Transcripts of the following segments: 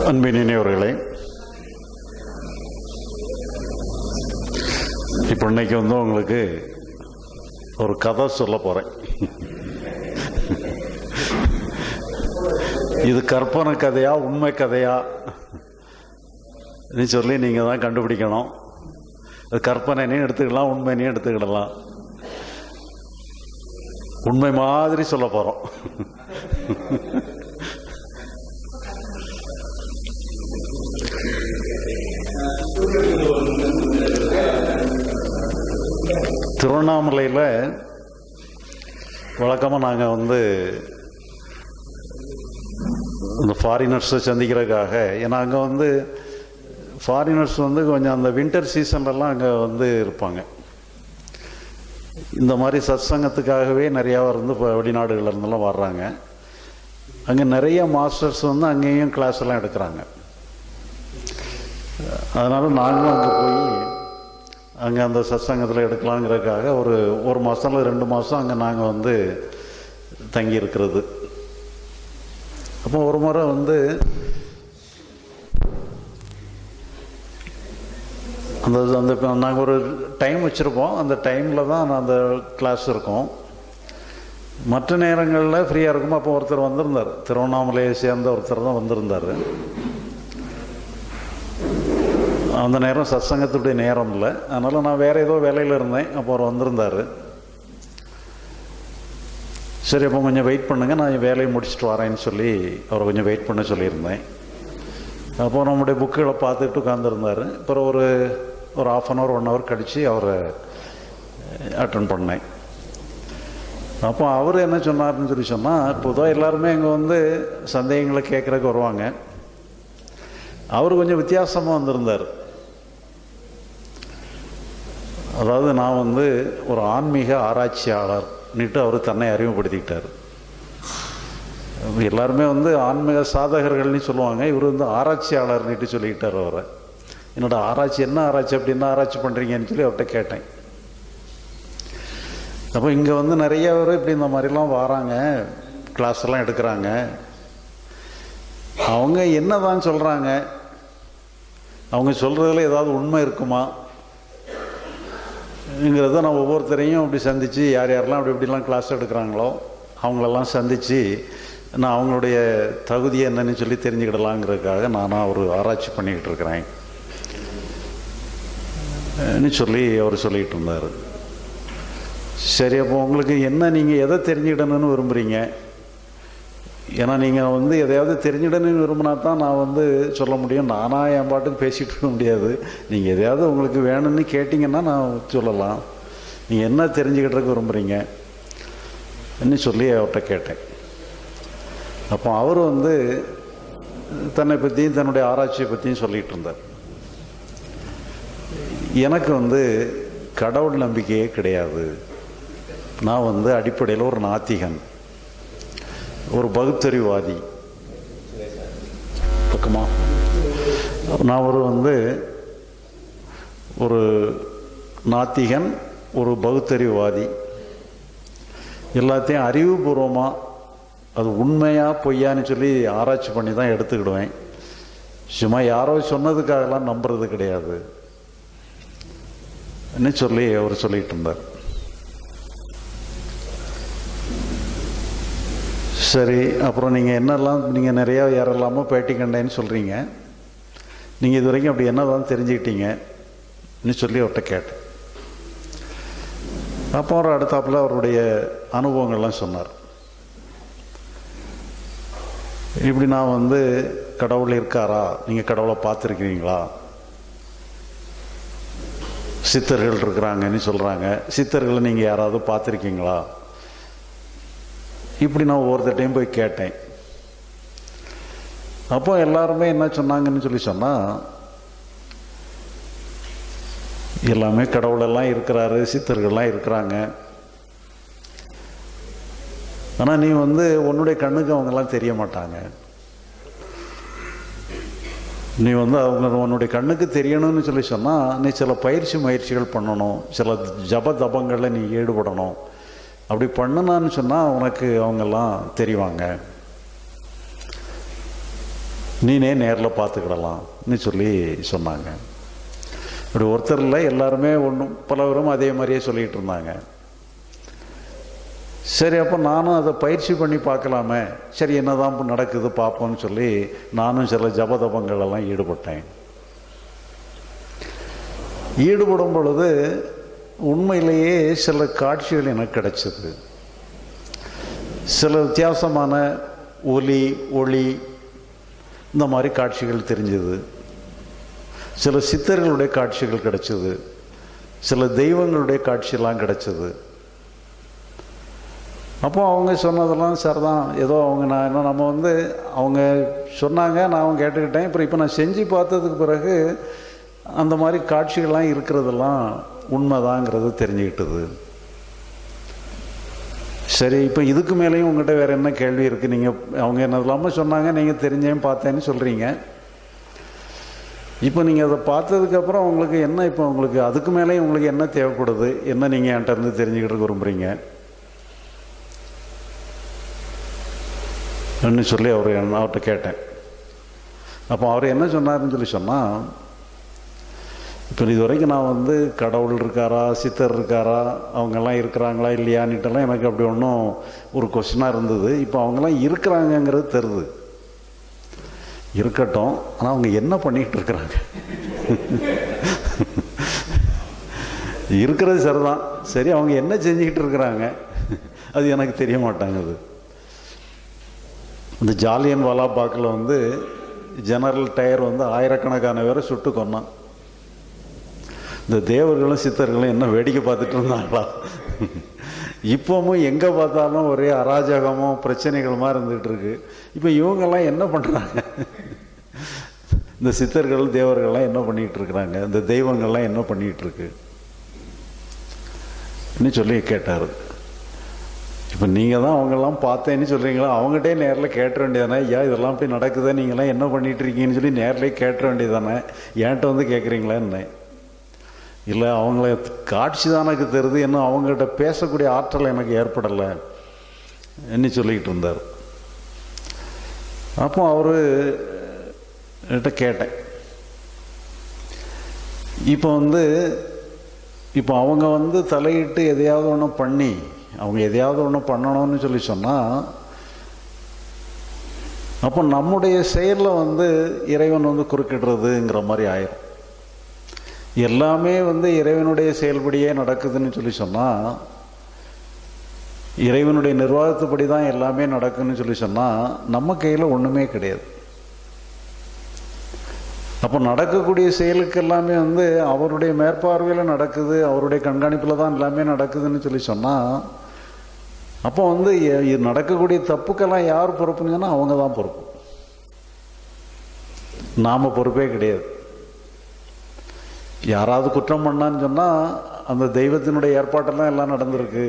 அன்பினியவர்களே இப்போ இன்னைக்கு வந்து உங்களுக்கு ஒரு கதை சொல்ல போறேன் இது கற்பனை கதையா உண்மை கதையா நீ சொல்லி நீங்க தான் கண்டுபிடிக்கணும் அது கற்பனைனையும் எடுத்துக்கலாம் உண்மைனையும் எடுத்துக்கிடலாம் உண்மை மாதிரி சொல்ல போறோம் திருவண்ணாமலையில் வழக்கமாக நாங்கள் வந்து இந்த ஃபாரினர்ஸை சந்திக்கிறதுக்காக ஏன்னா அங்கே வந்து ஃபாரினர்ஸ் வந்து கொஞ்சம் அந்த வின்டர் சீசன்லலாம் அங்கே வந்து இருப்பாங்க இந்த மாதிரி சத்சங்கத்துக்காகவே நிறையா வந்து இப்போ வெளிநாடுகள்ல இருந்தெல்லாம் வர்றாங்க அங்கே நிறைய மாஸ்டர்ஸ் வந்து அங்கேயும் கிளாஸ் எல்லாம் எடுக்கிறாங்க அதனால நாங்களும் அங்கே போய் அங்கே அந்த சத்சங்கத்தில் எடுக்கலாங்கிறதுக்காக ஒரு ஒரு மாதம் இல்லை ரெண்டு மாதம் அங்கே நாங்கள் வந்து தங்கி இருக்கிறது அப்போ ஒரு முறை வந்து அந்த அந்த நாங்கள் ஒரு டைம் வச்சுருப்போம் அந்த டைமில் தான் அந்த கிளாஸ் இருக்கும் மற்ற நேரங்களில் ஃப்ரீயாக இருக்கும் அப்போ ஒருத்தர் வந்திருந்தார் திருவண்ணாமலையை சேர்ந்த ஒருத்தர் தான் வந்திருந்தார் அந்த நேரம் சத்சங்கத்துடைய நேரம் இல்லை அதனால் நான் வேறு ஏதோ வேலையில் இருந்தேன் அப்போ அவர் வந்திருந்தார் சரி அப்போ கொஞ்சம் வெயிட் பண்ணுங்கள் நான் வேலையை முடிச்சுட்டு வரேன்னு சொல்லி அவரை கொஞ்சம் வெயிட் பண்ண சொல்லியிருந்தேன் அப்போ நம்முடைய புக்குகளை பார்த்துட்டு உட்காந்துருந்தார் அப்புறம் ஒரு ஒரு half an hour one hour கழித்து அவரை அட்டன் பண்ணேன் அப்போ அவர் என்ன சொன்னார்னு சொல்லி சொன்னால் பொதுவாக எல்லாருமே இங்கே வந்து சந்தேகங்களை கேட்குறதுக்கு வருவாங்க அவர் கொஞ்சம் வித்தியாசமாக வந்திருந்தார் அதாவது நான் வந்து ஒரு ஆன்மீக ஆராய்ச்சியாளர் நீட்டு அவர் தன்னை அறிமுகப்படுத்திக்கிட்டார் எல்லாருமே வந்து ஆன்மீக சாதகர்கள்னு சொல்லுவாங்க இவர் வந்து ஆராய்ச்சியாளர் நீட்டு சொல்லிக்கிட்டார் அவரை என்னோட ஆராய்ச்சி என்ன ஆராய்ச்சி அப்படின்னா ஆராய்ச்சி பண்ணுறீங்கன்னு சொல்லி அவர்கிட்ட கேட்டேன் அப்போ இங்கே வந்து நிறைய பேர் இப்படி இந்த மாதிரிலாம் வராங்க கிளாஸ் எல்லாம் எடுக்கிறாங்க அவங்க என்னதான் சொல்கிறாங்க அவங்க சொல்கிறதுல ஏதாவது உண்மை இருக்குமா ங்கிறத நான் ஒவ்வொருத்தரையும் அப்படி சந்தித்து யார் யாரெல்லாம் அப்படி இப்படிலாம் கிளாஸ் எடுக்கிறாங்களோ அவங்களெல்லாம் சந்தித்து நான் அவங்களுடைய தகுதி என்னன்னு சொல்லி தெரிஞ்சுக்கிடலாங்கிறதுக்காக நானாக ஒரு ஆராய்ச்சி பண்ணிக்கிட்டு இருக்கிறேன் சொல்லி அவர் சொல்லிக்கிட்டு இருந்தார் சரி அப்போ உங்களுக்கு என்ன நீங்கள் எதை தெரிஞ்சுக்கிடணும்னு விரும்புகிறீங்க ஏன்னா நீங்கள் வந்து எதையாவது தெரிஞ்சிடணும்னு விரும்பினா தான் நான் வந்து சொல்ல முடியும் நானாக என் பாட்டுக்கு பேசிகிட்டு இருக்க முடியாது நீங்கள் எதையாவது உங்களுக்கு வேணும்னு கேட்டிங்கன்னா நான் சொல்லலாம் நீங்கள் என்ன தெரிஞ்சுக்கிட்டதுக்கு விரும்புகிறீங்க என்ன சொல்லி அவர்கிட்ட கேட்டேன் அப்போ அவர் வந்து தன்னை பற்றியும் தன்னுடைய ஆராய்ச்சியை பற்றியும் சொல்லிகிட்டு இருந்தார் எனக்கு வந்து கடவுள் நம்பிக்கையே கிடையாது நான் வந்து அடிப்படையில் ஒரு நாத்திகன் ஒரு பகுத்தறிவாதி பக்கமா நான் ஒரு வந்து ஒரு நாத்திகன் ஒரு பகுத்தறிவாதி எல்லாத்தையும் அறிவுபூர்வமாக அது உண்மையா பொய்யான்னு சொல்லி ஆராய்ச்சி பண்ணி தான் எடுத்துக்கிடுவேன் சும்மா யாரோ சொன்னதுக்காகலாம் நம்புறது கிடையாது என்ன சொல்லி அவர் சொல்லிட்டு இருந்தார் சரி அப்புறம் நீங்கள் என்னெல்லாம் நீங்கள் நிறையா யாரெல்லாமோ பேட்டி கண்டேன்னு சொல்கிறீங்க நீங்கள் இது வரைக்கும் அப்படி என்னதான் தெரிஞ்சுக்கிட்டீங்கன்னு சொல்லி அவர்கிட்ட கேட்டேன் அப்போ அவர் அடுத்தாப்புல அவருடைய அனுபவங்கள்லாம் சொன்னார் இப்படி நான் வந்து கடவுள் இருக்காரா நீங்கள் கடவுளை பார்த்துருக்கிறீங்களா சித்தர்கள் இருக்கிறாங்கன்னு சொல்கிறாங்க சித்தர்களை நீங்கள் யாராவது பார்த்துருக்கீங்களா இப்படி நான் ஒவ்வொருத்தட்டையும் போய் கேட்டேன் அப்போ எல்லாருமே என்ன சொன்னாங்கன்னு சொல்லி சொன்னால் எல்லாமே கடவுளெல்லாம் இருக்கிறாரு சித்தர்கள்லாம் இருக்கிறாங்க ஆனால் நீ வந்து உன்னுடைய கண்ணுக்கு அவங்கெல்லாம் தெரிய மாட்டாங்க நீ வந்து அவங்க உன்னுடைய கண்ணுக்கு தெரியணும்னு சொல்லி சொன்னால் நீ சில பயிற்சி முயற்சிகள் பண்ணணும் சில ஜப தபங்களில் நீ ஈடுபடணும் அப்படி பண்ணனான்னு சொன்னால் உனக்கு அவங்கெல்லாம் தெரிவாங்க நீனே நேரில் பார்த்துக்கிடலாம்னு சொல்லி சொன்னாங்க இப்படி ஒருத்தர் இல்லை எல்லாருமே ஒன்றும் பலவரும் அதே மாதிரியே சொல்லிகிட்டு இருந்தாங்க சரி அப்போ நானும் அதை பயிற்சி பண்ணி பார்க்கலாமே சரி என்னதான் நடக்குது பார்ப்போம்னு சொல்லி நானும் சில ஜபதபங்கள் எல்லாம் ஈடுபட்டேன் ஈடுபடும் பொழுது உண்மையிலேயே சில காட்சிகள் எனக்கு கிடைச்சது சில வித்தியாசமான ஒலி ஒளி இந்த மாதிரி காட்சிகள் தெரிஞ்சது சில சித்தர்களுடைய காட்சிகள் கிடைச்சது சில தெய்வங்களுடைய காட்சியெல்லாம் கிடைச்சது அப்போ அவங்க சொன்னதெல்லாம் சரிதான் ஏதோ அவங்க நான் என்ன நம்ம வந்து அவங்க சொன்னாங்க நான் கேட்டுக்கிட்டேன் அப்புறம் இப்போ நான் செஞ்சு பார்த்ததுக்கு பிறகு அந்த மாதிரி காட்சிகள்லாம் இருக்கிறதெல்லாம் உண்மைதாங்கிறது தெரிஞ்சுக்கிட்டது சரி இப்போ இதுக்கு மேலேயும் உங்கள்கிட்ட வேறு என்ன கேள்வி இருக்குது நீங்கள் அவங்க என்ன இல்லாமல் சொன்னாங்க நீங்கள் தெரிஞ்சேன் பார்த்தேன்னு சொல்கிறீங்க இப்போ நீங்கள் அதை பார்த்ததுக்கப்புறம் உங்களுக்கு என்ன இப்போ உங்களுக்கு அதுக்கு மேலேயும் உங்களுக்கு என்ன தேவைப்படுது என்ன நீங்கள் என்கிட்ட இருந்து தெரிஞ்சுக்கிட்டு விரும்புகிறீங்க ன்னு சொல்லி அவர் அவர்கிட்ட கேட்டேன் அப்போ அவர் என்ன சொன்னாருன்னு சொல்லி சொன்னால் இப்போ இது வரைக்கும் நான் வந்து கடவுள் இருக்காரா சித்தர் இருக்காரா அவங்கெல்லாம் இருக்கிறாங்களா இல்லையான்னுட்டெல்லாம் எனக்கு அப்படி ஒன்றும் ஒரு கொஸ்டினாக இருந்தது இப்போ அவங்கெல்லாம் இருக்கிறாங்கங்கிறது தெரியுது இருக்கட்டும் ஆனால் அவங்க என்ன பண்ணிகிட்டு இருக்கிறாங்க இருக்கிறது சரிதான் சரி அவங்க என்ன செஞ்சுக்கிட்டு இருக்கிறாங்க அது எனக்கு தெரிய மாட்டாங்குது இந்த ஜாலியன் வாலாபாக்கில் வந்து ஜெனரல் டயர் வந்து ஆயிரக்கணக்கான பேரை சுட்டு கொன்னான் இந்த தேவர்களும் சித்தர்களும் என்ன வேடிக்கை பார்த்துட்டு இருந்தாங்களா இப்போவும் எங்கே பார்த்தாலும் ஒரே அராஜகமும் பிரச்சனைகளுமா இருந்துகிட்டு இருக்கு இப்போ இவங்கெல்லாம் என்ன பண்ணுறாங்க இந்த சித்தர்கள் தேவர்கள்லாம் என்ன பண்ணிகிட்டு இருக்கிறாங்க இந்த தெய்வங்கள்லாம் என்ன பண்ணிகிட்டு இருக்கு சொல்லி கேட்டார் இப்போ நீங்கள் தான் அவங்கெல்லாம் பார்த்தேன்னு சொல்கிறீங்களா அவங்ககிட்டே நேரில் கேட்ட வேண்டியதானே ஐயா இதெல்லாம் இப்படி நடக்குதா நீங்களாம் என்ன பண்ணிட்டு இருக்கீங்கன்னு சொல்லி நேரிலே கேட்ட வேண்டியதானே ஏன்ட்ட வந்து கேட்குறீங்களா என்ன இல்லை அவங்கள காட்சி தான் எனக்கு தெரியுது இன்னும் அவங்ககிட்ட பேசக்கூடிய ஆற்றல் எனக்கு ஏற்படலை என்ன சொல்லிக்கிட்டு இருந்தார் அப்போ அவர் கிட்ட கேட்டேன் இப்போ வந்து இப்போ அவங்க வந்து தலையிட்டு எதையாவது ஒன்று பண்ணி அவங்க எதையாவது ஒன்று பண்ணணும்னு சொல்லி சொன்னால் அப்போ நம்முடைய செயலில் வந்து இறைவன் வந்து குறுக்கிடுறதுங்கிற மாதிரி ஆயிரும் எல்லாமே வந்து இறைவனுடைய செயல்படியே நடக்குதுன்னு சொல்லி சொன்னால் இறைவனுடைய நிர்வாகத்துப்படி தான் எல்லாமே நடக்குன்னு சொல்லி சொன்னால் நம்ம கையில் ஒன்றுமே கிடையாது அப்போ நடக்கக்கூடிய செயலுக்கு எல்லாமே வந்து அவருடைய மேற்பார்வையில் நடக்குது அவருடைய கண்காணிப்பில் தான் எல்லாமே நடக்குதுன்னு சொல்லி சொன்னால் அப்போ வந்து நடக்கக்கூடிய தப்புக்கெல்லாம் யார் பொறுப்புன்னு சொன்னால் அவங்க தான் பொறுப்பு நாம் பொறுப்பே கிடையாது யாராவது குற்றம் பண்ணான்னு சொன்னால் அந்த தெய்வத்தினுடைய ஏற்பாட்டெல்லாம் எல்லாம் நடந்திருக்கு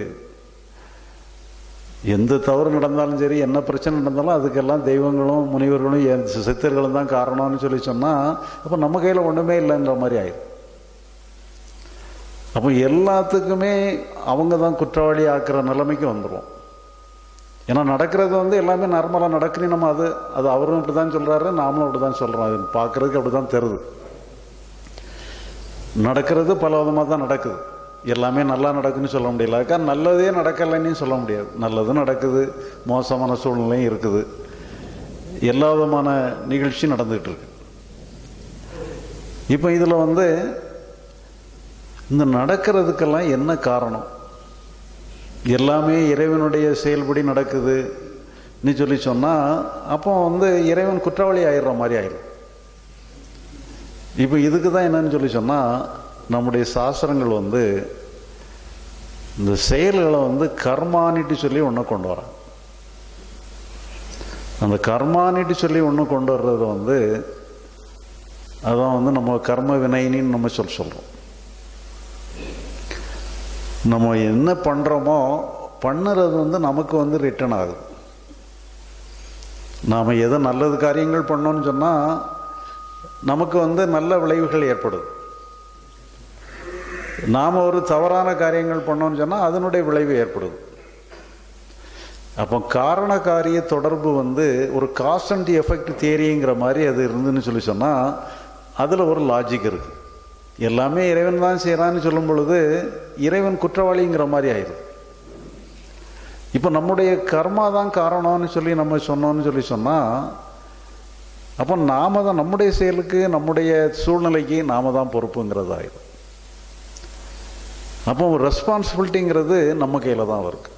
எந்த தவறு நடந்தாலும் சரி என்ன பிரச்சனை நடந்தாலும் அதுக்கெல்லாம் தெய்வங்களும் முனிவர்களும் சித்தர்களும் தான் காரணம்னு சொல்லி சொன்னால் அப்போ நம்ம கையில் ஒன்றுமே இல்லைன்ற மாதிரி ஆயிடும் அப்போ எல்லாத்துக்குமே அவங்க தான் குற்றவாளி ஆக்குற நிலைமைக்கு வந்துடும் ஏன்னா நடக்கிறது வந்து எல்லாமே நார்மலாக நடக்குன்னு நம்ம அது அது அவரும் இப்படி தான் சொல்கிறாரு நாமளும் அப்படி தான் சொல்கிறோம் அது பார்க்குறதுக்கு அப்படி தான் தெரியுது நடக்கிறது பல விதமாக தான் நடக்குது எல்லாமே நல்லா நடக்குன்னு சொல்ல முடியல அதுக்காக நல்லதே நடக்கலைன்னு சொல்ல முடியாது நல்லதும் நடக்குது மோசமான சூழ்நிலையும் இருக்குது எல்லா விதமான நிகழ்ச்சியும் நடந்துகிட்டு இருக்கு இப்போ இதில் வந்து இந்த நடக்கிறதுக்கெல்லாம் என்ன காரணம் எல்லாமே இறைவனுடைய செயல்படி நடக்குதுன்னு சொல்லி சொன்னால் அப்போ வந்து இறைவன் குற்றவாளி ஆயிடுற மாதிரி ஆயிடும் இப்போ இதுக்கு தான் என்னன்னு சொல்லி சொன்னால் நம்முடைய சாஸ்திரங்கள் வந்து இந்த செயல்களை வந்து கர்மானிட்டு சொல்லி ஒன்று கொண்டு வராங்க அந்த கர்மானிட்டு சொல்லி ஒன்று கொண்டு வர்றது வந்து அதான் வந்து நம்ம கர்ம வினைன்னு நம்ம சொல் சொல்கிறோம் நம்ம என்ன பண்ணுறோமோ பண்ணுறது வந்து நமக்கு வந்து ரிட்டர்ன் ஆகுது நாம் எதை நல்லது காரியங்கள் பண்ணோன்னு சொன்னால் நமக்கு வந்து நல்ல விளைவுகள் ஏற்படுது நாம் ஒரு தவறான காரியங்கள் பண்ணோம்னு சொன்னால் அதனுடைய விளைவு ஏற்படுது அப்போ காரண காரிய தொடர்பு வந்து ஒரு காஸ் அண்ட் எஃபெக்ட் தியரிங்கிற மாதிரி அது இருந்துன்னு சொல்லி சொன்னால் அதில் ஒரு லாஜிக் இருக்கு எல்லாமே இறைவன் தான் செய்கிறான்னு சொல்லும் பொழுது இறைவன் குற்றவாளிங்கிற மாதிரி ஆயிடும் இப்போ நம்முடைய கர்மா தான் காரணம்னு சொல்லி நம்ம சொன்னோம்னு சொல்லி சொன்னால் அப்போ நாம தான் நம்முடைய செயலுக்கு நம்முடைய சூழ்நிலைக்கு நாம தான் பொறுப்புங்கிறது ஆயிடும் அப்போ ரெஸ்பான்சிபிலிட்டிங்கிறது நம்ம கையில் தான் இருக்கு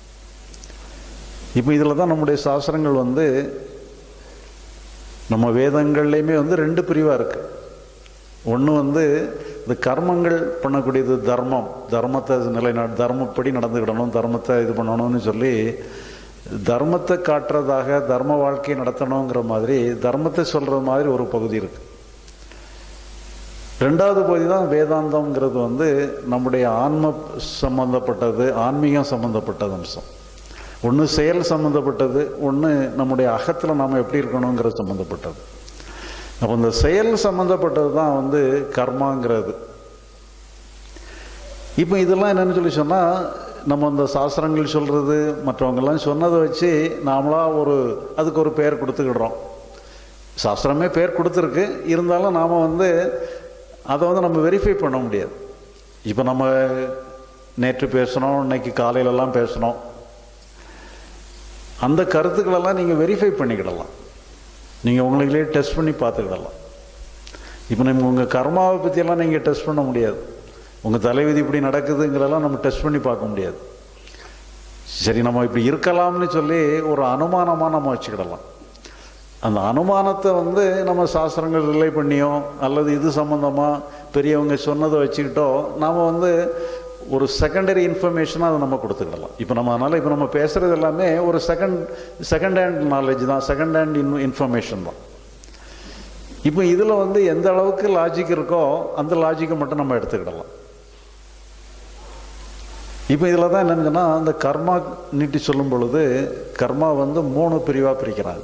இப்போ இதில் தான் நம்முடைய சாஸ்திரங்கள் வந்து நம்ம வேதங்கள்லையுமே வந்து ரெண்டு பிரிவாக இருக்கு ஒன்று வந்து இந்த கர்மங்கள் பண்ணக்கூடியது தர்மம் தர்மத்தை நிலைநா தர்மப்படி நடந்துக்கிடணும் தர்மத்தை இது பண்ணணும்னு சொல்லி தர்மத்தை காட்டுறதாக தர்ம வாழ்க்கையை நடத்தணுங்கிற மாதிரி தர்மத்தை சொல்கிற மாதிரி ஒரு பகுதி இருக்கு ரெண்டாவது பகுதி தான் வேதாந்தம்ங்கிறது வந்து நம்முடைய ஆன்ம சம்பந்தப்பட்டது ஆன்மீகம் சம்பந்தப்பட்டது அம்சம் ஒன்று செயல் சம்பந்தப்பட்டது ஒன்று நம்முடைய அகத்தில் நாம் எப்படி இருக்கணுங்கிறது சம்பந்தப்பட்டது அப்போ இந்த செயல் சம்பந்தப்பட்டது தான் வந்து கர்மாங்கிறது இப்போ இதெல்லாம் என்னன்னு சொல்லி சொன்னால் நம்ம இந்த சாஸ்திரங்கள் சொல்கிறது மற்றவங்கெல்லாம் சொன்னதை வச்சு நாமளாக ஒரு அதுக்கு ஒரு பெயர் கொடுத்துக்கிடுறோம் சாஸ்திரமே பேர் கொடுத்துருக்கு இருந்தாலும் நாம் வந்து அதை வந்து நம்ம வெரிஃபை பண்ண முடியாது இப்போ நம்ம நேற்று பேசணும் இன்னைக்கு காலையிலலாம் பேசணும் அந்த கருத்துக்களெல்லாம் நீங்கள் வெரிஃபை பண்ணிக்கிடலாம் நீங்கள் உங்களுக்குள்ளே டெஸ்ட் பண்ணி பார்த்துக்கிடலாம் இப்போ நம்ம உங்கள் கர்மாவை பற்றியெல்லாம் நீங்கள் டெஸ்ட் பண்ண முடியாது உங்கள் தலைவிதி இப்படி நடக்குதுங்கிறதெல்லாம் நம்ம டெஸ்ட் பண்ணி பார்க்க முடியாது சரி நம்ம இப்படி இருக்கலாம்னு சொல்லி ஒரு அனுமானமாக நம்ம வச்சுக்கிடலாம் அந்த அனுமானத்தை வந்து நம்ம சாஸ்திரங்கள் ரிலே பண்ணியோ அல்லது இது சம்மந்தமாக பெரியவங்க சொன்னதை வச்சுக்கிட்டோ நாம் வந்து ஒரு செகண்டரி இன்ஃபர்மேஷனாக அதை நம்ம கொடுத்துக்கிடலாம் இப்போ நம்ம அதனால் இப்போ நம்ம பேசுகிறது எல்லாமே ஒரு செகண்ட் செகண்ட் ஹேண்ட் நாலேஜ் தான் செகண்ட் ஹேண்ட் இன் இன்ஃபர்மேஷன் தான் இப்போ இதில் வந்து எந்த அளவுக்கு லாஜிக் இருக்கோ அந்த லாஜிக்கை மட்டும் நம்ம எடுத்துக்கிடலாம் இப்போ இதில் தான் என்னன்னு சொன்னால் அந்த கர்மா நீட்டி சொல்லும் பொழுது கர்மா வந்து மூணு பிரிவாக பிரிக்கிறாங்க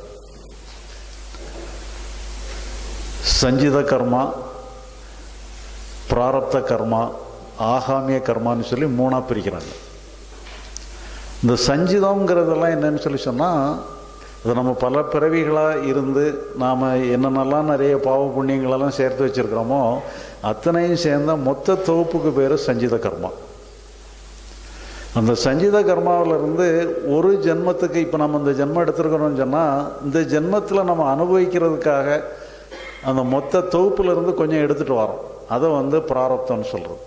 சஞ்சித கர்மா பிராரப்த கர்மா ஆகாமிய கர்மான்னு சொல்லி மூணாக பிரிக்கிறாங்க இந்த சஞ்சிதம்ங்கிறதெல்லாம் என்னன்னு சொல்லி சொன்னால் அது நம்ம பல பிறவிகளாக இருந்து நாம் என்னென்னலாம் நிறைய பாவ புண்ணியங்களெல்லாம் சேர்த்து வச்சுருக்கிறோமோ அத்தனையும் சேர்ந்த மொத்த தொகுப்புக்கு பேர் சஞ்சித கர்மா அந்த சஞ்சித கர்மாவிலிருந்து ஒரு ஜென்மத்துக்கு இப்போ நம்ம இந்த ஜென்மம் எடுத்துருக்கிறோம்னு சொன்னால் இந்த ஜென்மத்தில் நம்ம அனுபவிக்கிறதுக்காக அந்த மொத்த தொகுப்புலேருந்து கொஞ்சம் எடுத்துகிட்டு வரோம் அதை வந்து பிராரப்தம்னு சொல்கிறோம்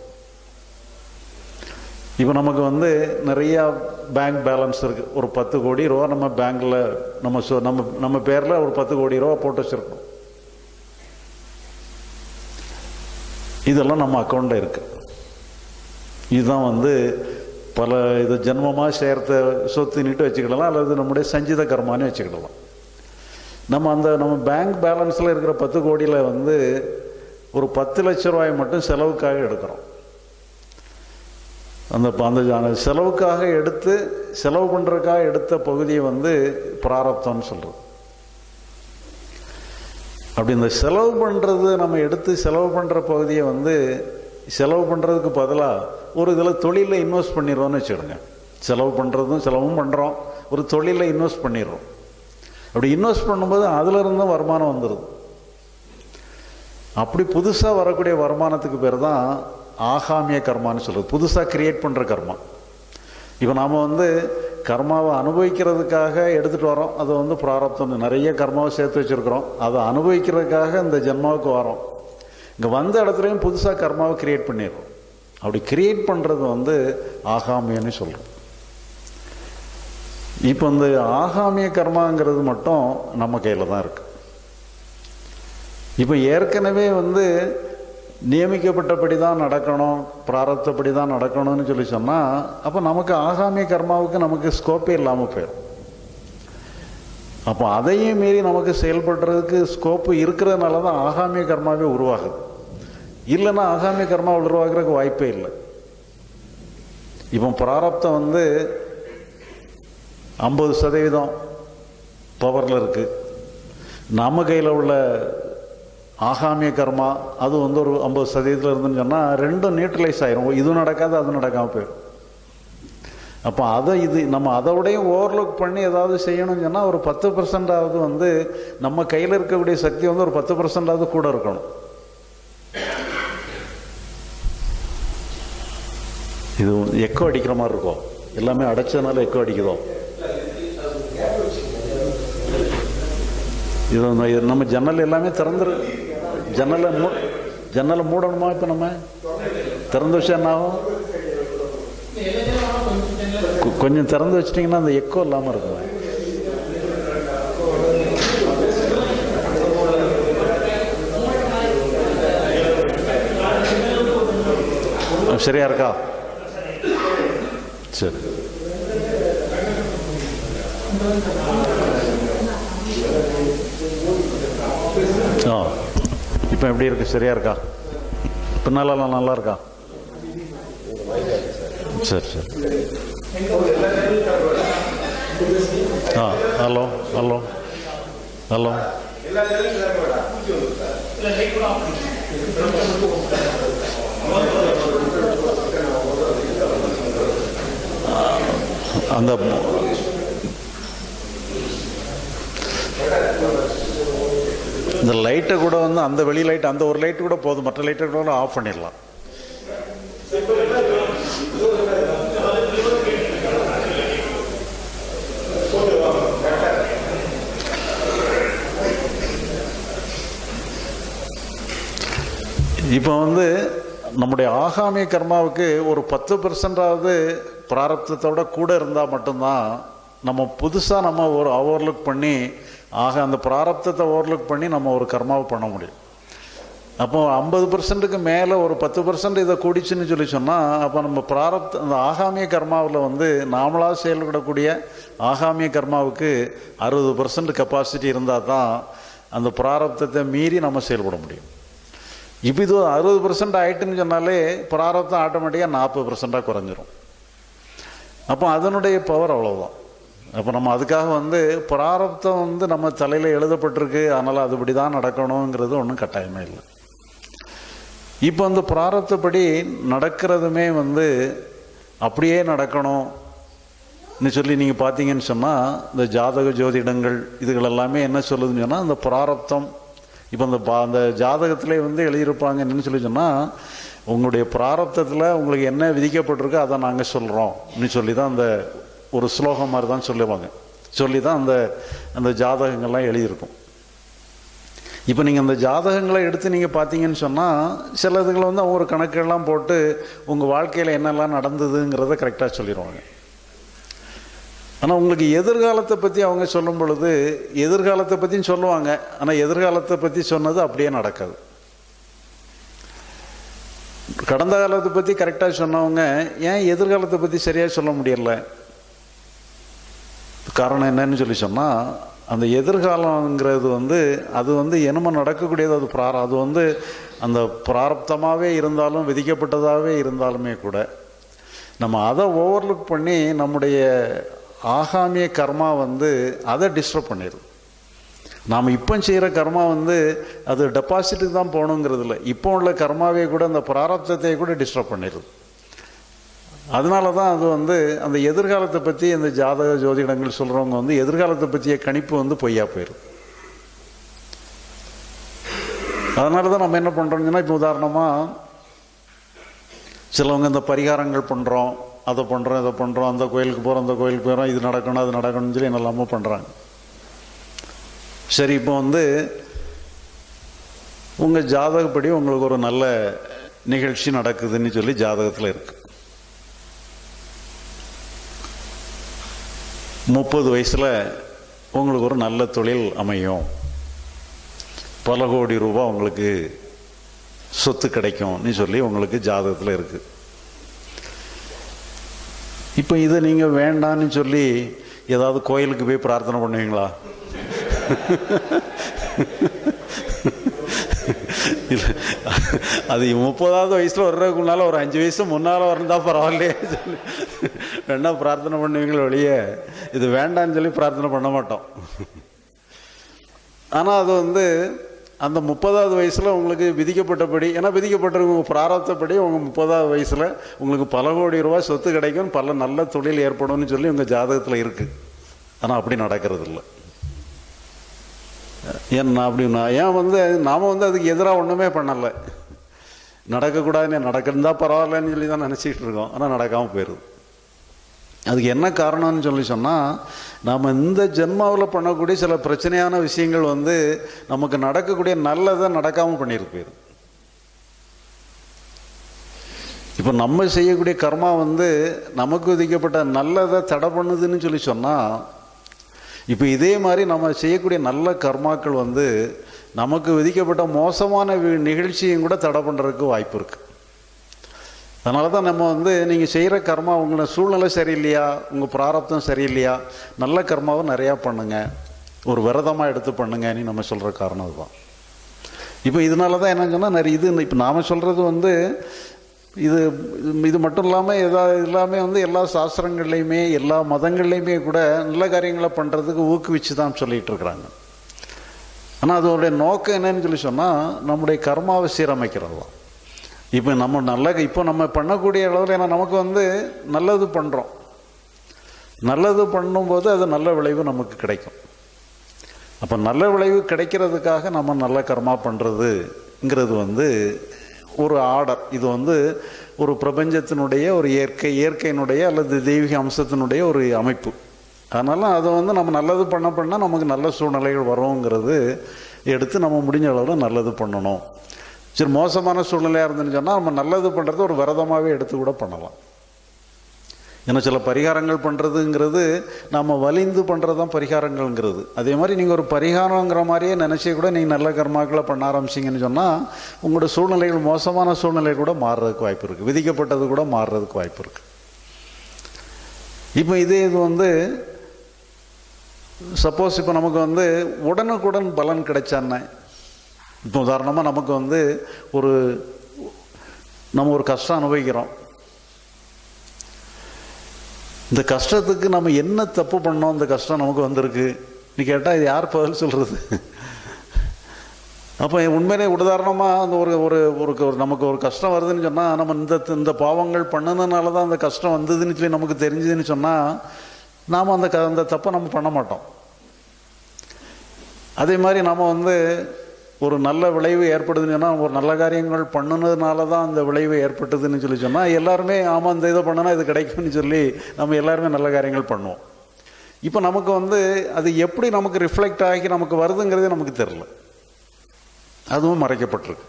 இப்போ நமக்கு வந்து நிறையா பேங்க் பேலன்ஸ் இருக்குது ஒரு பத்து கோடி ரூபா நம்ம பேங்க்கில் நம்ம சொ நம்ம நம்ம பேரில் ஒரு பத்து கோடி ரூபா போட்டு வச்சுருக்கோம் இதெல்லாம் நம்ம அக்கௌண்ட்டில் இருக்கு இதுதான் வந்து பல இது ஜென்மமாக சேர்த்த சொத்து நீட்டு வச்சுக்கிடலாம் அல்லது நம்முடைய சஞ்சித கர்மானே வச்சுக்கிடலாம் நம்ம அந்த நம்ம பேங்க் பேலன்ஸில் இருக்கிற பத்து கோடியில் வந்து ஒரு பத்து லட்ச ரூபாய் மட்டும் செலவுக்காக எடுக்கிறோம் அந்த அந்த அந்த செலவுக்காக எடுத்து செலவு பண்ணுறதுக்காக எடுத்த பகுதியை வந்து பிராரப்தம்னு சொல்கிறது அப்படி இந்த செலவு பண்ணுறது நம்ம எடுத்து செலவு பண்ணுற பகுதியை வந்து செலவு பண்ணுறதுக்கு பதிலாக ஒரு இதில் தொழிலில் இன்வெஸ்ட் பண்ணிடுறோம்னு வச்சுடுங்க செலவு பண்ணுறதும் செலவும் பண்ணுறோம் ஒரு தொழிலில் இன்வெஸ்ட் பண்ணிடுறோம் அப்படி இன்வெஸ்ட் பண்ணும்போது அதிலிருந்தும் வருமானம் வந்துடுது அப்படி புதுசாக வரக்கூடிய வருமானத்துக்கு பேர் தான் ஆகாமிய கர்மான்னு சொல்கிறது புதுசாக கிரியேட் பண்ணுற கர்மா இப்போ நாம் வந்து கர்மாவை அனுபவிக்கிறதுக்காக எடுத்துகிட்டு வரோம் அதை வந்து பிராரப்தம் நிறைய கர்மாவை சேர்த்து வச்சுருக்கிறோம் அதை அனுபவிக்கிறதுக்காக இந்த ஜென்மாவுக்கு வரோம் இங்கே வந்த இடத்துலையும் புதுசாக கர்மாவை கிரியேட் பண்ணிடுறோம் அப்படி கிரியேட் பண்ணுறது வந்து ஆகாமியன்னு சொல்கிறோம் இப்போ இந்த ஆகாமிய கர்மாங்கிறது மட்டும் நம்ம கையில் தான் இருக்கு இப்போ ஏற்கனவே வந்து நியமிக்கப்பட்டபடி தான் நடக்கணும் பிராரத்தப்படி தான் நடக்கணும்னு சொல்லி சொன்னால் அப்போ நமக்கு ஆகாமிய கர்மாவுக்கு நமக்கு ஸ்கோப்பே இல்லாமல் போயிடும் அப்போ அதையும் மீறி நமக்கு செயல்படுறதுக்கு ஸ்கோப்பு இருக்கிறதுனால தான் ஆகாமிய கர்மாவே உருவாகுது இல்லைன்னா ஆகாமிய கர்மா உருவாகிறதுக்கு வாய்ப்பே இல்லை இப்போ பிராரப்தம் வந்து ஐம்பது சதவீதம் பவரில் இருக்குது நம்ம கையில் உள்ள ஆகாமிய கர்மா அது வந்து ஒரு ஐம்பது சதவீதத்தில் இருந்துன்னு சொன்னால் ரெண்டும் நியூட்ரலைஸ் ஆயிரும் இதுவும் நடக்காது அதுவும் நடக்காமல் போயிடும் அப்போ அதை இது நம்ம அதோடையும் ஓவர்லுக் பண்ணி ஏதாவது செய்யணும்னு சொன்னால் ஒரு பத்து பர்சன்டாவது வந்து நம்ம கையில் இருக்கக்கூடிய சக்தி வந்து ஒரு பத்து பர்சன்டாவது கூட இருக்கணும் இது எக்கோ அடிக்கிற மாதிரி இருக்கும் எல்லாமே அடைச்சதுனால எக்கோ அடிக்குதோ இது வந்து இது நம்ம ஜன்னல் எல்லாமே திறந்துரு ஜன்னலை மூ ஜன்னலை மூடணுமா இப்போ நம்ம திறந்து வச்சா என்ன ஆகும் கொ- கொஞ்சம் திறந்து வச்சிட்டிங்கன்னா அந்த எக்கோ இல்லாமல் இருக்கும் அஹ் சரியா இருக்கா சரி ஆ இப்போ எப்படி இருக்கு சரியா இருக்கா பின்னாலலாம் நல்லா இருக்கா சரி சரி ஆ ஹலோ ஹலோ ஹலோ அந்த இந்த லைட்டை கூட வந்து அந்த வெளி லைட் அந்த ஒரு லைட்டு கூட போதும் மற்ற லைட்டை கூட ஆஃப் பண்ணிடலாம் இப்போ வந்து நம்முடைய ஆகாமிய கர்மாவுக்கு ஒரு பத்து பெர்சன்டாவது பிராரப்தத்தோட கூட இருந்தால் மட்டும்தான் நம்ம புதுசாக நம்ம ஒரு ஓவர்லுக் பண்ணி ஆக அந்த பிராரப்தத்தை ஓவர்லுக் பண்ணி நம்ம ஒரு கர்மாவை பண்ண முடியும் அப்போ ஐம்பது பர்சன்ட்டுக்கு மேலே ஒரு பத்து பர்சன்ட் இதை கூடிச்சுன்னு சொல்லி சொன்னால் அப்போ நம்ம பிராரப்த அந்த ஆகாமிய கர்மாவில் வந்து நாமளாக செயல்படக்கூடிய ஆகாமிய கர்மாவுக்கு அறுபது பர்சன்ட் கெப்பாசிட்டி இருந்தால் தான் அந்த பிராரப்தத்தை மீறி நம்ம செயல்பட முடியும் இப்போ இது அறுபது பர்சன்ட் ஆயிட்டுன்னு சொன்னாலே பிராரப்தம் ஆட்டோமேட்டிக்காக நாற்பது பர்சண்டாக குறைஞ்சிரும் அப்போ அதனுடைய பவர் அவ்வளவுதான் அப்போ நம்ம அதுக்காக வந்து பிராரப்தம் வந்து நம்ம தலையில் எழுதப்பட்டிருக்கு அதனால் அதுபடி தான் நடக்கணுங்கிறது ஒன்றும் கட்டாயமே இல்லை இப்போ அந்த பிராரப்தப்படி நடக்கிறதுமே வந்து அப்படியே நடக்கணும்னு சொல்லி நீங்கள் பார்த்தீங்கன்னு சொன்னால் இந்த ஜாதக ஜோதிடங்கள் இதுகள் எல்லாமே என்ன சொல்லுதுன்னு சொன்னால் அந்த பிராரப்தம் இப்போ அந்த பா அந்த ஜாதகத்திலே வந்து எழுதியிருப்பாங்க என்னன்னு சொல்லி சொன்னால் உங்களுடைய பிராரப்தத்தில் உங்களுக்கு என்ன விதிக்கப்பட்டிருக்கோ அதை நாங்கள் சொல்கிறோம்னு சொல்லி தான் அந்த ஒரு ஸ்லோகம் மாதிரி தான் சொல்லுவாங்க சொல்லி தான் அந்த அந்த ஜாதகங்கள்லாம் எழுதியிருக்கும் இப்போ நீங்கள் அந்த ஜாதகங்களை எடுத்து நீங்கள் பார்த்தீங்கன்னு சொன்னால் சில இதுகளை வந்து அவங்க ஒரு கணக்கெல்லாம் போட்டு உங்கள் வாழ்க்கையில் என்னெல்லாம் நடந்ததுங்கிறத கரெக்டாக சொல்லிடுவாங்க ஆனால் உங்களுக்கு எதிர்காலத்தை பற்றி அவங்க சொல்லும் பொழுது எதிர்காலத்தை பற்றியும் சொல்லுவாங்க ஆனால் எதிர்காலத்தை பற்றி சொன்னது அப்படியே நடக்காது கடந்த காலத்தை பற்றி கரெக்டாக சொன்னவங்க ஏன் எதிர்காலத்தை பற்றி சரியாக சொல்ல முடியல காரணம் என்னன்னு சொல்லி சொன்னால் அந்த எதிர்காலங்கிறது வந்து அது வந்து என்னமோ நடக்கக்கூடியது அது பிரார அது வந்து அந்த பிராரப்தமாகவே இருந்தாலும் விதிக்கப்பட்டதாகவே இருந்தாலுமே கூட நம்ம அதை ஓவர்லுக் பண்ணி நம்முடைய ஆகாமிய கர்மா வந்து அதை டிஸ்டர்ப் பண்ணிடுது நாம் இப்போ செய்கிற கர்மா வந்து அது டெபாசிட்டுக்கு தான் போகணுங்கிறது இல்லை இப்போ உள்ள கர்மாவே கூட அந்த பிராரப்தத்தை கூட டிஸ்டர்ப் பண்ணிடுது அதனால தான் அது வந்து அந்த எதிர்காலத்தை பற்றி அந்த ஜாதக ஜோதிடங்கள் சொல்கிறவங்க வந்து எதிர்காலத்தை பற்றிய கணிப்பு வந்து பொய்யா போயிடும் அதனால தான் நம்ம என்ன பண்ணுறோம்னா இப்போ உதாரணமாக சிலவங்க இந்த பரிகாரங்கள் பண்ணுறோம் அதை பண்ணுறோம் இதை பண்ணுறோம் அந்த கோயிலுக்கு போகிறோம் அந்த கோயிலுக்கு போகிறோம் இது நடக்கணும் அது நடக்கணும்னு சொல்லி என்னெல்லாமோ பண்ணுறாங்க சரி இப்போ வந்து உங்கள் ஜாதகப்படி உங்களுக்கு ஒரு நல்ல நிகழ்ச்சி நடக்குதுன்னு சொல்லி ஜாதகத்தில் இருக்கு முப்பது வயசில் உங்களுக்கு ஒரு நல்ல தொழில் அமையும் பல கோடி ரூபாய் உங்களுக்கு சொத்து கிடைக்கும்னு சொல்லி உங்களுக்கு ஜாதகத்தில் இருக்குது இப்போ இதை நீங்கள் வேண்டான்னு சொல்லி ஏதாவது கோயிலுக்கு போய் பிரார்த்தனை பண்ணுவீங்களா இல்லை அது முப்பதாவது வயசில் வர்றதுக்கு முன்னால் ஒரு அஞ்சு வயசு முன்னால் வரந்தா பரவாயில்லையே சொல்லி வேணா பிரார்த்தனை பண்ணுவீங்களே வெளியே இது வேண்டான்னு சொல்லி பிரார்த்தனை பண்ண மாட்டோம் ஆனால் அது வந்து அந்த முப்பதாவது வயசில் உங்களுக்கு விதிக்கப்பட்டபடி ஏன்னா விதிக்கப்பட்டிருக்க உங்கள் பிராரத்தப்படி உங்கள் முப்பதாவது வயசில் உங்களுக்கு பல கோடி ரூபாய் சொத்து கிடைக்கும் பல நல்ல தொழில் ஏற்படும்னு சொல்லி உங்கள் ஜாதகத்தில் இருக்குது ஆனால் அப்படி நடக்கிறது இல்லை ஏன் அப்படின்னா ஏன் வந்து நாம் வந்து அதுக்கு எதிராக ஒன்றுமே பண்ணலை நடக்கக்கூடாதுன்னு நடக்கிறதா பரவாயில்லன்னு சொல்லி தான் நினச்சிக்கிட்டு இருக்கோம் ஆனால் நடக்காமல் போயிடுது அதுக்கு என்ன காரணம்னு சொல்லி சொன்னால் நாம் இந்த ஜென்மாவில் பண்ணக்கூடிய சில பிரச்சனையான விஷயங்கள் வந்து நமக்கு நடக்கக்கூடிய நல்லதை நடக்காமல் பண்ணியிருக்கு போயிரு இப்போ நம்ம செய்யக்கூடிய கர்மா வந்து நமக்கு விதிக்கப்பட்ட நல்லதை தடை பண்ணுதுன்னு சொல்லி சொன்னால் இப்போ இதே மாதிரி நம்ம செய்யக்கூடிய நல்ல கர்மாக்கள் வந்து நமக்கு விதிக்கப்பட்ட மோசமான வி- நிகழ்ச்சியும் கூட தடை பண்ணுறதுக்கு வாய்ப்பு இருக்குது அதனால தான் நம்ம வந்து நீங்கள் செய்கிற கர்மா உங்களை சூழ்நிலை சரியில்லையா உங்கள் பிராரப்தம் சரியில்லையா நல்ல கர்மாவை நிறையா பண்ணுங்க ஒரு விரதமாக எடுத்து பண்ணுங்கன்னு நம்ம சொல்கிற காரணம் அதுதான் இப்போ இதனால தான் என்ன சொன்னால் நிறைய இது இப்போ நாம் சொல்கிறது வந்து இது இது- இது மட்டும் இல்லாமல் எதா எல்லாமே வந்து எல்லா சாஸ்திரங்கள்லையுமே எல்லா மதங்கள்லையுமே கூட நல்ல காரியங்களை பண்ணுறதுக்கு ஊக்குவிச்சு தான் சொல்லிகிட்டு இருக்கிறாங்க ஆனால் அதோடைய நோக்கம் என்னன்னு சொல்லி சொன்னால் நம்முடைய கர்மாவை சீரமைக்கிறது தான் இப்போ நம்ம நல்ல இப்போ நம்ம பண்ணக்கூடிய அளவில் ஏன்னா நமக்கு வந்து நல்லது பண்ணுறோம் நல்லது பண்ணும்போது அது நல்ல விளைவு நமக்கு கிடைக்கும் அப்போ நல்ல விளைவு கிடைக்கிறதுக்காக நம்ம நல்ல கர்மா பண்ணுறதுங்கிறது வந்து ஒரு ஆர்டர் இது வந்து ஒரு பிரபஞ்சத்தினுடைய ஒரு இயற்கை இயற்கையினுடைய அல்லது தெய்வீக அம்சத்தினுடைய ஒரு அமைப்பு அதனால் அதை வந்து நம்ம நல்லது பண்ண பண்ணால் நமக்கு நல்ல சூழ்நிலைகள் வருங்கிறது எடுத்து நம்ம முடிஞ்ச அளவில் நல்லது பண்ணணும் சரி மோசமான சூழ்நிலையாக இருந்துன்னு சொன்னால் நம்ம நல்லது பண்ணுறது ஒரு விரதமாகவே எடுத்து கூட பண்ணலாம் ஏன்னா சில பரிகாரங்கள் பண்ணுறதுங்கிறது நம்ம வலிந்து பண்ணுறது தான் பரிகாரங்கள்ங்கிறது அதே மாதிரி நீங்கள் ஒரு பரிகாரங்கிற மாதிரியே நினச்சி கூட நீங்கள் நல்ல கர்மாக்களை பண்ண ஆரம்பிச்சிங்கன்னு சொன்னால் உங்களோட சூழ்நிலைகள் மோசமான சூழ்நிலை கூட மாறுறதுக்கு வாய்ப்பு இருக்குது விதிக்கப்பட்டது கூட மாறுறதுக்கு வாய்ப்பு இருக்குது இப்போ இதே இது வந்து சப்போஸ் இப்போ நமக்கு வந்து உடனுக்குடன் பலன் கிடைச்சானே இப்போ உதாரணமாக நமக்கு வந்து ஒரு நம்ம ஒரு கஷ்டம் அனுபவிக்கிறோம் இந்த கஷ்டத்துக்கு நம்ம என்ன தப்பு பண்ணோம் இந்த கஷ்டம் நமக்கு வந்திருக்கு நீ கேட்டால் இது யார் பதில் சொல்கிறது அப்போ உண்மையிலே உதாரணமாக அந்த ஒரு ஒரு ஒரு ஒரு நமக்கு ஒரு கஷ்டம் வருதுன்னு சொன்னால் நம்ம இந்த இந்த பாவங்கள் பண்ணதுனால தான் அந்த கஷ்டம் வந்ததுன்னு சொல்லி நமக்கு தெரிஞ்சதுன்னு சொன்னால் நாம் அந்த க அந்த தப்பை நம்ம பண்ண மாட்டோம் அதே மாதிரி நம்ம வந்து ஒரு நல்ல விளைவு ஏற்படுதுன்னு சொன்னால் ஒரு நல்ல காரியங்கள் பண்ணுனதுனால தான் அந்த விளைவு ஏற்பட்டதுன்னு சொல்லி சொன்னால் எல்லாருமே ஆமாம் இந்த இதை பண்ணனா இது கிடைக்கும்னு சொல்லி நம்ம எல்லாருமே நல்ல காரியங்கள் பண்ணுவோம் இப்போ நமக்கு வந்து அது எப்படி நமக்கு ரிஃப்ளெக்ட் ஆகி நமக்கு வருதுங்கிறதே நமக்கு தெரில அதுவும் மறைக்கப்பட்டிருக்கு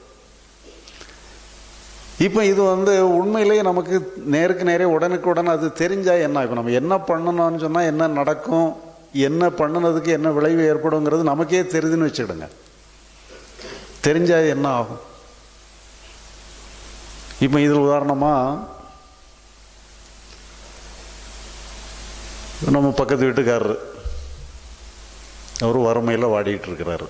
இப்போ இது வந்து உண்மையிலேயே நமக்கு நேருக்கு நேரே உடனுக்குடன் அது தெரிஞ்சா என்ன இப்போ நம்ம என்ன பண்ணணும்னு சொன்னால் என்ன நடக்கும் என்ன பண்ணுனதுக்கு என்ன விளைவு ஏற்படுங்கிறது நமக்கே தெரியுதுன்னு வச்சுக்கிடுங்க தெரிஞ்சா என்ன ஆகும் இப்போ இதில் உதாரணமாக நம்ம பக்கத்து வீட்டுக்காரரு அவர் வறுமையில் வாடிட்டு இருக்கிறாரு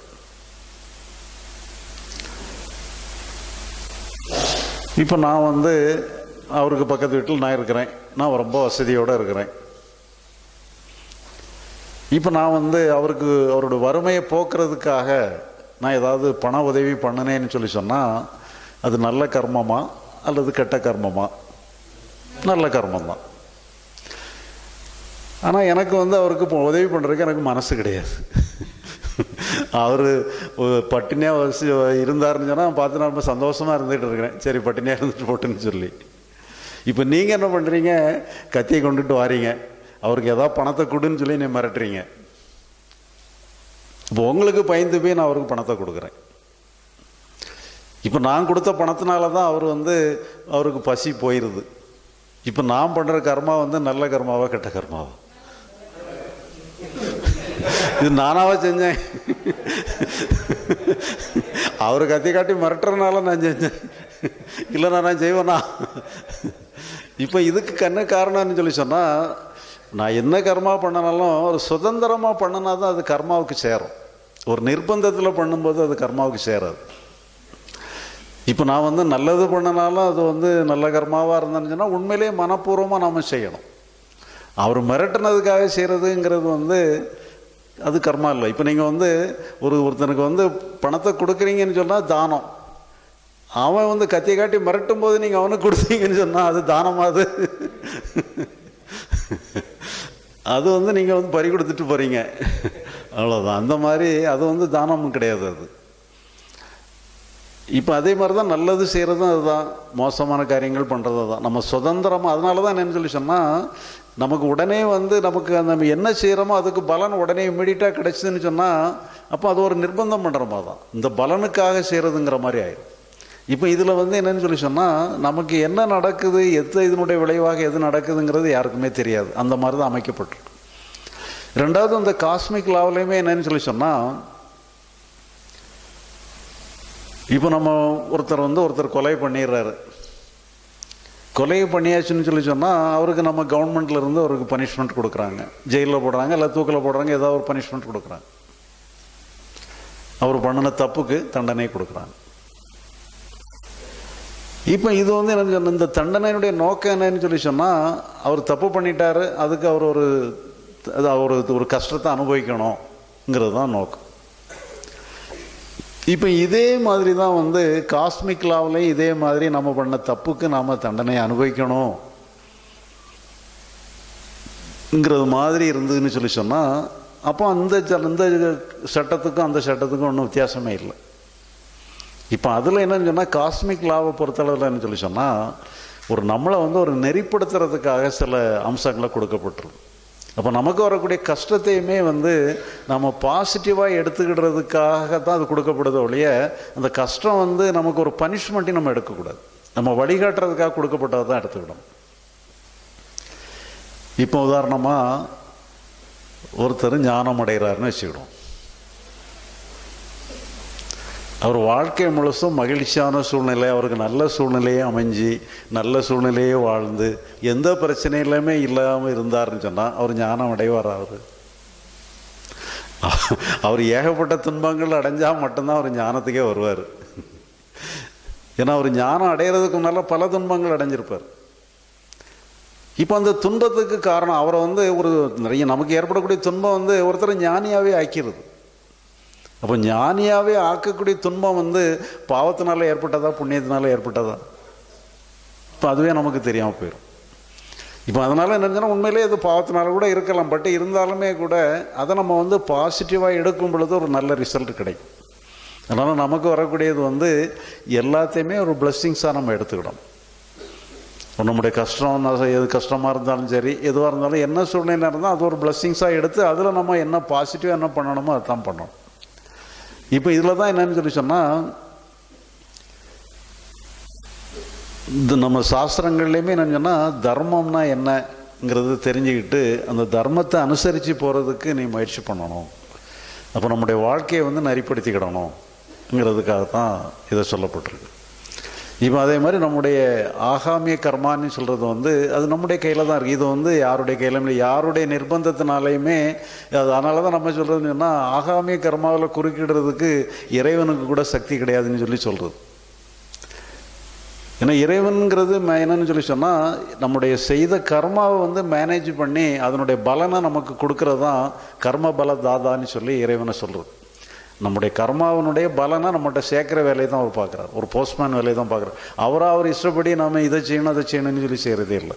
இப்போ நான் வந்து அவருக்கு பக்கத்து வீட்டில் நான் இருக்கிறேன் நான் ரொம்ப வசதியோடு இருக்கிறேன் இப்போ நான் வந்து அவருக்கு அவரோட வறுமையை போக்குறதுக்காக நான் ஏதாவது பண உதவி பண்ணினேன்னு சொல்லி சொன்னால் அது நல்ல கர்மமா அல்லது கெட்ட கர்மமா நல்ல கர்மம் தான் ஆனால் எனக்கு வந்து அவருக்கு இப்போ உதவி பண்ணுறதுக்கு எனக்கு மனசு கிடையாது அவர் பட்டினியாக வசி இருந்தாருன்னு சொன்னால் பார்த்து நான் ரொம்ப சந்தோஷமாக இருந்துகிட்டு இருக்கிறேன் சரி பட்டினியாக இருந்துட்டு போட்டுன்னு சொல்லி இப்போ நீங்கள் என்ன பண்ணுறீங்க கத்தியை கொண்டுட்டு வாரீங்க அவருக்கு ஏதாவது பணத்தை கொடுன்னு சொல்லி நீ மிரட்டுறீங்க இப்போ உங்களுக்கு பயந்து போய் நான் அவருக்கு பணத்தை கொடுக்குறேன் இப்போ நான் கொடுத்த பணத்தினால தான் அவர் வந்து அவருக்கு பசி போயிடுது இப்போ நான் பண்ணுற கர்மா வந்து நல்ல கர்மாவா கெட்ட கர்மாவா இது நானாவா செஞ்சேன் அவர் கத்தி காட்டி மிரட்டுறதுனால நான் செஞ்சேன் இல்லைண்ணா நான் செய்வேனா இப்போ இதுக்கு கண்ணு காரணம்னு சொல்லி சொன்னால் நான் என்ன கர்மா பண்ணனாலும் ஒரு சுதந்திரமாக பண்ணினா தான் அது கர்மாவுக்கு சேரும் ஒரு நிர்பந்தத்தில் பண்ணும்போது அது கர்மாவுக்கு சேராது இப்போ நான் வந்து நல்லது பண்ணினாலும் அது வந்து நல்ல கர்மாவாக இருந்தேன்னு சொன்னால் உண்மையிலேயே மனப்பூர்வமாக நாம் செய்யணும் அவர் மிரட்டினதுக்காக செய்கிறதுங்கிறது வந்து அது கர்மா இல்லை இப்போ நீங்கள் வந்து ஒரு ஒருத்தனுக்கு வந்து பணத்தை கொடுக்குறீங்கன்னு சொன்னால் தானம் அவன் வந்து கத்தியை காட்டி மிரட்டும் போது நீங்கள் அவனுக்கு கொடுத்தீங்கன்னு சொன்னால் அது தானமா அது அது வந்து நீங்கள் வந்து பறி கொடுத்துட்டு போகிறீங்க அவ்வளோதான் அந்த மாதிரி அது வந்து தானமும் கிடையாது அது இப்போ அதே மாதிரி தான் நல்லது செய்கிறதும் அதுதான் மோசமான காரியங்கள் பண்ணுறது தான் நம்ம சுதந்திரமாக அதனால தான் என்னன்னு சொல்லி சொன்னால் நமக்கு உடனே வந்து நமக்கு அந்த நம்ம என்ன செய்கிறோமோ அதுக்கு பலன் உடனே இம்மிடியட்டாக கிடைச்சதுன்னு சொன்னால் அப்போ அது ஒரு நிர்பந்தம் பண்ணுற மாதிரி தான் இந்த பலனுக்காக செய்கிறதுங்கிற மாதிரி ஆயிடும் இப்போ இதில் வந்து என்னன்னு சொல்லி சொன்னால் நமக்கு என்ன நடக்குது எது இதனுடைய விளைவாக எது நடக்குதுங்கிறது யாருக்குமே தெரியாது அந்த மாதிரி தான் அமைக்கப்பட்டிருக்கு ரெண்டாவது அந்த காஸ்மிக் லாவிலையுமே என்னன்னு சொல்லி சொன்னால் இப்போ நம்ம ஒருத்தர் வந்து ஒருத்தர் கொலை பண்ணிடுறாரு கொலை பண்ணியாச்சுன்னு சொல்லி சொன்னால் அவருக்கு நம்ம கவர்மெண்ட்ல இருந்து அவருக்கு பனிஷ்மெண்ட் கொடுக்குறாங்க ஜெயிலில் போடுறாங்க இல்லை தூக்கில் போடுறாங்க ஏதாவது ஒரு பனிஷ்மெண்ட் கொடுக்குறாங்க அவர் பண்ணின தப்புக்கு தண்டனை கொடுக்குறாங்க இப்போ இது வந்து என்ன சொன்ன இந்த தண்டனையினுடைய நோக்கம் என்னன்னு சொல்லி சொன்னால் அவர் தப்பு பண்ணிட்டாரு அதுக்கு அவர் ஒரு அது அவர் ஒரு கஷ்டத்தை அனுபவிக்கணுங்கிறது தான் நோக்கம் இப்போ இதே மாதிரி தான் வந்து காஸ்மிக் லாவிலையும் இதே மாதிரி நம்ம பண்ண தப்புக்கு நாம் தண்டனை அனுபவிக்கணும் ங்கிறது மாதிரி இருந்ததுன்னு சொல்லி சொன்னால் அப்போ அந்த ச- இந்த சட்டத்துக்கும் அந்த சட்டத்துக்கும் ஒன்றும் வித்தியாசமே இல்லை இப்போ அதில் என்னன்னு சொன்னால் காஸ்மிக் லாவை பொறுத்தளவில் என்ன சொல்லி சொன்னால் ஒரு நம்மளை வந்து ஒரு நெறிப்படுத்துறதுக்காக சில அம்சங்களை கொடுக்கப்பட்டிருக்கு அப்போ நமக்கு வரக்கூடிய கஷ்டத்தையுமே வந்து நம்ம பாசிட்டிவாக எடுத்துக்கிடுறதுக்காக தான் அது கொடுக்கப்படுது ஒழிய அந்த கஷ்டம் வந்து நமக்கு ஒரு பனிஷ்மெண்ட்டையும் நம்ம எடுக்கக்கூடாது நம்ம வழிகாட்டுறதுக்காக கொடுக்கப்பட்டதை தான் எடுத்துக்கிடணும் இப்போ உதாரணமாக ஒருத்தர் ஞானம் அடைகிறாருன்னு வச்சுக்கிடுவோம் அவர் வாழ்க்கை முழுசும் மகிழ்ச்சியான சூழ்நிலை அவருக்கு நல்ல சூழ்நிலையே அமைஞ்சு நல்ல சூழ்நிலையே வாழ்ந்து எந்த பிரச்சனையிலுமே இல்லாமல் இருந்தாருன்னு சொன்னால் அவர் ஞானம் அடைவார் அவர் அவர் ஏகப்பட்ட துன்பங்கள் அடைஞ்சால் மட்டும்தான் அவர் ஞானத்துக்கே வருவார் ஏன்னா அவர் ஞானம் அடையிறதுக்கு முன்னால் பல துன்பங்கள் அடைஞ்சிருப்பார் இப்போ அந்த துன்பத்துக்கு காரணம் அவரை வந்து ஒரு நிறைய நமக்கு ஏற்படக்கூடிய துன்பம் வந்து ஒருத்தர் ஞானியாகவே ஆக்கிடுது அப்போ ஞானியாகவே ஆக்கக்கூடிய துன்பம் வந்து பாவத்தினால ஏற்பட்டதா புண்ணியத்தினால ஏற்பட்டதா இப்போ அதுவே நமக்கு தெரியாமல் போயிடும் இப்போ அதனால் என்னச்சுன்னா உண்மையிலே இது பாவத்தினால கூட இருக்கலாம் பட் இருந்தாலுமே கூட அதை நம்ம வந்து பாசிட்டிவாக எடுக்கும் பொழுது ஒரு நல்ல ரிசல்ட் கிடைக்கும் அதனால் நமக்கு வரக்கூடியது வந்து எல்லாத்தையுமே ஒரு பிளெஸ்ஸிங்ஸாக நம்ம எடுத்துக்கிடணும் இப்போ நம்முடைய கஷ்டம் ந- எது கஷ்டமாக இருந்தாலும் சரி எதுவாக இருந்தாலும் என்ன சூழ்நிலை இருந்தால் அது ஒரு பிளெஸ்ஸிங்ஸாக எடுத்து அதில் நம்ம என்ன பாசிட்டிவாக என்ன பண்ணணுமோ அதுதான் பண்ணணும் இப்போ இதில் தான் என்னன்னு சொல்லி சொன்னால் இந்த நம்ம சாஸ்திரங்கள்லையுமே என்னன்னு சொன்னால் தர்மம்னா என்னங்கிறது தெரிஞ்சுக்கிட்டு அந்த தர்மத்தை அனுசரித்து போகிறதுக்கு நீ முயற்சி பண்ணணும் அப்போ நம்முடைய வாழ்க்கையை வந்து நெறிப்படுத்திக்கிடணுங்கிறதுக்காக தான் இதை சொல்லப்பட்டிருக்கு இப்போ அதே மாதிரி நம்முடைய ஆகாமிய கர்மான்னு சொல்கிறது வந்து அது நம்முடைய கையில் தான் இருக்குது இது வந்து யாருடைய கையிலும் இல்லை யாருடைய நிர்பந்தத்தினாலையுமே அது அதனால தான் நம்ம சொல்கிறது சொன்னால் ஆகாமிய கர்மாவில் குறுக்கிடுறதுக்கு இறைவனுக்கு கூட சக்தி கிடையாதுன்னு சொல்லி சொல்கிறது ஏன்னா இறைவன்கிறது ம- என்னன்னு சொல்லி சொன்னால் நம்முடைய செய்த கர்மாவை வந்து மேனேஜ் பண்ணி அதனுடைய பலனை நமக்கு கொடுக்கறது தான் கர்ம பல தாதான்னு சொல்லி இறைவனை சொல்கிறது நம்முடைய கர்மாவினுடைய பலனை நம்மகிட்ட சேர்க்குற வேலையை தான் அவர் பார்க்குறாரு ஒரு போஸ்ட்மேன் வேலையை தான் பார்க்குறாரு அவராக அவர் இஷ்டப்படி நம்ம இதை செய்யணும் அதை செய்யணும்னு சொல்லி செய்கிறதே இல்லை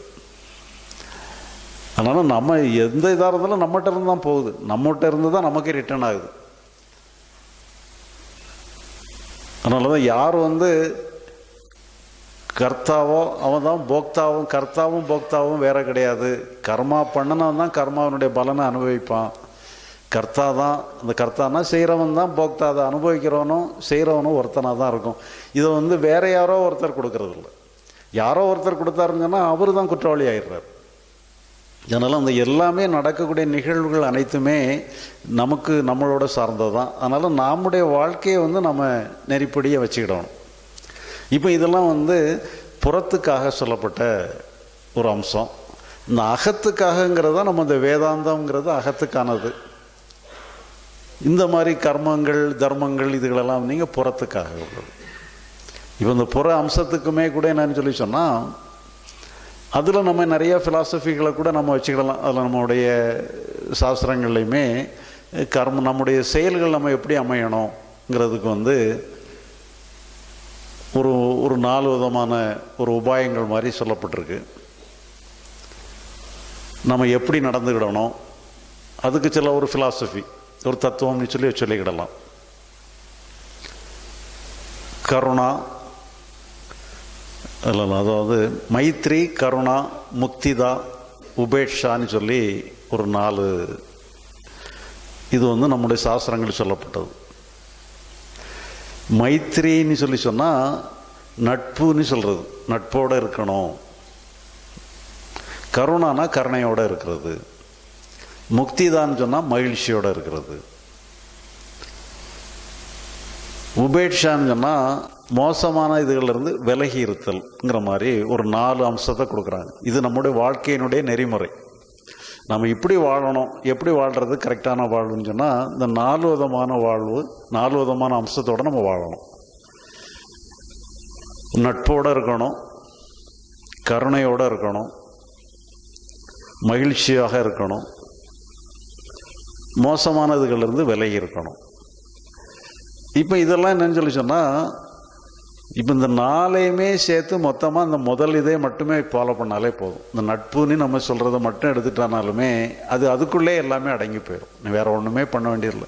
அதனால் நம்ம எந்த இதாக இருந்தாலும் நம்மகிட்ட இருந்து தான் போகுது நம்மகிட்ட இருந்து தான் நமக்கு ரிட்டர்ன் ஆகுது அதனால தான் யார் வந்து கர்த்தாவோ அவன் தான் போக்தாவும் கர்த்தாவும் போக்தாவும் வேற கிடையாது கர்மா பண்ணனவன் தான் கர்மாவினுடைய பலனை அனுபவிப்பான் கர்த்தா தான் அந்த கர்த்தானா செய்கிறவன் தான் போக்தா அதை அனுபவிக்கிறவனும் செய்கிறவனும் ஒருத்தனாக தான் இருக்கும் இதை வந்து வேற யாரோ ஒருத்தர் கொடுக்கறது இல்லை யாரோ ஒருத்தர் கொடுத்தாருன்னு சொன்னால் அவர் தான் குற்றவாளி ஆயிடுறார் அதனால் அந்த எல்லாமே நடக்கக்கூடிய நிகழ்வுகள் அனைத்துமே நமக்கு நம்மளோட சார்ந்தது தான் அதனால் நம்முடைய வாழ்க்கையை வந்து நம்ம நெறிப்படியை வச்சுக்கிடணும் இப்போ இதெல்லாம் வந்து புறத்துக்காக சொல்லப்பட்ட ஒரு அம்சம் இந்த அகத்துக்காகங்கிறது தான் நம்ம இந்த வேதாந்தம்ங்கிறது அகத்துக்கானது இந்த மாதிரி கர்மங்கள் தர்மங்கள் இதுகளெல்லாம் நீங்கள் புறத்துக்காக உள்ளது இப்போ இந்த புற அம்சத்துக்குமே கூட என்னன்னு சொல்லி சொன்னால் அதில் நம்ம நிறைய ஃபிலாசபிகளை கூட நம்ம வச்சுக்கிடலாம் அதில் நம்மளுடைய சாஸ்திரங்கள்லையுமே கர்ம நம்முடைய செயல்கள் நம்ம எப்படி அமையணுங்கிறதுக்கு வந்து ஒரு ஒரு நாலு விதமான ஒரு உபாயங்கள் மாதிரி சொல்லப்பட்டிருக்கு நம்ம எப்படி நடந்துக்கிடணும் அதுக்கு சில ஒரு ஃபிலாசபி ஒரு தத்துவம்னு சொல்லி சொல்லிக்கிடலாம் கருணா இல்லை இல்லை, அதாவது மைத்ரி கருணா முக்திதா உபேட்சான்னு சொல்லி ஒரு நாலு இது வந்து நம்முடைய சாஸ்திரங்கள் சொல்லப்பட்டது மைத்ரின்னு சொல்லி சொன்னால் நட்புன்னு சொல்கிறது நட்போடு இருக்கணும் கருணானா கருணையோடு இருக்கிறது முக்திதான்னு சொன்னால் மகிழ்ச்சியோடு இருக்கிறது உபேட்சான்னு சொன்னால் மோசமான இதுகளிலிருந்து விலகி இருத்தல்ங்கிற மாதிரி ஒரு நாலு அம்சத்தை கொடுக்குறாங்க இது நம்முடைய வாழ்க்கையினுடைய நெறிமுறை நம்ம இப்படி வாழணும் எப்படி வாழ்கிறது கரெக்டான வாழ்வுன்னு சொன்னால் இந்த நாலு விதமான வாழ்வு நாலு விதமான அம்சத்தோடு நம்ம வாழணும் நட்போடு இருக்கணும் கருணையோடு இருக்கணும் மகிழ்ச்சியாக இருக்கணும் மோசமானதுகளிலிருந்து விலகி இருக்கணும் இப்போ இதெல்லாம் என்னன்னு சொல்லி சொன்னால் இப்போ இந்த நாளையுமே சேர்த்து மொத்தமாக இந்த முதல் இதே மட்டுமே ஃபாலோ பண்ணாலே போதும் இந்த நட்புன்னு நம்ம சொல்கிறத மட்டும் எடுத்துட்டானாலுமே அது அதுக்குள்ளே எல்லாமே அடங்கி போயிடும் வேற ஒன்றுமே பண்ண வேண்டியதில்லை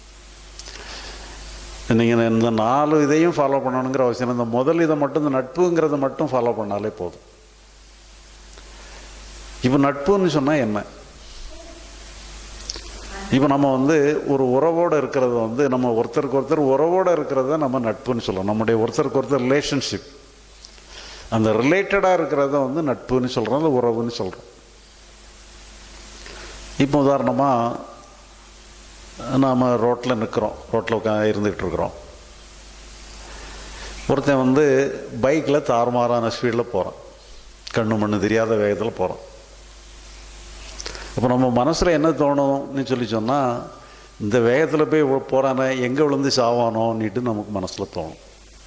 நீங்கள் இந்த நாலு இதையும் ஃபாலோ பண்ணணுங்கிற அவசியம் இல்லை. இந்த முதல் இதை மட்டும் இந்த நட்புங்கிறத மட்டும் ஃபாலோ பண்ணாலே போதும் இப்போ நட்புன்னு சொன்னால் என்ன இப்போ நம்ம வந்து ஒரு உறவோடு இருக்கிறது வந்து நம்ம ஒருத்தருக்கு ஒருத்தர் உறவோடு இருக்கிறத நம்ம நட்புன்னு சொல்லுவோம் நம்முடைய ஒருத்தருக்கு ஒருத்தர் ரிலேஷன்ஷிப் அந்த ரிலேட்டடாக இருக்கிறத வந்து நட்புன்னு சொல்கிறோம் அந்த உறவுன்னு சொல்கிறோம் இப்போ உதாரணமாக நாம் ரோட்டில் நிற்கிறோம் ரோட்டில் உட்கா இருந்துகிட்டு இருக்கிறோம் ஒருத்தன் வந்து பைக்கில் தாறுமாறான ஸ்பீடில் போகிறான் கண்ணு மண்ணு தெரியாத வேகத்தில் போகிறான் அப்போ நம்ம மனசில் என்ன தோணும்னு சொல்லி சொன்னால் இந்த வேகத்தில் போய் போகிறானே எங்கே விழுந்து சாவானோன்னுட்டு நமக்கு மனசில் தோணும்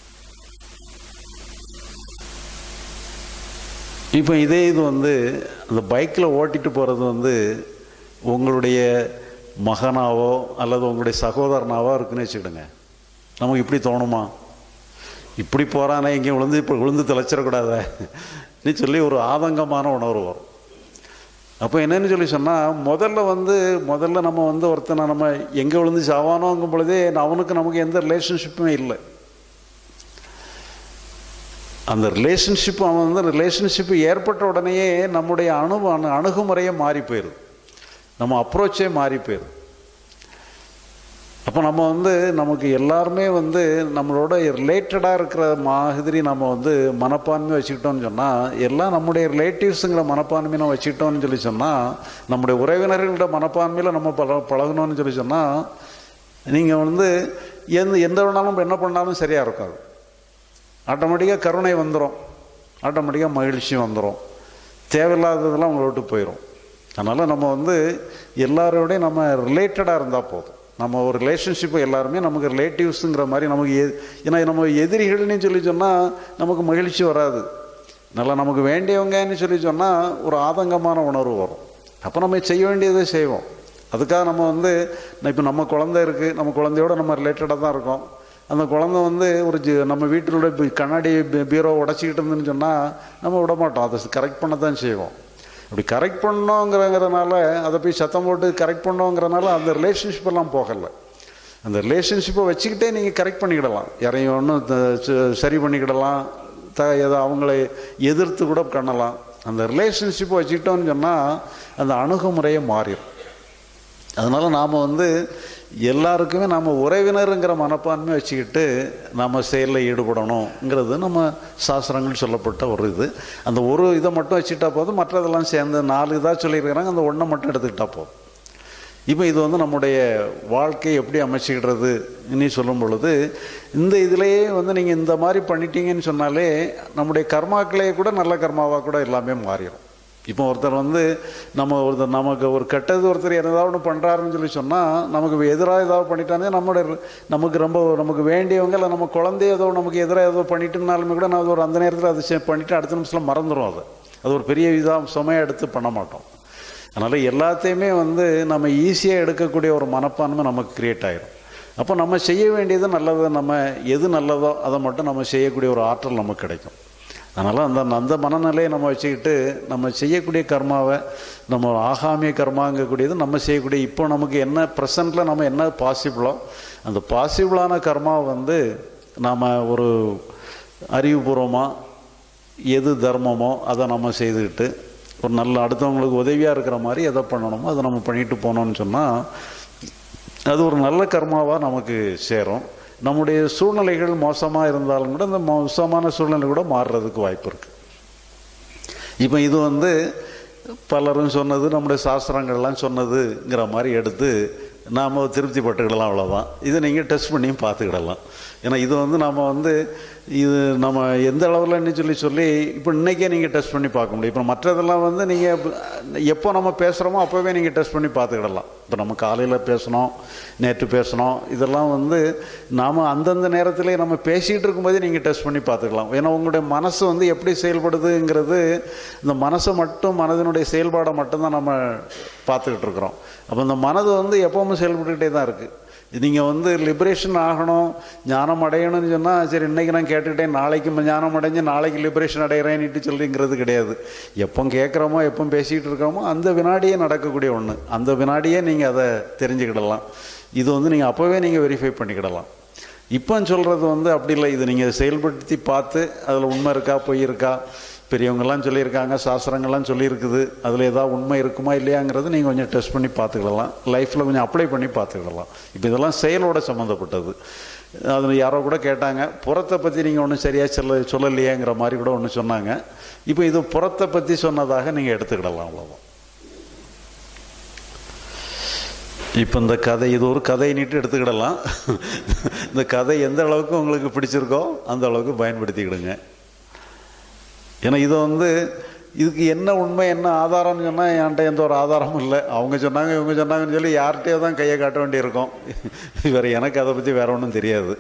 இப்போ இதே இது வந்து அந்த பைக்கில் ஓட்டிட்டு போகிறது வந்து உங்களுடைய மகனாவோ அல்லது உங்களுடைய சகோதரனாவோ இருக்குன்னு வச்சுக்கிடுங்க நமக்கு இப்படி தோணுமா இப்படி போகிறானே எங்கேயும் விழுந்து இப்போ விழுந்து தொலைச்சிடக்கூடாத நீ சொல்லி ஒரு ஆதங்கமான உணர்வு வரும் அப்போ என்னன்னு சொல்லி சொன்னால் முதல்ல வந்து முதல்ல நம்ம வந்து ஒருத்தனை நம்ம எங்கே விழுந்து சாவானோங்கும் பொழுதே அவனுக்கு நமக்கு எந்த ரிலேஷன்ஷிப்புமே இல்லை அந்த ரிலேஷன்ஷிப் அவன் வந்து ரிலேஷன்ஷிப் ஏற்பட்ட உடனேயே நம்முடைய அணு அணு அணுகுமுறையே மாறி போயிடுது நம்ம அப்ரோச்சே மாறி போயிடுது அப்போ நம்ம வந்து நமக்கு எல்லாருமே வந்து நம்மளோட ரிலேட்டடாக இருக்கிற மாதிரி நம்ம வந்து மனப்பான்மை வச்சுக்கிட்டோம்னு சொன்னால் எல்லாம் நம்முடைய ரிலேட்டிவ்ஸுங்கிற மனப்பான்மையை நம்ம வச்சுக்கிட்டோம்னு சொல்லி சொன்னால் நம்முடைய உறவினர்களோட மனப்பான்மையில் நம்ம பழ பழகணும்னு சொல்லி சொன்னால் நீங்கள் வந்து எந்த எந்த வேணாலும் என்ன பண்ணாலும் சரியாக இருக்காது ஆட்டோமேட்டிக்காக கருணை வந்துடும் ஆட்டோமேட்டிக்காக மகிழ்ச்சி வந்துடும் தேவையில்லாததெல்லாம் உங்களை விட்டு போயிடும் அதனால் நம்ம வந்து எல்லாரோடையும் நம்ம ரிலேட்டடாக இருந்தால் போதும் நம்ம ஒரு ரிலேஷன்ஷிப்பு எல்லாருமே நமக்கு ரிலேட்டிவ்ஸுங்கிற மாதிரி நமக்கு எ ஏன்னா நம்ம எதிரிகள்னு சொல்லி சொன்னால் நமக்கு மகிழ்ச்சி வராது நல்லா நமக்கு வேண்டியவங்கன்னு சொல்லி சொன்னால் ஒரு ஆதங்கமான உணர்வு வரும் அப்போ நம்ம செய்ய வேண்டியதை செய்வோம் அதுக்காக நம்ம வந்து இப்போ நம்ம குழந்தை இருக்குது நம்ம குழந்தையோட நம்ம ரிலேட்டடாக தான் இருக்கோம் அந்த குழந்தை வந்து ஒரு ஜி நம்ம வீட்டிலோட பி- கண்ணாடி பி- பீரோ உடச்சிக்கிட்டு இருந்துன்னு சொன்னால் நம்ம விட மாட்டோம் அதை கரெக்ட் பண்ண தான் செய்வோம் அப்படி கரெக்ட் பண்ணோங்கிறங்கிறனால அதை போய் சத்தம் போட்டு கரெக்ட் பண்ணோங்கிறனால அந்த ரிலேஷன்ஷிப் எல்லாம் போகலை அந்த ரிலேஷன்ஷிப்பை வச்சுக்கிட்டே நீங்கள் கரெக்ட் பண்ணிக்கிடலாம் யாரையும் ஒன்றும் சரி பண்ணிக்கிடலாம் த எதை அவங்களை எதிர்த்து கூட பண்ணலாம் அந்த ரிலேஷன்ஷிப்பை வச்சுக்கிட்டோம்னு சொன்னால் அந்த அணுகுமுறையே மாறிடும் அதனால் நாம் வந்து எல்லாருக்குமே நம்ம உறவினருங்கிற மனப்பான்மை வச்சுக்கிட்டு நம்ம செயலில் ஈடுபடணுங்கிறது நம்ம சாஸ்திரங்கள் சொல்லப்பட்ட ஒரு இது அந்த ஒரு இதை மட்டும் வச்சுக்கிட்டா போதும் மற்றதெல்லாம் சேர்ந்து நாலு இதாக சொல்லியிருக்கிறாங்க அந்த ஒன்றை மட்டும் எடுத்துக்கிட்டா போதும் இப்போ இது வந்து நம்முடைய வாழ்க்கையை எப்படி அமைச்சிக்கிடுறது இனி சொல்லும் பொழுது இந்த இதிலேயே வந்து நீங்கள் இந்த மாதிரி பண்ணிட்டீங்கன்னு சொன்னாலே நம்முடைய கர்மாக்களே கூட நல்ல கர்மாவாக கூட எல்லாமே மாறிடும் இப்போ ஒருத்தர் வந்து நம்ம ஒருத்தர் நமக்கு ஒரு கெட்டது ஒருத்தர் ஏதாவது ஒன்று பண்ணுறாருன்னு சொல்லி சொன்னால் நமக்கு எதிராக ஏதாவது பண்ணிட்டானே நம்மளுடைய நமக்கு ரொம்ப நமக்கு வேண்டியவங்க இல்லை நம்ம குழந்தைய ஏதோ நமக்கு எதிராக ஏதோ பண்ணிட்டுனாலுமே கூட நான் அது ஒரு அந்த நேரத்தில் அது செ- பண்ணிட்டு அடுத்த நிமிஷத்தில் மறந்துடும் அது அது ஒரு பெரிய இதாக சுமையாக எடுத்து பண்ண மாட்டோம் அதனால் எல்லாத்தையுமே வந்து நம்ம ஈஸியாக எடுக்கக்கூடிய ஒரு மனப்பான்மை நமக்கு கிரியேட் ஆயிரும் அப்போ நம்ம செய்ய வேண்டியது நல்லது நம்ம எது நல்லதோ அதை மட்டும் நம்ம செய்யக்கூடிய ஒரு ஆற்றல் நமக்கு கிடைக்கும் அதனால் அந்த அந்த மனநிலையை நம்ம வச்சுக்கிட்டு நம்ம செய்யக்கூடிய கர்மாவை நம்ம ஆகாமிய கர்மாங்கக்கூடியது நம்ம செய்யக்கூடிய இப்போ நமக்கு என்ன ப்ரெசண்டில் நம்ம என்ன பாசிபிளோ அந்த பாசிபிளான கர்மாவை வந்து நாம் ஒரு அறிவுபூர்வமாக எது தர்மமோ அதை நம்ம செய்துக்கிட்டு ஒரு நல்ல அடுத்தவங்களுக்கு உதவியாக இருக்கிற மாதிரி எதை பண்ணணுமோ அதை நம்ம பண்ணிட்டு போனோம்னு சொன்னால் அது ஒரு நல்ல கர்மாவாக நமக்கு சேரும் நம்முடைய சூழ்நிலைகள் மோசமாக இருந்தாலும் கூட அந்த மோசமான சூழ்நிலை கூட மாறுறதுக்கு வாய்ப்பு இருக்குது இப்போ இது வந்து பலரும் சொன்னது நம்முடைய சாஸ்திரங்கள்லாம் சொன்னதுங்கிற மாதிரி எடுத்து நாம் திருப்தி பட்டுக்கிடலாம் அவ்வளோதான் இதை நீங்கள் டெஸ்ட் பண்ணியும் பார்த்துக்கிடலாம் ஏன்னா இது வந்து நம்ம வந்து இது நம்ம எந்த அளவில்னு சொல்லி சொல்லி இப்போ இன்றைக்கே நீங்கள் டெஸ்ட் பண்ணி பார்க்க முடியும் இப்போ மற்றதெல்லாம் வந்து நீங்கள் எப்போ நம்ம பேசுகிறோமோ அப்போவே நீங்கள் டெஸ்ட் பண்ணி பார்த்துக்கிடலாம் இப்போ நம்ம காலையில் பேசணும் நேற்று பேசணும் இதெல்லாம் வந்து நாம் அந்தந்த நேரத்திலே நம்ம பேசிகிட்டு இருக்கும்போதே நீங்கள் டெஸ்ட் பண்ணி பார்த்துக்கலாம் ஏன்னா உங்களுடைய மனசு வந்து எப்படி செயல்படுதுங்கிறது இந்த மனசை மட்டும் மனதினுடைய செயல்பாடை மட்டும்தான் நம்ம பார்த்துக்கிட்டு இருக்கிறோம் அப்போ இந்த மனது வந்து எப்போவுமே செயல்பட்டுக்கிட்டே தான் இருக்குது நீங்கள் வந்து லிபரேஷன் ஆகணும் ஞானம் அடையணும்னு சொன்னால் சரி இன்றைக்கி நான் கேட்டுக்கிட்டேன் நாளைக்கு ஞானம் அடைஞ்சு நாளைக்கு லிபரேஷன் அடைகிறேன்னுட்டு சொல்லிங்கிறது கிடையாது எப்போ கேட்குறோமோ எப்போ பேசிக்கிட்டு இருக்கிறோமோ அந்த வினாடியே நடக்கக்கூடிய ஒன்று அந்த வினாடியே நீங்கள் அதை தெரிஞ்சுக்கிடலாம் இது வந்து நீங்கள் அப்போவே நீங்கள் வெரிஃபை பண்ணிக்கிடலாம் இப்போ சொல்கிறது வந்து அப்படி இல்லை இது நீங்கள் செயல்படுத்தி பார்த்து அதில் உண்மை இருக்கா பொய் இருக்கா பெரியவங்கெல்லாம் சொல்லியிருக்காங்க சாஸ்திரங்கள்லாம் சொல்லியிருக்குது அதில் ஏதாவது உண்மை இருக்குமா இல்லையாங்கிறது நீங்கள் கொஞ்சம் டெஸ்ட் பண்ணி பார்த்துக்கிடலாம் லைஃப்பில் கொஞ்சம் அப்ளை பண்ணி பார்த்துக்கிடலாம் இப்போ இதெல்லாம் செயலோட சம்மந்தப்பட்டது அதில் யாரோ கூட கேட்டாங்க புறத்தை பற்றி நீங்கள் ஒன்றும் சரியாக சொல்ல சொல்லலையேங்கிற மாதிரி கூட ஒன்று சொன்னாங்க இப்போ இது புறத்தை பற்றி சொன்னதாக நீங்கள் எடுத்துக்கிடலாம் அவ்வளோதான் இப்போ இந்த கதை இது ஒரு கதை நீட்டு எடுத்துக்கிடலாம் இந்த கதை எந்த அளவுக்கு உங்களுக்கு பிடிச்சிருக்கோ அந்த அளவுக்கு பயன்படுத்திக்கிடுங்க ஏன்னா இதை வந்து இதுக்கு என்ன உண்மை என்ன ஆதாரம்னு சொன்னால் என்கிட்ட எந்த ஒரு ஆதாரமும் இல்லை அவங்க சொன்னாங்க இவங்க சொன்னாங்கன்னு சொல்லி யார்கிட்டயோ தான் கையை காட்ட வேண்டியிருக்கும் வேறு எனக்கு அதை பற்றி வேற ஒன்றும் தெரியாது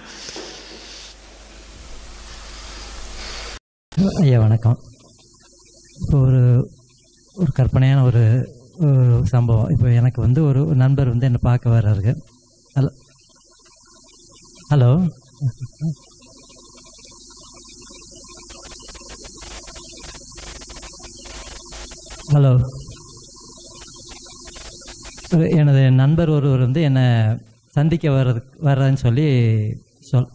ஐயா வணக்கம் இப்போ ஒரு ஒரு கற்பனையான ஒரு ஒரு சம்பவம் இப்போ எனக்கு வந்து ஒரு நண்பர் வந்து என்னை பார்க்க வர்றாரு ஹலோ ஹலோ ஹலோ ஒரு எனது நண்பர் ஒருவர் வந்து என்னை சந்திக்க வர்றது வர்றேன்னு சொல்லி சொல்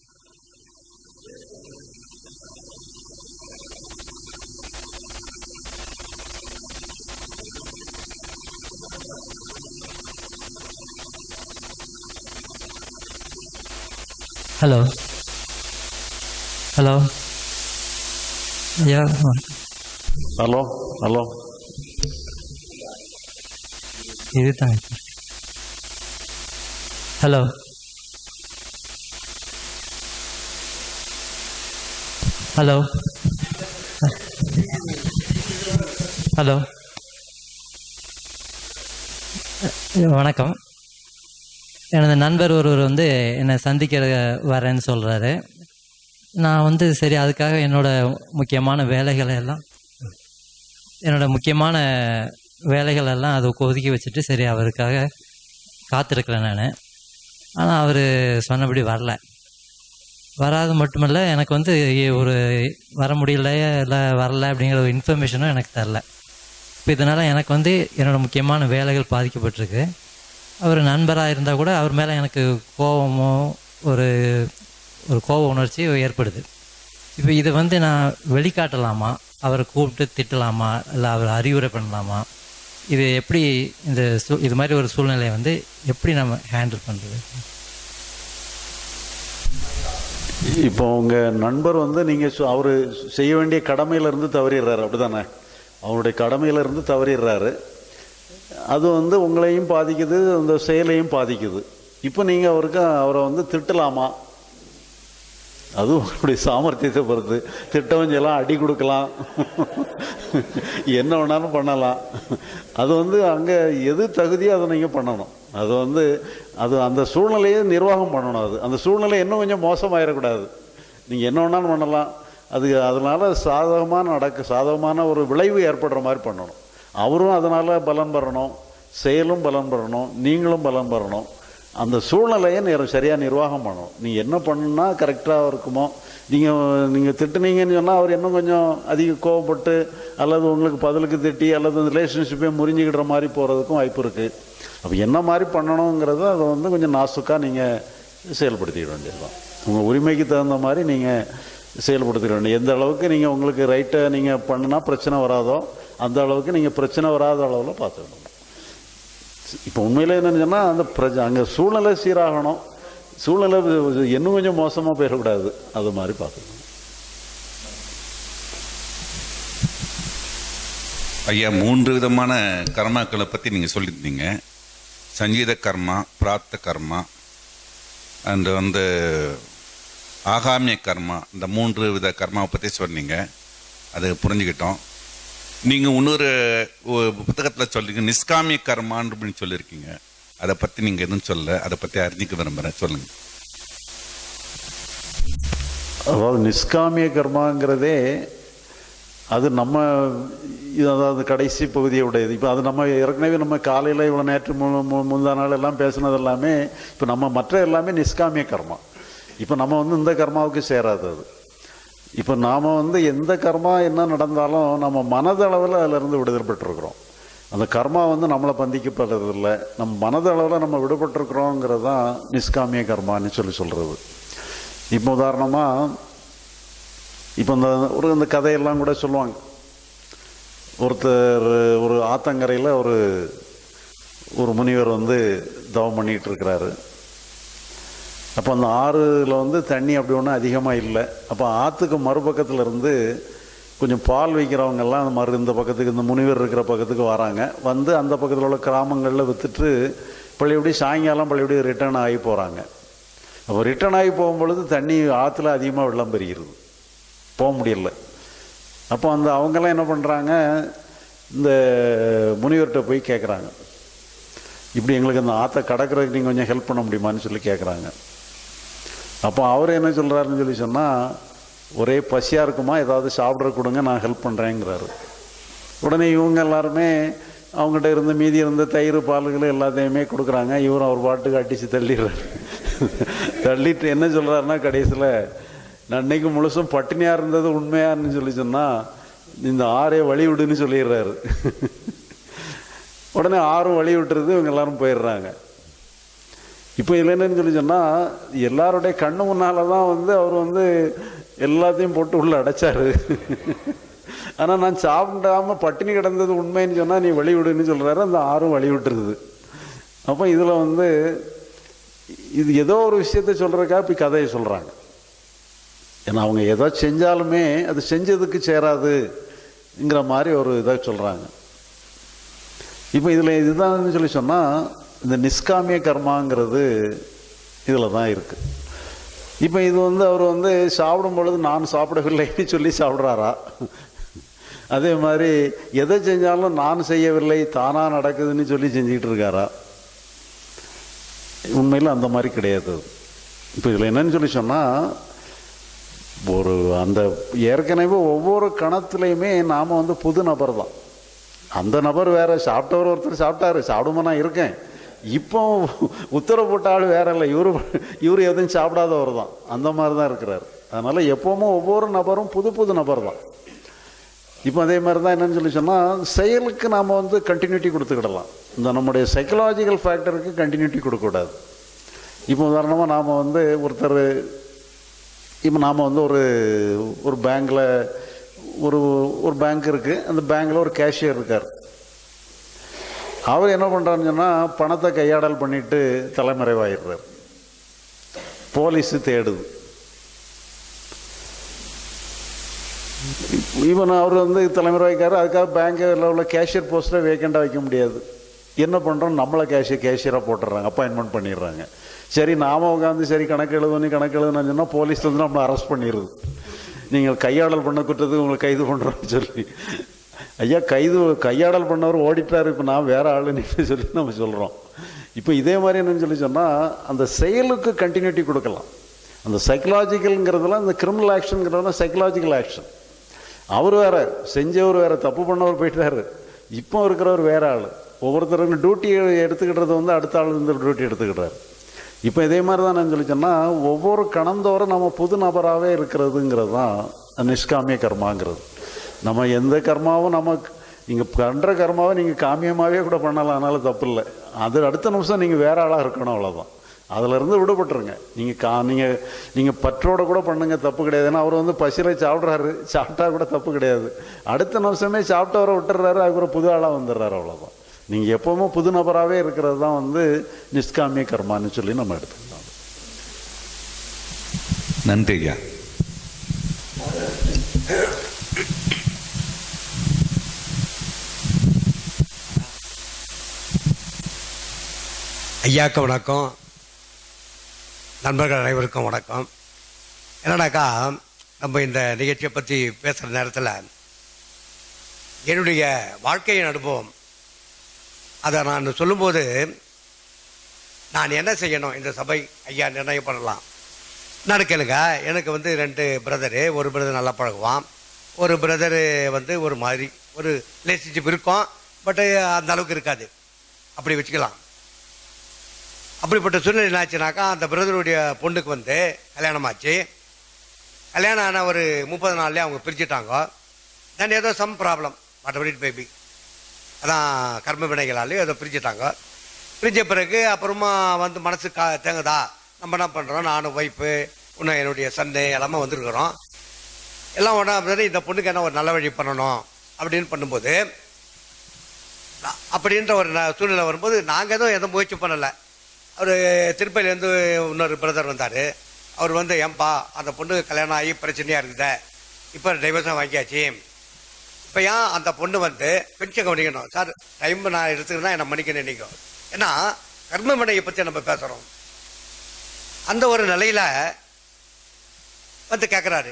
ஹலோ ஹலோ ஐயா ஹலோ ஹலோ இது தான் ஹலோ ஹலோ ஹலோ வணக்கம் எனது நண்பர் ஒருவர் வந்து என்னை சந்திக்க வரேன்னு சொல்கிறாரு நான் வந்து சரி அதுக்காக என்னோட முக்கியமான வேலைகளை எல்லாம் என்னோட முக்கியமான வேலைகள் எல்லாம் அதை ஒதுக்கி வச்சுட்டு சரி அவருக்காக காத்திருக்கிறேன் நான் ஆனால் அவர் சொன்னபடி வரல வராது மட்டுமல்ல எனக்கு வந்து ஒரு வர முடியல இல்லை வரல அப்படிங்கிற ஒரு இன்ஃபர்மேஷனும் எனக்கு தரல இப்போ இதனால் எனக்கு வந்து என்னோடய முக்கியமான வேலைகள் பாதிக்கப்பட்டிருக்கு அவர் நண்பராக இருந்தால் கூட அவர் மேலே எனக்கு கோபமோ ஒரு ஒரு கோப உணர்ச்சி ஏற்படுது இப்போ இதை வந்து நான் வெளிக்காட்டலாமா அவரை கூப்பிட்டு திட்டலாமா இல்லை அவர் அறிவுரை பண்ணலாமா இது எப்படி இந்த சூ இது மாதிரி ஒரு சூழ்நிலையை வந்து எப்படி நம்ம ஹேண்டில் பண்ணுறது இப்போ உங்கள் நண்பர் வந்து நீங்கள் அவர் செய்ய வேண்டிய கடமையிலேருந்து தவறிடுறாரு அப்படிதானே அவருடைய கடமையிலேருந்து தவறிடுறாரு அது வந்து உங்களையும் பாதிக்குது அந்த செயலையும் பாதிக்குது இப்போ நீங்கள் அவருக்கு அவரை வந்து திட்டலாமா அது உங்களுடைய சாமர்த்தியத்தை பொறுத்து திட்டவும் செய்யலாம் அடி கொடுக்கலாம் என்ன வேணாலும் பண்ணலாம் அது வந்து அங்கே எது தகுதியோ அதை நீங்கள் பண்ணணும் அது வந்து அது அந்த சூழ்நிலையை நிர்வாகம் பண்ணணும் அது அந்த சூழ்நிலை இன்னும் கொஞ்சம் மோசமாயிடக்கூடாது நீங்கள் என்ன வேணாலும் பண்ணலாம் அது அதனால் சாதகமாக நடக்க சாதகமான ஒரு விளைவு ஏற்படுற மாதிரி பண்ணணும் அவரும் அதனால் பலன் பெறணும் செயலும் பலன் பெறணும் நீங்களும் பலன் பெறணும் அந்த சூழ்நிலையை நேரம் சரியாக நிர்வாகம் பண்ணணும் நீங்கள் என்ன பண்ணுனா கரெக்டாக இருக்குமோ நீங்கள் நீங்கள் திட்டுனீங்கன்னு சொன்னால் அவர் இன்னும் கொஞ்சம் அதிக கோவப்பட்டு அல்லது உங்களுக்கு பதிலுக்கு திட்டி அல்லது அந்த ரிலேஷன்ஷிப்பே முறிஞ்சிக்கிடுற மாதிரி போகிறதுக்கும் வாய்ப்பு இருக்குது அப்போ என்ன மாதிரி பண்ணணுங்கிறத அதை வந்து கொஞ்சம் நாசுக்காக நீங்கள் செயல்படுத்திக்க வேண்டியது தான் உங்கள் உரிமைக்கு தகுந்த மாதிரி நீங்கள் செயல்படுத்திக்க வேண்டிய எந்த அளவுக்கு நீங்கள் உங்களுக்கு ரைட்டை நீங்கள் பண்ணுனா பிரச்சனை வராதோ அந்த அளவுக்கு நீங்கள் பிரச்சனை வராத அளவில் பார்த்துக்கணும் இப்போ உண்மையில என்னன்னு சொன்னால் அந்த பிரஜ அங்கே சூழ்நிலை சீராகணும் சூழ்நிலை இன்னும் கொஞ்சம் மோசமாக போயிடக்கூடாது அது மாதிரி பார்த்துக்கணும் ஐயா மூன்று விதமான கர்மாக்களை பற்றி நீங்கள் சொல்லியிருந்தீங்க சங்கீத கர்மா பிரார்த்த கர்மா அண்ட் வந்து ஆகாமிய கர்மா இந்த மூன்று வித கர்மாவை பற்றி சொன்னீங்க அதை புரிஞ்சுக்கிட்டோம் நீங்கள் இன்னொரு புத்தகத்தில் சொல்றீங்க நிஷ்காமிய கர்மான்னு அப்படின்னு சொல்லியிருக்கீங்க அதை பற்றி நீங்கள் எதுவும் சொல்ல அதை பற்றி அறிஞ்சிக்க விரும்புகிறேன் சொல்லுங்கள் அதாவது நிஷ்காமிய கர்மாங்கிறதே அது நம்ம இது அதாவது கடைசி பகுதியை உடையது இப்போ அது நம்ம ஏற்கனவே நம்ம காலையில் இவ்வளோ நேற்று மு மு- முந்தா நாள் எல்லாம் பேசுனது எல்லாமே இப்போ நம்ம மற்ற எல்லாமே நிஷ்காமிய கர்மா இப்போ நம்ம வந்து இந்த கர்மாவுக்கு சேராது அது இப்போ நாம் வந்து எந்த கர்மா என்ன நடந்தாலும் நம்ம மனதளவில் அதிலிருந்து விடுதலை பெற்றிருக்கிறோம் அந்த கர்மா வந்து நம்மளை பந்திக்கப்படுறதில்ல நம்ம மனதளவில் நம்ம விடுபட்டிருக்கிறோங்கிறது தான் நிஷ்காமிய கர்மான்னு சொல்லி சொல்கிறது இப்போ உதாரணமாக இப்போ இந்த ஒரு இந்த கதையெல்லாம் கூட சொல்லுவாங்க ஒருத்தர் ஒரு ஆத்தங்கரையில் ஒரு ஒரு முனிவர் வந்து தவம் பண்ணிகிட்டு இருக்கிறாரு அப்போ அந்த ஆறுல வந்து தண்ணி அப்படி ஒன்றும் அதிகமாக இல்லை அப்போ ஆற்றுக்கு மறுபக்கத்தில் இருந்து கொஞ்சம் பால் விற்கிறவங்கெல்லாம் அந்த மறு இந்த பக்கத்துக்கு இந்த முனிவர் இருக்கிற பக்கத்துக்கு வராங்க வந்து அந்த பக்கத்தில் உள்ள கிராமங்களில் விற்றுட்டு பழையபடி சாயங்காலம் பழையபடி ரிட்டர்ன் ஆகி போகிறாங்க அப்போ ரிட்டர்ன் ஆகி போகும்பொழுது தண்ணி ஆற்றுல அதிகமாக வெள்ளம் பெருகிறது போக முடியல அப்போ அந்த அவங்கெல்லாம் என்ன பண்ணுறாங்க இந்த முனிவர்கிட்ட போய் கேட்குறாங்க இப்படி எங்களுக்கு அந்த ஆற்றை கடக்கிறதுக்கு நீங்கள் கொஞ்சம் ஹெல்ப் பண்ண முடியுமான்னு சொல்லி கேட்குறாங்க அப்போ அவர் என்ன சொல்கிறாருன்னு சொல்லி சொன்னால் ஒரே பசியாக இருக்குமா ஏதாவது சாப்பிட்ற கொடுங்க நான் ஹெல்ப் பண்ணுறேங்கிறாரு உடனே இவங்க எல்லாருமே அவங்ககிட்ட இருந்த மீதி இருந்த தயிர் பால்கள் எல்லாத்தையுமே கொடுக்குறாங்க இவரும் அவர் பாட்டுக்கு அடித்து தள்ளிடுறாரு தள்ளிட்டு என்ன சொல்கிறாருன்னா கடைசியில் நான் இன்னைக்கு முழுசும் பட்டினியாக இருந்தது உண்மையான்னு சொல்லி சொன்னால் இந்த ஆறே வழி விடுன்னு சொல்லிடுறாரு உடனே ஆறும் வழி விட்டுறது இவங்க எல்லாரும் போயிடுறாங்க இப்போ இதில் என்னன்னு சொல்லி சொன்னால் எல்லாருடைய கண்ணு முன்னால் தான் வந்து அவர் வந்து எல்லாத்தையும் போட்டு உள்ள அடைச்சாரு ஆனால் நான் சாப்பிடாம பட்டினி கிடந்தது உண்மைன்னு சொன்னால் நீ வழி விடுன்னு சொல்கிறாரு அந்த ஆறும் வழி விட்டுருது அப்போ இதில் வந்து இது ஏதோ ஒரு விஷயத்த சொல்கிறக்கா இப்போ கதையை சொல்கிறாங்க ஏன்னா அவங்க ஏதோ செஞ்சாலுமே அது செஞ்சதுக்கு சேராதுங்கிற மாதிரி ஒரு இதை சொல்கிறாங்க இப்போ இதில் இதுதான் சொல்லி சொன்னால் இந்த நிஷ்காமிய கர்மாங்கிறது இதில் தான் இருக்குது இப்போ இது வந்து அவர் வந்து சாப்பிடும் பொழுது நான் சாப்பிடவில்லைன்னு சொல்லி சாப்பிட்றாரா அதே மாதிரி எதை செஞ்சாலும் நான் செய்யவில்லை தானாக நடக்குதுன்னு சொல்லி செஞ்சுக்கிட்டு இருக்காரா உண்மையில் அந்த மாதிரி கிடையாது அது. இப்போ இதில் என்னன்னு சொல்லி சொன்னால் ஒரு அந்த ஏற்கனவே ஒவ்வொரு கணத்துலையுமே நாம் வந்து புது நபர் தான் அந்த நபர் வேற சாப்பிட்டவர் ஒருத்தர் சாப்பிட்டாரு சாப்பிடுமா நான் இருக்கேன் இப்போ உத்தரவு போட்ட ஆள் வேற இல்லை இவரு இவரு எதுவும் சாப்பிடாதவர் தான் அந்த மாதிரி தான் இருக்கிறார் அதனால எப்பவுமே ஒவ்வொரு நபரும் புது புது நபர் தான் இப்போ அதே மாதிரி தான் என்னன்னு சொல்லி சொன்னால் செயலுக்கு நாம் வந்து கண்டினியூட்டி கொடுத்துக்கிடலாம் இந்த நம்முடைய சைக்கலாஜிக்கல் ஃபேக்டருக்கு கண்டினியூட்டி கொடுக்கக்கூடாது இப்போ உதாரணமாக நாம் வந்து ஒருத்தர் இப்போ நாம் வந்து ஒரு ஒரு பேங்க்கில் ஒரு ஒரு பேங்க் இருக்குது அந்த பேங்க்கில் ஒரு கேஷியர் இருக்கார் அவர் என்ன பண்ணுறாருன்னு சொன்னால் பணத்தை கையாடல் பண்ணிட்டு தலைமறைவாயிடுறார் போலீஸு தேடுது ஈவன் அவர் வந்து தலைமறைவாய்க்காரு அதுக்காக பேங்க்கில் உள்ள கேஷியர் போஸ்ட்டை வேக்கண்டாக வைக்க முடியாது என்ன பண்ணுறோம் நம்மளை கேஷியர் கேஷியராக போட்டுடுறாங்க அப்பாயின்மெண்ட் பண்ணிடுறாங்க சரி நாம உட்காந்து சரி கணக்கு எழுதுன்னு கணக்கு எழுதுன்னு சொன்னால் போலீஸ் வந்து நம்மளை அரெஸ்ட் பண்ணிடுது நீங்கள் கையாடல் பண்ண குற்றத்துக்கு உங்களை கைது பண்ணுறோன்னு சொல்லி ஐயா கைது கையாடல் பண்ணவர் ஓடிட்டார் இப்போ நான் வேற ஆளுன்னு சொல்லி நம்ம சொல்கிறோம் இப்போ இதே மாதிரி என்னன்னு சொல்லி சொன்னால் அந்த செயலுக்கு கண்டினியூட்டி கொடுக்கலாம் அந்த சைக்கலாஜிக்கல்ங்கிறதுலாம் இந்த கிரிமினல் ஆக்ஷனுங்கிறதுலாம் சைக்கலாஜிக்கல் ஆக்ஷன் அவர் வேற செஞ்சவர் வேற தப்பு பண்ணவர் போயிட்டாரு இப்போ இருக்கிறவர் வேற ஆள் ஒவ்வொருத்தருக்கும் டியூட்டி எடுத்துக்கிட்டது வந்து அடுத்த ஆள் வந்து டியூட்டி எடுத்துக்கிட்டாரு இப்போ இதே மாதிரி தான் நான் சொல்லி சொன்னால் ஒவ்வொரு கணந்தோறும் நம்ம புது நபராகவே இருக்கிறதுங்கிறது தான் நிஷ்காமிய கர்மாங்கிறது நம்ம எந்த கர்மாவும் நமக்கு நீங்கள் பண்ணுற கர்மாவை நீங்கள் காமியமாகவே கூட பண்ணலாம் அதனால தப்பு இல்லை அது அடுத்த நிமிஷம் நீங்கள் வேற ஆளாக இருக்கணும் அவ்வளோதான் அதிலிருந்து விடுபட்டுருங்க நீங்கள் கா நீங்கள் நீங்கள் பற்றோட கூட பண்ணுங்க தப்பு கிடையாது ஏன்னா அவர் வந்து பசியில் சாப்பிட்றாரு சாப்பிட்டா கூட தப்பு கிடையாது அடுத்த நிமிஷமே சாப்பிட்டவரை விட்டுறாரு அதுக்கப்புறம் புது ஆளாக வந்துடுறாரு அவ்வளோதான் நீங்கள் எப்போவுமே புது நபராகவே இருக்கிறது தான் வந்து நிஷ்காமிய கர்மான்னு சொல்லி நம்ம எடுத்துக்கலாம் நன்றி ஐயா ஐயாக்கு வணக்கம் நண்பர்கள் அனைவருக்கும் வணக்கம் என்னடாக்கா நம்ம இந்த நிகழ்ச்சியை பற்றி பேசுகிற நேரத்தில் என்னுடைய வாழ்க்கையின் அனுபவம் அதை நான் சொல்லும்போது நான் என்ன செய்யணும் இந்த சபை ஐயா நிர்ணயம் பண்ணலாம் நான் கேளுங்க எனக்கு வந்து ரெண்டு பிரதரு ஒரு பிரதர் நல்லா பழகுவான் ஒரு பிரதரு வந்து ஒரு மாதிரி ஒரு ரிலேஷன்ஷிப் இருக்கும் பட்டு அந்த அளவுக்கு இருக்காது அப்படி வச்சுக்கலாம் அப்படிப்பட்ட சூழ்நிலை என்னாச்சுனாக்கா அந்த பிரதருடைய பொண்ணுக்கு வந்து கல்யாணம் ஆச்சு கல்யாணம் ஆன ஒரு முப்பது நாள்லேயே அவங்க பிரிச்சுட்டாங்க தென் ஏதோ சம் ப்ராப்ளம் மற்றபடி பேபி அதான் கர்ம வினைகளாலே ஏதோ பிரிச்சுட்டாங்க பிரிஞ்ச பிறகு அப்புறமா வந்து மனசு கா தேங்குதா நம்ம என்ன பண்ணுறோம் நானும் ஒய்ஃபு இன்னும் என்னுடைய சன்னு எல்லாமே வந்திருக்கிறோம் எல்லாம் ஒன்றா இருந்தது இந்த பொண்ணுக்கு என்ன ஒரு நல்ல வழி பண்ணணும் அப்படின்னு பண்ணும்போது நா- அப்படின்ற ஒரு ந- சூழ்நிலை வரும்போது நாங்கள் எதுவும் எதுவும் முயற்சி பண்ணலை அவர் திருப்பதியிலேருந்து இன்னொரு பிரதர் வந்தார் அவர் வந்து ஏன்பா அந்த பொண்ணு கல்யாணம் ஆகி பிரச்சனையாக இருக்குதே இப்போ டைவர்ஸாக வாங்கியாச்சு இப்போ ஏன் அந்த பொண்ணு வந்து பென்ஷன் கவனிக்கணும் சார் டைம் நான் எடுத்துக்கிறேன்னா என்னை மன்னிக்க நினைக்கும் ஏன்னா கர்ம வினையை பற்றி நம்ம பேசுகிறோம் அந்த ஒரு நிலையில் வந்து கேட்குறாரு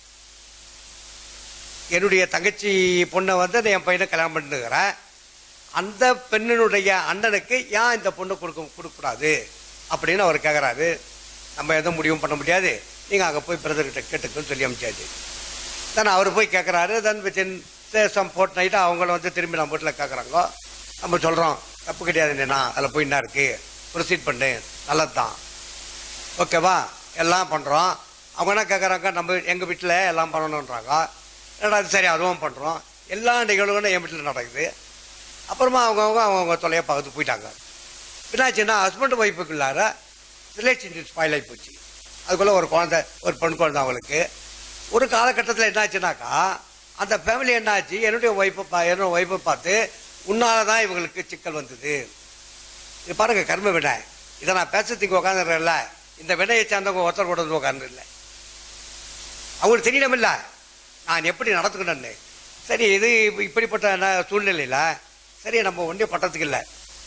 என்னுடைய தங்கச்சி பொண்ணை வந்து நான் என் பையனை கல்யாணம் பண்ணிருக்கிறேன் அந்த பெண்ணினுடைய அண்ணனுக்கு ஏன் இந்த பொண்ணு கொடுக்க கொடுக்கக்கூடாது அப்படின்னு அவர் கேட்குறாரு நம்ம எதுவும் முடிவும் பண்ண முடியாது நீங்கள் அங்கே போய் பிரதர்கிட்ட கேட்டுக்குன்னு சொல்லி அனுப்பிச்சாச்சு தென் அவர் போய் கேட்குறாரு then within some fortnight அவங்கள வந்து திரும்பி நம்ம வீட்டில் கேட்குறாங்க நம்ம சொல்கிறோம் தப்பு கிடையாது என்னண்ணா அதில் போய் என்ன இருக்குது ப்ரொசீட் பண்ணு நல்லது தான் ஓகேவா எல்லாம் பண்ணுறோம் அவங்க என்ன கேட்குறாங்க நம்ம எங்கள் வீட்டில் எல்லாம் பண்ணணுன்றாங்க என்னடா இது சரி அதுவும் பண்ணுறோம் எல்லா நிகழ்வுகளும் என் வீட்டில் நடக்குது அப்புறமா அவங்கவுங்க அவங்கவுங்க தொலையை பார்த்து போயிட்டாங்க என்னாச்சுன்னா ஹஸ்பண்ட் ஒய்ஃபுக்குள்ளார ரிலேஷன்ஷிப் ஸ்பாயில் ஆகி போச்சு அதுக்குள்ளே ஒரு குழந்தை ஒரு பெண் குழந்தை அவங்களுக்கு ஒரு காலகட்டத்தில் என்னாச்சுனாக்கா அந்த ஃபேமிலி என்னாச்சு என்னுடைய ஒய்ஃபை பா என்னோட ஒய்ஃபை பார்த்து உன்னால தான் இவங்களுக்கு சிக்கல் வந்தது இது பாருங்க கர்ம வினை இதை நான் பேசுறதுக்கு உட்காந்துறேன்ல இந்த வினையை சேர்ந்தவங்க ஒருத்தர் கூட வந்து உட்காந்து இல்லை அவங்களுக்கு தெரியணுமில்ல நான் எப்படி நடத்துக்கணும்னு சரி இது இப்ப- இப்படிப்பட்ட ந- சூழ்நிலையில சரி நம்ம ஒன்றே பட்டத்துக்கு இல்லை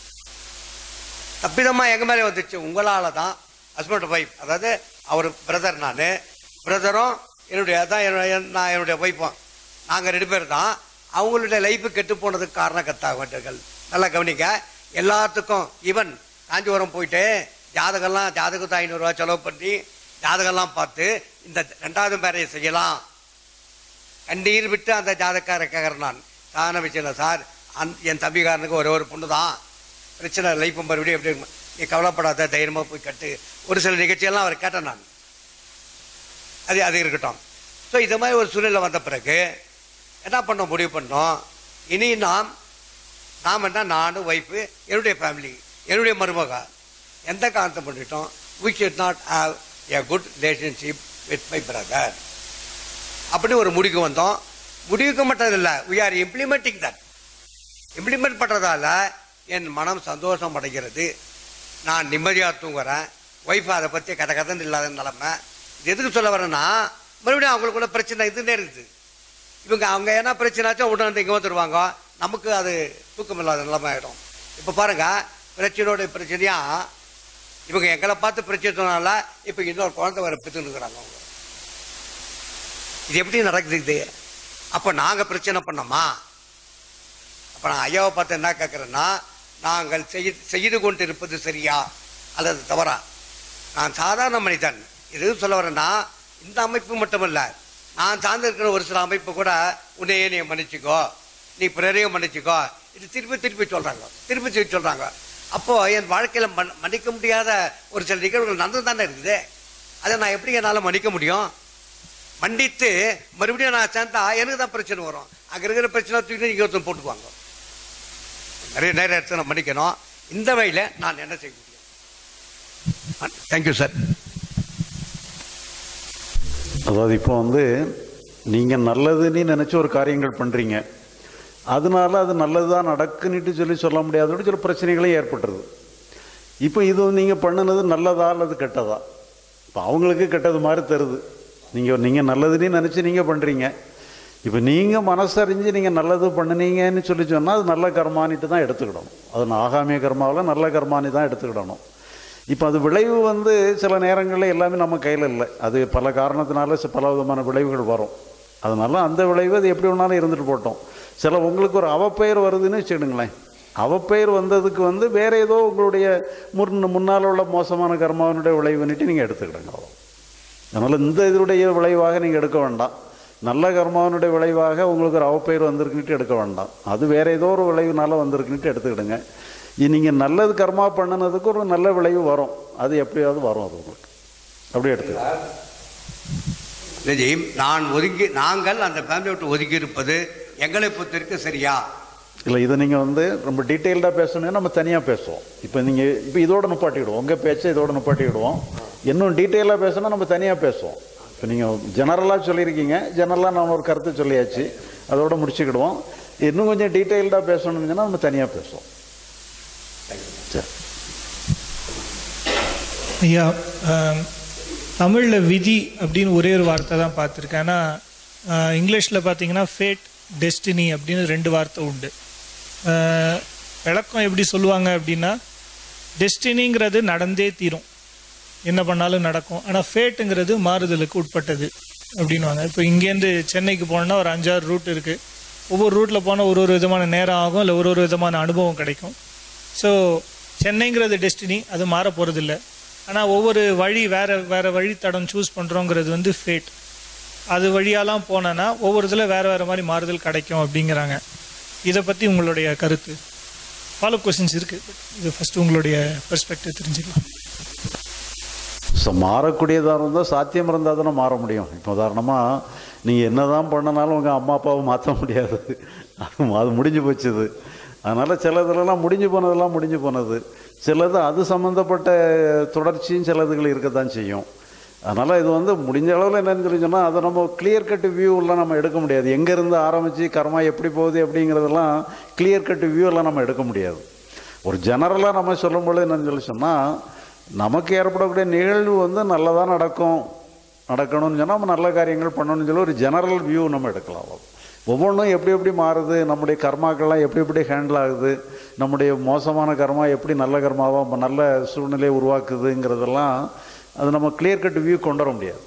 தப்பிதமா எங்க மேலே வந்துச்சு உங்களால தான் ஹஸ்பண்ட் ஒய்ஃப் அதாவது அவர் பிரதர் நான் பிரதரும் என்னுடைய அதான் என்னுடைய நான் என்னுடைய ஒய்ஃபும் நாங்கள் ரெண்டு பேர் தான் அவங்களுடைய லைஃப் கெட்டு போனதுக்கு காரணக்கர்த்தாகவர்கள் நல்லா கவனிங்க எல்லாத்துக்கும் ஈவன் காஞ்சிபுரம் போயிட்டு ஜாதகம்லாம் ஜாதகத்தை ஐநூறுரூவா செலவு பண்ணி ஜாதகம்லாம் பார்த்து இந்த ரெண்டாவது மேரையை செய்யலாம் கண்ணீர் விட்டு அந்த ஜாதக்கார கேட்குறேன் நான் சாதாரண விஷயம் இல்லை சார் அந் என் தம்பிக்காரனுக்கு ஒரே ஒரு பொண்ணு தான் பிரச்சனை லைஃப் மறுபடியும் எப்படி இருக்கும்? நீ கவலைப்படாத தைரியமாக போய் கட்டு ஒரு சில நிகழ்ச்சியெல்லாம் அவர் கேட்டேன் நான் அது அது இருக்கட்டும் ஸோ இது மாதிரி ஒரு சூழ்நிலை வந்த பிறகு என்ன பண்ணோம் முடிவு பண்ணோம் இனி நாம் நாம் என்ன நானும் ஒய்ஃபு என்னுடைய ஃபேமிலி என்னுடைய மருமக எந்த காரணத்தை பண்ணிட்டோம் we should not have a good relationship with my brother அப்படி ஒரு முடிவுக்கு வந்தோம் முடிவுக்கு மட்டும் இல்லை we are implementing that implement பண்ணுறதால என் மனம் சந்தோஷம் அடைகிறது நான் நிம்மதியாக தூங்குறேன் ஒய்ஃப் அதை பற்றி கதை கதன்னு இல்லாத நிலமை இது எதுக்கு சொல்ல வரேன்னா மறுபடியும் அவங்களுக்குள்ள பிரச்சனை இதுன்னே இருக்குது இவங்க அவங்க என்ன பிரச்சனையாச்சும் உடனே வந்து இங்கே வந்துடுவாங்க நமக்கு அது தூக்கம் இல்லாத நிலைமை ஆகிடும் இப்போ பாருங்க பிரச்சனையோட பிரச்சனையா இவங்க எங்களை பார்த்து பிரச்சனை சொன்னால இப்போ இன்னொரு குழந்தை வர பெற்றுனுக்குறாங்க அவங்க இது எப்படி நடக்குது இது அப்போ நாங்கள் பிரச்சனை பண்ணோமா அப்போ நான் ஐயாவை பார்த்து என்ன கேட்குறேன்னா நாங்கள் செய்து செய்து கொண்டு இருப்பது சரியா அல்லது தவறா நான் சாதாரண மனிதன் இது எதுவும் சொல்ல வரேன்னா இந்த அமைப்பு மட்டுமல்ல நான் சார்ந்து இருக்கிற ஒரு சில அமைப்பு கூட உன்னையே நீ மன்னிச்சுக்கோ நீ பிறரையும் மன்னிச்சுக்கோ இது திருப்பி திருப்பி சொல்றாங்க திருப்பி திருப்பி சொல்றாங்க அப்போ என் வாழ்க்கையில மன்- மன்னிக்க முடியாத ஒரு சில நிகழ்வுகள் நடந்து தானே இருக்குது அதை நான் எப்படி என்னால் மன்னிக்க முடியும் மன்னித்து மறுபடியும் நான் சேர்ந்தா எனக்கு தான் பிரச்சனை வரும் அங்கே இருக்கிற பிரச்சனை தூக்கி நீங்கள் ஒருத்தர் போட்டுக்குவாங்க நிறைய நேரம் எடுத்து நான் மன்னிக்கணும் இந்த வழியில் நான் என்ன செய்ய முடியும் தேங்க்யூ சார் அதாவது இப்போ வந்து நீங்கள் நல்லதுன்னு நினச்சி ஒரு காரியங்கள் பண்ணுறீங்க அதனால அது நல்லதாக நடக்குன்னுட்டு சொல்லி சொல்ல முடியாதோட சில பிரச்சனைகளும் ஏற்பட்டுருது இப்போ இது நீங்கள் பண்ணினது நல்லதா அல்லது கெட்டதா இப்போ அவங்களுக்கு கெட்டது மாதிரி தருது நீங்கள் நீங்கள் நல்லதுன்னு நினச்சி நீங்கள் பண்ணுறீங்க இப்போ நீங்கள் மனசறிஞ்சு நீங்கள் நல்லது பண்ணுனீங்கன்னு சொல்லி சொன்னால் அது நல்ல கர்மானிட்டு தான் எடுத்துக்கிடணும் அது ஆகாமிய கர்மாவில் நல்ல கர்மானி தான் எடுத்துக்கிடணும் இப்போ அது விளைவு வந்து சில நேரங்களில் எல்லாமே நம்ம கையில் இல்லை அது பல காரணத்தினால சி- பல விதமான விளைவுகள் வரும் அதனால அந்த விளைவு அது எப்படி வேணாலும் இருந்துட்டு போட்டோம் சில உங்களுக்கு ஒரு அவப்பெயர் வருதுன்னு வச்சுக்கிடுங்களேன் அவப்பெயர் வந்ததுக்கு வந்து வேற ஏதோ உங்களுடைய முன் முன்னால் உள்ள மோசமான கர்மாவினுடைய விளைவுன்னுட்டு நீங்கள் எடுத்துக்கிடுங்க அவ்வளோ அதனால் இந்த இதனுடைய விளைவாக நீங்கள் எடுக்க வேண்டாம் நல்ல கர்மாவினுடைய விளைவாக உங்களுக்கு ஒரு அவப்பெயர் வந்திருக்குன்னுட்டு எடுக்க வேண்டாம் அது வேற ஏதோ ஒரு விளைவுனால வந்திருக்குன்னுட்டு எடுத்துக்கிடுங்க நீங்கள் நல்லது கர்மா பண்ணினதுக்கு ஒரு நல்ல விளைவு வரும் அது எப்படியாவது வரும் அது உங்களுக்கு அப்படி எடுத்துக்கலாம் நிஜம் நான் ஒதுங்கி நாங்கள் அந்த ஃபேமிலி விட்டு ஒதுங்கி இருப்பது எங்களை பொறுத்திருக்கு சரியா இல்லை இதை நீங்கள் வந்து ரொம்ப டீட்டெயில்டாக பேசணும்னா நம்ம தனியாக பேசுவோம் இப்போ நீங்கள் இப்போ இதோட நிப்பாட்டிவிடுவோம் உங்கள் பேச்சை இதோட நிப்பாட்டிவிடுவோம் இன்னும் டீட்டெயிலாக பேசணும்னா நம்ம தனியாக பேசுவோம் இப்போ நீங்கள் ஜெனரலாக சொல்லியிருக்கீங்க ஜெனரலாக நம்ம ஒரு கருத்து சொல்லியாச்சு அதோட முடிச்சுக்கிடுவோம் இன்னும் கொஞ்சம் டீட்டெயில்டாக பேசணும்னு சொன்னா நம்ம தனியாக பேசுவோம் சரி ஐயா தமிழில் விதி அப்படின்னு ஒரே ஒரு வார்த்தை தான் பார்த்துருக்கேன் ஆனால் இங்கிலீஷில் பார்த்தீங்கன்னா ஃபேட் டெஸ்டினி அப்படின்னு ரெண்டு வார்த்தை உண்டு அஹ், விளக்கம் எப்படி சொல்லுவாங்க அப்படின்னா டெஸ்டினிங்கிறது நடந்தே தீரும் என்ன பண்ணாலும் நடக்கும் ஆனால் ஃபேட்டுங்கிறது மாறுதலுக்கு உட்பட்டது அப்படின்வாங்க இப்போ இங்கேருந்து சென்னைக்கு போனோம்னா ஒரு அஞ்சாறு ரூட் இருக்குது ஒவ்வொரு ரூட்டில் போனால் ஒரு ஒரு விதமான நேரம் ஆகும் இல்லை ஒரு ஒரு விதமான அனுபவம் கிடைக்கும் ஸோ சென்னைங்கிறது டெஸ்டினி அது மாற போகிறதில்ல ஆனால் ஒவ்வொரு வழி வேற வேற வழித்தடம் சூஸ் பண்ணுறோங்கிறது வந்து ஃபேட் அது வழியாலாம் போனேன்னா ஒவ்வொரு இதில் வேறு வேறு மாதிரி மாறுதல் கிடைக்கும் அப்படிங்கிறாங்க இதை பற்றி உங்களுடைய கருத்து ஃபாலோ கொஸ்டின்ஸ் இருக்குது இது ஃபஸ்ட்டு உங்களுடைய பெர்ஸ்பெக்டிவ் தெரிஞ்சுக்கலாம் ஸோ மாறக்கூடியதாக இருந்தால் சாத்தியம் இருந்தால் தானே மாற முடியும் இப்போ உதாரணமாக நீங்கள் என்ன தான் பண்ணனாலும் உங்கள் அம்மா அப்பாவை மாற்ற முடியாது அது அது முடிஞ்சு போச்சுது அதனால் சிலதுலலாம் முடிஞ்சு போனதெல்லாம் முடிஞ்சு போனது சிலது அது சம்மந்தப்பட்ட தொடர்ச்சியும் சிலதுகள் இருக்கத்தான் செய்யும் அதனால் இது வந்து முடிஞ்ச அளவில் என்னன்னு சொல்லி சொன்னால் அதை நம்ம கிளியர் கட் வியூவெல்லாம் நம்ம எடுக்க முடியாது எங்கேருந்து ஆரம்பித்து கர்மா எப்படி போகுது அப்படிங்கிறதெல்லாம் கிளியர் கட் வியூவெல்லாம் நம்ம எடுக்க முடியாது ஒரு ஜெனரலாக நம்ம சொல்லும்போது என்னன்னு சொல்லி சொன்னால் நமக்கு ஏற்படக்கூடிய நிகழ்வு வந்து நல்லதாக நடக்கும் நடக்கணும்னு சொன்னால் நம்ம நல்ல காரியங்கள் பண்ணணும்னு சொல்லி ஒரு ஜெனரல் வியூ நம்ம எடுக்கலாம் அவ்வளவு. ஒவ்வொன்றும் எப்படி எப்படி மாறுது நம்முடைய கர்மாக்கள்லாம் எப்படி எப்படி ஹேண்டில் ஆகுது நம்முடைய மோசமான கர்மா எப்படி நல்ல கர்மாவாக நல்ல சூழ்நிலையை உருவாக்குதுங்கிறதெல்லாம் அது நம்ம கிளியர் கட் வியூ கொண்டு வர முடியாது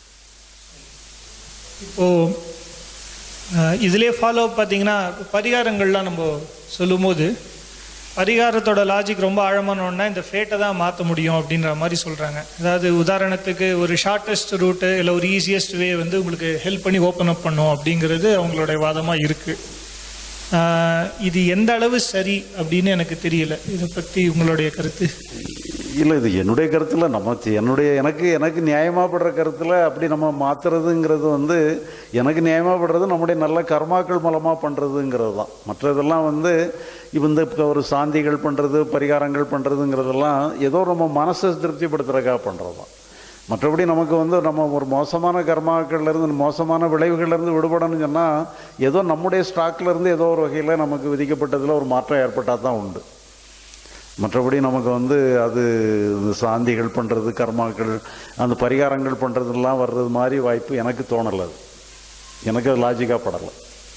இப்போது இதிலே ஃபாலோ பார்த்தீங்கன்னா பரிகாரங்கள்லாம் நம்ம சொல்லும்போது பரிகாரத்தோட லாஜிக் ரொம்ப ஆழமானோன்னா இந்த ஃபேட்டை தான் மாற்ற முடியும் அப்படின்ற மாதிரி சொல்கிறாங்க அதாவது உதாரணத்துக்கு ஒரு ஷார்ட்டஸ்ட் ரூட்டு இல்லை ஒரு ஈஸியஸ்ட் வே வந்து உங்களுக்கு ஹெல்ப் பண்ணி ஓப்பன் அப் பண்ணும் அப்படிங்கிறது அவங்களுடைய வாதமாக இருக்குது இது எந்த அளவு சரி அப்படின்னு எனக்கு தெரியல இதை பற்றி உங்களுடைய கருத்து இல்லை இது என்னுடைய கருத்தில் நம்ம தி- என்னுடைய எனக்கு எனக்கு நியாயமாகப்படுற கருத்தில் அப்படி நம்ம மாற்றுறதுங்கிறது வந்து எனக்கு நியாயமாகப்படுறது நம்முடைய நல்ல கர்மாக்கள் மூலமாக பண்ணுறதுங்கிறது தான் மற்றதெல்லாம் வந்து இப்போ இந்த இப்போ ஒரு சாந்திகள் பண்ணுறது பரிகாரங்கள் பண்ணுறதுங்கிறதெல்லாம் ஏதோ நம்ம மனசை திருப்திப்படுத்துறதுக்காக பண்ணுறது தான் மற்றபடி நமக்கு வந்து நம்ம ஒரு மோசமான கர்மாக்கள்லேருந்து மோசமான விளைவுகள்லேருந்து விடுபடணும்னு சொன்னால் ஏதோ நம்முடைய ஸ்டாக்லேருந்து ஏதோ ஒரு வகையில் நமக்கு விதிக்கப்பட்டதில் ஒரு மாற்றம் ஏற்பட்டால் தான் உண்டு மற்றபடி நமக்கு வந்து அது இந்த சாந்திகள் பண்ணுறது கர்மாக்கள் அந்த பரிகாரங்கள் பண்ணுறதெல்லாம் வர்றது மாதிரி வாய்ப்பு எனக்கு தோணலை அது எனக்கு அது லாஜிக்காக படலை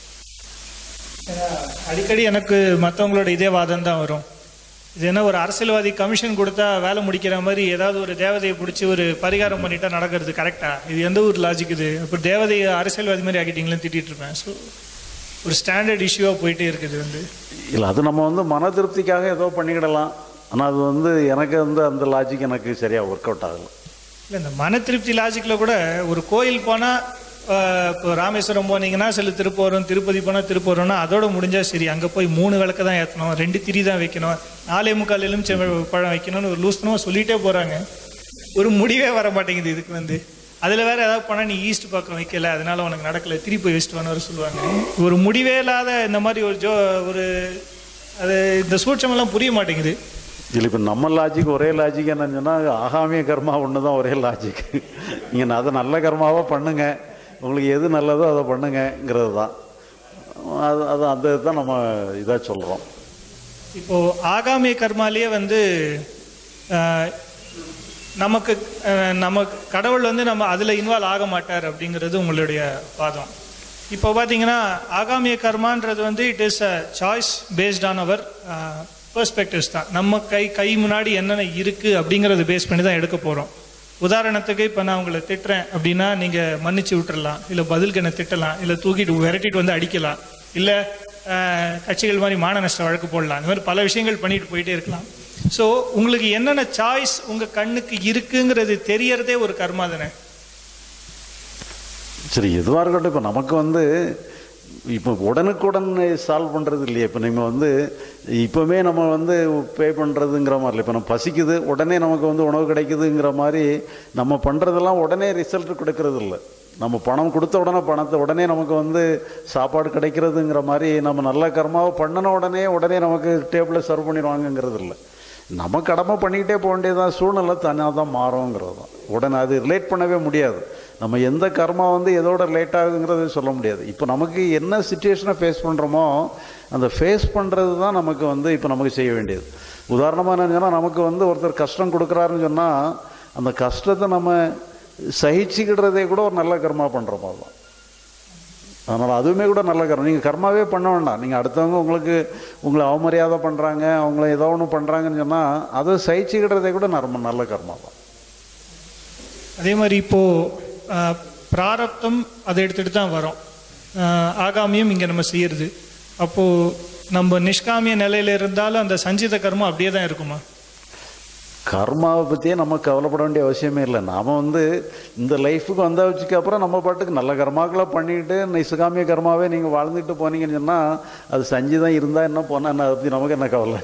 அடிக்கடி எனக்கு மற்றவங்களோட இதே வாதம் தான் வரும் இது என்ன ஒரு அரசியல்வாதி கமிஷன் கொடுத்தா வேலை முடிக்கிற மாதிரி ஏதாவது ஒரு தேவதையை பிடிச்சி ஒரு பரிகாரம் பண்ணிட்டா நடக்கிறது கரெக்டா இது எந்த ஒரு லாஜிக் இது இப்போ தேவதையை அரசியல்வாதி மாதிரி ஆக்கிட்டீங்களேன்னு திட்டிட்டு இருப்பேன் ஸோ ஒரு ஸ்டாண்டர்ட் இஷ்யூவாக போயிட்டே இருக்குது வந்து இல்லை அது நம்ம வந்து மன திருப்திக்காக ஏதோ பண்ணிக்கிடலாம் ஆனால் அது வந்து எனக்கு வந்து அந்த லாஜிக் எனக்கு சரியாக ஒர்க் அவுட் ஆகலை இல்லை இந்த மன திருப்தி லாஜிக்கில் கூட ஒரு கோயில் போனால் ஆஹ் இப்போ ராமேஸ்வரம் போனீங்கன்னா சில திருப்போரம் திருப்பதி போனால் திருப்போரம்னா அதோட முடிஞ்சா சரி அங்கே போய் மூணு விளக்கு தான் ஏற்றணும் ரெண்டு திரி தான் வைக்கணும் நாலே முக்கால் எலுமிச்சை பழம் வைக்கணும்னு ஒரு லூஸ்தனமாக சொல்லிட்டே போகிறாங்க ஒரு முடிவே வர மாட்டேங்குது இதுக்கு வந்து அதில் வேற ஏதாவது போனால் நீ ஈஸ்ட் பக்கம் வைக்கல அதனால உனக்கு நடக்கல திருப்பி வெஸ்ட் வர சொல்லுவாங்க ஒரு முடிவே இல்லாத இந்த மாதிரி ஒரு ஜோ ஒரு அது இந்த சூட்சமெல்லாம் புரிய மாட்டேங்குது இல்லை இப்போ நம்ம லாஜிக் ஒரே லாஜிக் என்னன்னு சொன்னால் ஆகாமிய கர்மா ஒன்று தான் ஒரே லாஜிக் நீங்கள் அதை நல்ல கர்மாவாக பண்ணுங்க உங்களுக்கு எது நல்லதோ அதை பண்ணுங்கங்கிறது தான் அது அது அந்த தான் நம்ம இதாக சொல்கிறோம் இப்போ ஆகாமிய கர்மாலேயே வந்து ஆஹ், நமக்கு ஆஹ், நம்ம கடவுள் வந்து நம்ம அதில் இன்வால்வ் ஆக மாட்டார் அப்படிங்கிறது உங்களுடைய வாதம் இப்போ பார்த்தீங்கன்னா ஆகாமிய கர்மான்றது வந்து it is a choice based on our perspectives தான் நம்ம கை கை முன்னாடி என்னென்ன இருக்குது அப்படிங்கிறத பேஸ் பண்ணி தான் எடுக்க போகிறோம் உதாரணத்துக்கு இப்போ நான் உங்களை திட்டுறேன் அப்படின்னா நீங்கள் மன்னிச்சு விட்டுறலாம் இல்லை பதிலுக்கு என்ன திட்டலாம் இல்லை தூக்கிட்டு விரட்டிட்டு வந்து அடிக்கலாம் இல்லை கட்சிகள் மாதிரி மான நஷ்ட வழக்கு போடலாம் இந்த மாதிரி பல விஷயங்கள் பண்ணிட்டு போயிட்டே இருக்கலாம் ஸோ உங்களுக்கு என்னென்ன சாய்ஸ் உங்கள் கண்ணுக்கு இருக்குங்கிறது தெரியறதே ஒரு கர்மா தானே சரி எதுவாக இருக்கட்டும் இப்போ நமக்கு வந்து இப்போ உடனுக்குடன் சால்வ் பண்ணுறது இல்லையே இப்போ நம்ம வந்து இப்போவே நம்ம வந்து பே பண்ணுறதுங்கிற மாதிரி இல்லை இப்போ நம்ம பசிக்குது உடனே நமக்கு வந்து உணவு கிடைக்குதுங்கிற மாதிரி நம்ம பண்ணுறதெல்லாம் உடனே ரிசல்ட் கொடுக்கறது இல்லை நம்ம பணம் கொடுத்த உடனே பணத்தை உடனே நமக்கு வந்து சாப்பாடு கிடைக்கிறதுங்கிற மாதிரி நம்ம நல்ல கர்மாவை பண்ணின உடனே உடனே நமக்கு டேபிளில் சர்வ் பண்ணிடுவாங்கங்கிறது இல்லை நம்ம கடமை பண்ணிக்கிட்டே போக வேண்டியதான் சூழ்நிலை தனியாக தான் மாறுங்கிறது தான் உடனே அது ரிலேட் பண்ணவே முடியாது நம்ம எந்த கர்மா வந்து எதோட ரிலேட் ஆகுங்கிறது சொல்ல முடியாது இப்போ நமக்கு என்ன சுச்சுவேஷனை ஃபேஸ் பண்ணுறோமோ அந்த ஃபேஸ் பண்ணுறது தான் நமக்கு வந்து இப்போ நமக்கு செய்ய வேண்டியது உதாரணமாக என்ன சொன்னால் நமக்கு வந்து ஒருத்தர் கஷ்டம் கொடுக்குறாருன்னு சொன்னால் அந்த கஷ்டத்தை நம்ம சகிச்சுக்கிடுறதே கூட ஒரு நல்ல கர்மா பண்ணுற மாதிரி தான் அதனால் அதுவுமே கூட நல்ல கர்மம் நீங்கள் கர்மாவே பண்ண வேண்டாம் நீங்கள் அடுத்தவங்க உங்களுக்கு உங்களை அவமரியாதை பண்ணுறாங்க அவங்கள ஏதோ ஒன்று பண்ணுறாங்கன்னு சொன்னால் அதை சகிச்சுக்கிடுறதே கூட நர்ம நல்ல கர்மா தான் அதே மாதிரி இப்போ ஆஹ், பிராரப்தம் அதை எடுத்துட்டு தான் வரோம் ஆஹ், ஆகாமியம் இங்கே நம்ம செய்யறது அப்போ நம்ம நிஷ்காமிய நிலையில இருந்தாலும் அந்த சஞ்சித கர்மம் அப்படியே தான் இருக்குமா கர்மாவை பற்றியே நம்ம கவலைப்பட வேண்டிய அவசியமே இல்லை நாம் வந்து இந்த லைஃபுக்கு வந்த வச்சுக்கு அப்புறம் நம்ம பாட்டுக்கு நல்ல கர்மாக்களை பண்ணிக்கிட்டு நிசுகாமிய கர்மாவே நீங்கள் வாழ்ந்துட்டு போனீங்கன்னு சொன்னால் அது சஞ்சிதம் இருந்தால் என்ன போனால் என்ன அதை பற்றி நமக்கு என்ன கவலை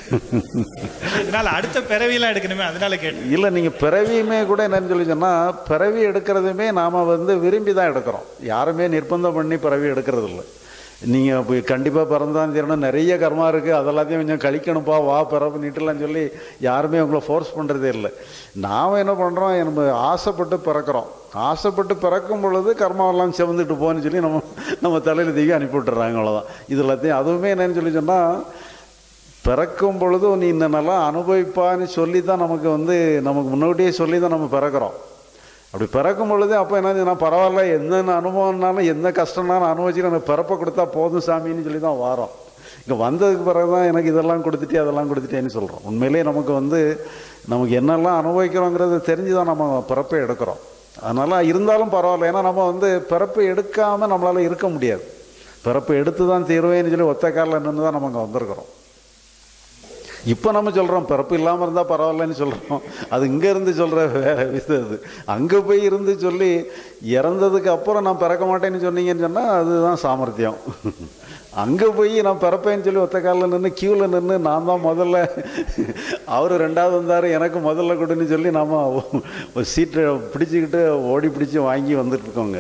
இதனால அடுத்த பிறவியெல்லாம் எடுக்கணுமே அதனால கேட்டேன் இல்லை நீங்கள் பிறவியுமே கூட என்னன்னு சொல்லி சொன்னால் பிறவி எடுக்கிறதுமே நாம் வந்து விரும்பி தான் எடுக்கிறோம் யாருமே நிர்பந்தம் பண்ணி பிறவி எடுக்கிறது இல்லை நீங்கள் இப்போ கண்டிப்பாக பிறந்தான் தீரணும் நிறைய கர்மா இருக்குது அதெல்லாத்தையும் கொஞ்சம் கழிக்கணும்ப்பா வா பிறப்பு நீட்டலாம் சொல்லி யாருமே உங்களை ஃபோர்ஸ் பண்ணுறதே இல்லை நாம் என்ன பண்ணுறோம் நம்ம ஆசைப்பட்டு பிறக்கிறோம் ஆசைப்பட்டு பிறக்கும் பொழுது கர்மாவெல்லாம் செவந்துட்டு போன்னு சொல்லி நம்ம நம்ம தலையில் தூக்கி அனுப்பி விட்டுறாங்க அவ்வளோதான் இது எல்லாத்தையும் அதுவுமே என்னன்னு சொல்லி சொன்னால் பிறக்கும் பொழுது நீ இந்த நல்லா அனுபவிப்பான்னு சொல்லி தான் நமக்கு வந்து நமக்கு முன்னாடியே சொல்லி தான் நம்ம பிறக்கிறோம் அப்படி பிறக்கும் பொழுது அப்போ என்ன நான் பரவாயில்ல எந்த அனுபவம்னாலும் எந்த கஷ்டம்னாலும் அனுபவிச்சு எனக்கு பிறப்பை கொடுத்தா போதும் சாமின்னு சொல்லி தான் வாரோம் இங்கே வந்ததுக்கு பிறகு தான் எனக்கு இதெல்லாம் கொடுத்துட்டே அதெல்லாம் கொடுத்துட்டேன்னு சொல்கிறோம் உண்மையிலேயே நமக்கு வந்து நமக்கு என்னெல்லாம் அனுபவிக்கிறோங்கிறத தெரிஞ்சு தான் நம்ம பிறப்பை எடுக்கிறோம் அதனால் இருந்தாலும் பரவாயில்ல ஏன்னா நம்ம வந்து பிறப்பை எடுக்காமல் நம்மளால் இருக்க முடியாது பிறப்பை எடுத்து தான் தீர்வேன்னு சொல்லி ஒத்த காலில் நின்று தான் நம்ம அங்கே வந்திருக்கிறோம் இப்போ நம்ம சொல்கிறோம் பிறப்பு இல்லாமல் இருந்தால் பரவாயில்லன்னு சொல்கிறோம் அது இங்கே இருந்து சொல்கிற வேற விஷயம் அது அங்கே போய் இருந்து சொல்லி இறந்ததுக்கு அப்புறம் நான் பிறக்க மாட்டேன்னு சொன்னீங்கன்னு சொன்னால் அதுதான் சாமர்த்தியம் அங்கே போய் நான் பிறப்பேன்னு சொல்லி ஒத்த காலில் நின்று க்யூவில் நின்று நான் தான் முதல்ல அவர் ரெண்டாவது வந்தார் எனக்கு முதல்ல கொடுன்னு சொல்லி நாம் ஒரு சீட்டை பிடிச்சிக்கிட்டு ஓடி பிடிச்சி வாங்கி வந்துட்டு இருக்கோங்க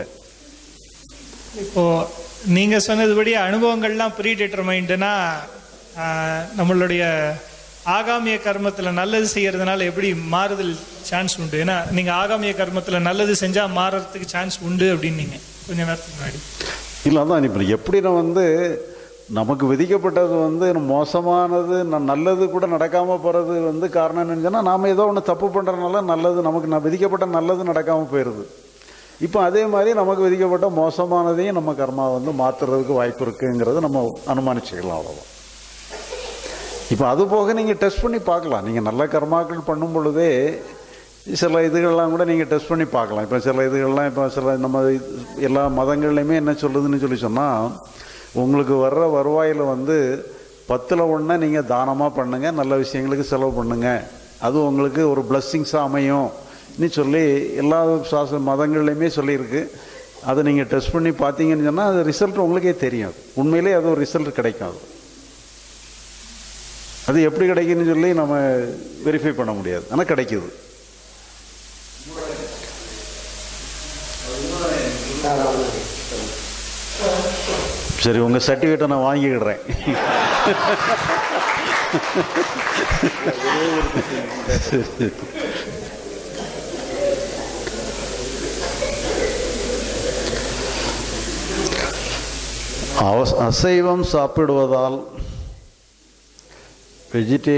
இப்போ நீங்க சொன்னதுபடி அனுபவங்கள்லாம் ப்ரீ டிட்டர்மைண்டுனா நம்மளுடைய ஆகாமிய கர்மத்துல நல்லது செய்யறதுனால எப்படி மாறுதல் சான்ஸ் உண்டு ஏன்னா நீங்க ஆகாமிய கர்மத்துல நல்லது செஞ்சா மாறுறதுக்கு சான்ஸ் உண்டு அப்படின்னீங்க கொஞ்ச நேரத்துக்கு முன்னாடி இல்லை அதான் இப்போ எப்படி நான் வந்து நமக்கு விதிக்கப்பட்டது வந்து மோசமானது ந- நல்லது கூட நடக்காமல் போகிறது வந்து காரணம் என்னன்னு சொன்னால் நாம் ஏதோ ஒன்று தப்பு பண்ணுறதுனால நல்லது நமக்கு நான் விதிக்கப்பட்ட நல்லது நடக்காமல் போயிடுது இப்போ அதே மாதிரி நமக்கு விதிக்கப்பட்ட மோசமானதையும் நம்ம கர்மா வந்து மாற்றுறதுக்கு வாய்ப்பு இருக்குங்கிறத நம்ம அனுமானிச்சுக்கலாம் அவ்வளோதான் இப்போ அது போக நீங்கள் டெஸ்ட் பண்ணி பார்க்கலாம் நீங்கள் நல்ல கர்மாக்கள் பண்ணும் பொழுதே சில இதுகள்லாம் கூட நீங்கள் டெஸ்ட் பண்ணி பார்க்கலாம் இப்போ சில இதுகள்லாம் இப்போ சில நம்ம இது- எல்லா மதங்கள்லையுமே என்ன சொல்லுதுன்னு சொல்லி சொன்னால் உங்களுக்கு வர்ற வருவாயில் வந்து பத்தில் ஒன்றை நீங்கள் தானமாக பண்ணுங்கள் நல்ல விஷயங்களுக்கு செலவு பண்ணுங்க அது உங்களுக்கு ஒரு பிளஸ்ஸிங்ஸாக அமையும் ன்னு சொல்லி எல்லா சாச மதங்கள்லையுமே சொல்லியிருக்கு அதை நீங்கள் டெஸ்ட் பண்ணி பார்த்தீங்கன்னு சொன்னால் அது ரிசல்ட் உங்களுக்கே தெரியும் உண்மையிலே அது ஒரு ரிசல்ட் கிடைக்கும் அது அது எப்படி கிடைக்குன்னு சொல்லி நம்ம வெரிஃபை பண்ண முடியாது ஆனால் கிடைக்குது சரி உங்கள் சர்டிஃபிகேட்டை நான் வாங்கிக்கிடுறேன் அவ- அசைவம் சாப்பிடுவதால் வெஜிடே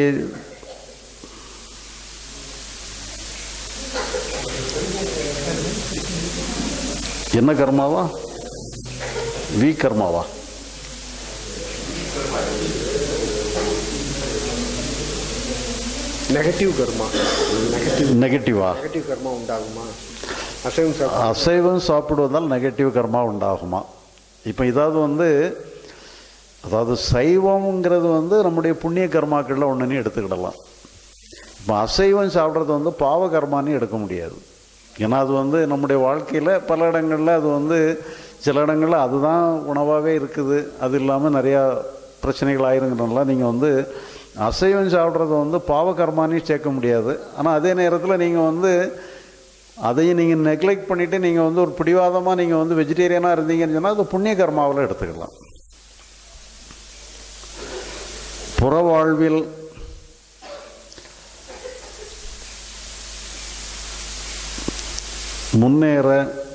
என்ன கர்மாவா வி கர்மாவா நெகட்டிவ் கர்மா நெகட்டிவ் நெகட்டிவா நெகட்டிவ் கர்மா உண்டாகுமா அசைவம் சாப்பிட்டா அசைவம் சாப்பிடுவதால் நெகட்டிவ் கர்மா உண்டாகுமா இப்போ இதாவது வந்து அதாவது சைவம்ங்கிறது வந்து நம்முடைய புண்ணிய கர்மாக்களில் ஒன்றுன்னு எடுத்துக்கிடலாம் இப்போ அசைவம் சாப்பிட்றது வந்து பாவ கர்மான்னு எடுக்க முடியாது ஏன்னா அது வந்து நம்முடைய வாழ்க்கையில் பல இடங்களில் அது வந்து சில இடங்களில் அதுதான் உணவாகவே இருக்குது அது இல்லாமல் நிறையா பிரச்சனைகள் ஆயிருங்கிறனால நீங்கள் வந்து அசைவம் சாப்பிட்றது வந்து பாவ கர்மானே சேர்க்க முடியாது ஆனால் அதே நேரத்தில் நீங்கள் வந்து அதையும் நீங்கள் நெக்லெக்ட் பண்ணிவிட்டு நீங்கள் வந்து ஒரு பிடிவாதமாக நீங்கள் வந்து வெஜிடேரியனாக இருந்தீங்கன்னு சொன்னால் அது புண்ணிய கர்மாவில் எடுத்துக்கலாம் புற வாழ்வில் முன்னேற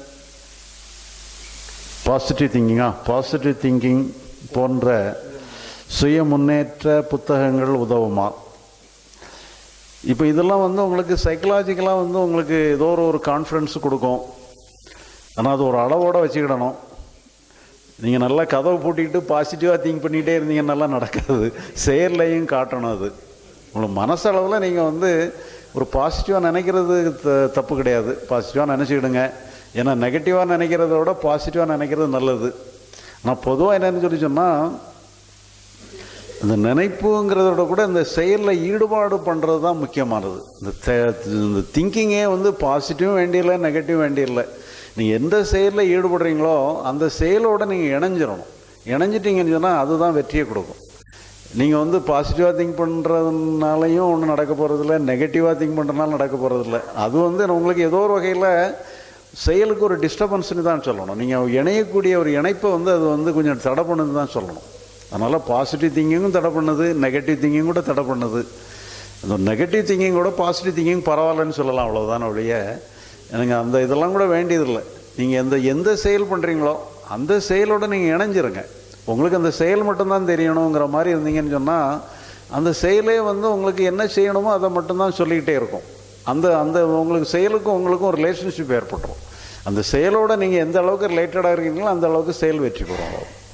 பாசிட்டிவ் திங்கிங்கா பாசிட்டிவ் திங்கிங் போன்ற சுய முன்னேற்ற புத்தகங்கள் உதவுமா இப்போ இதெல்லாம் வந்து உங்களுக்கு சைக்கலாஜிக்கலாக வந்து உங்களுக்கு ஏதோ ஒரு ஒரு கான்ஃபிடன்ஸ் கொடுக்கும் ஆனால் அது ஒரு அளவோடு வச்சுக்கிடணும் நீங்கள் நல்லா கதவை பூட்டிக்கிட்டு பாசிட்டிவாக திங்க் பண்ணிகிட்டே இருந்தீங்கன்னா நல்லா நடக்காது செயல்லையும் காட்டணும் அது உங்களுக்கு மனசளவில் நீங்கள் வந்து ஒரு பாசிட்டிவாக நினைக்கிறது த- தப்பு கிடையாது பாசிட்டிவாக நினச்சிக்கிடுங்க ஏன்னா நெகட்டிவாக நினைக்கிறத விட பாசிட்டிவாக நினைக்கிறது நல்லது ஆனால் பொதுவாக என்னன்னு சொல்லி சொன்னால் இந்த நினைப்புங்கிறத விட கூட இந்த செயலில் ஈடுபாடு பண்ணுறது தான் முக்கியமானது இந்த த- இந்த திங்கிங்கே வந்து பாசிட்டிவும் வேண்டியில்லை நெகட்டிவ் வேண்டியில்லை நீங்கள் எந்த செயலில் ஈடுபடுறீங்களோ அந்த செயலோட நீங்கள் இணைஞ்சிடணும் இணைஞ்சிட்டீங்கன்னு சொன்னால் அதுதான் வெற்றியை கொடுக்கும் நீங்கள் வந்து பாசிட்டிவாக திங்க் பண்ணுறதுனாலையும் ஒன்றும் நடக்க போகிறதில்ல நெகட்டிவாக திங்க் பண்ணுறதுனால நடக்க போகிறதில்ல அது வந்து உங்களுக்கு ஏதோ ஒரு வகையில் செயலுக்கு ஒரு டிஸ்டர்பன்ஸ்னு தான் சொல்லணும் நீங்கள் இணையக்கூடிய ஒரு இணைப்பை வந்து அது வந்து கொஞ்சம் தடை பண்ணுது தான் சொல்லணும் அதனால் பாசிட்டிவ் திங்கிங்கும் தடை பண்ணுது நெகட்டிவ் திங்கிங் கூட தடை பண்ணுது அந்த நெகட்டிவ் திங்கிங் கூட பாசிட்டிவ் திங்கிங் பரவாயில்லன்னு சொல்லலாம் அவ்வளோதான் ஒழிய எனக்கு அந்த இதெல்லாம் கூட வேண்டியதில்லை நீங்கள் எந்த எந்த செயல் பண்ணுறீங்களோ அந்த செயலோட நீங்கள் இணைஞ்சிருங்க உங்களுக்கு அந்த செயல் மட்டும்தான் தெரியணுங்கிற மாதிரி இருந்தீங்கன்னு சொன்னால் அந்த செயலே வந்து உங்களுக்கு என்ன செய்யணுமோ அதை மட்டும்தான் சொல்லிக்கிட்டே இருக்கும் அந்த அந்த உங்களுக்கு செயலுக்கும் உங்களுக்கும் ஒரு ரிலேஷன்ஷிப் ஏற்பட்டுரும் அந்த செயலோட நீங்கள் எந்த அளவுக்கு ரிலேட்டடாக இருக்கீங்களோ அந்த அளவுக்கு செயல் வெற்றி பெறும்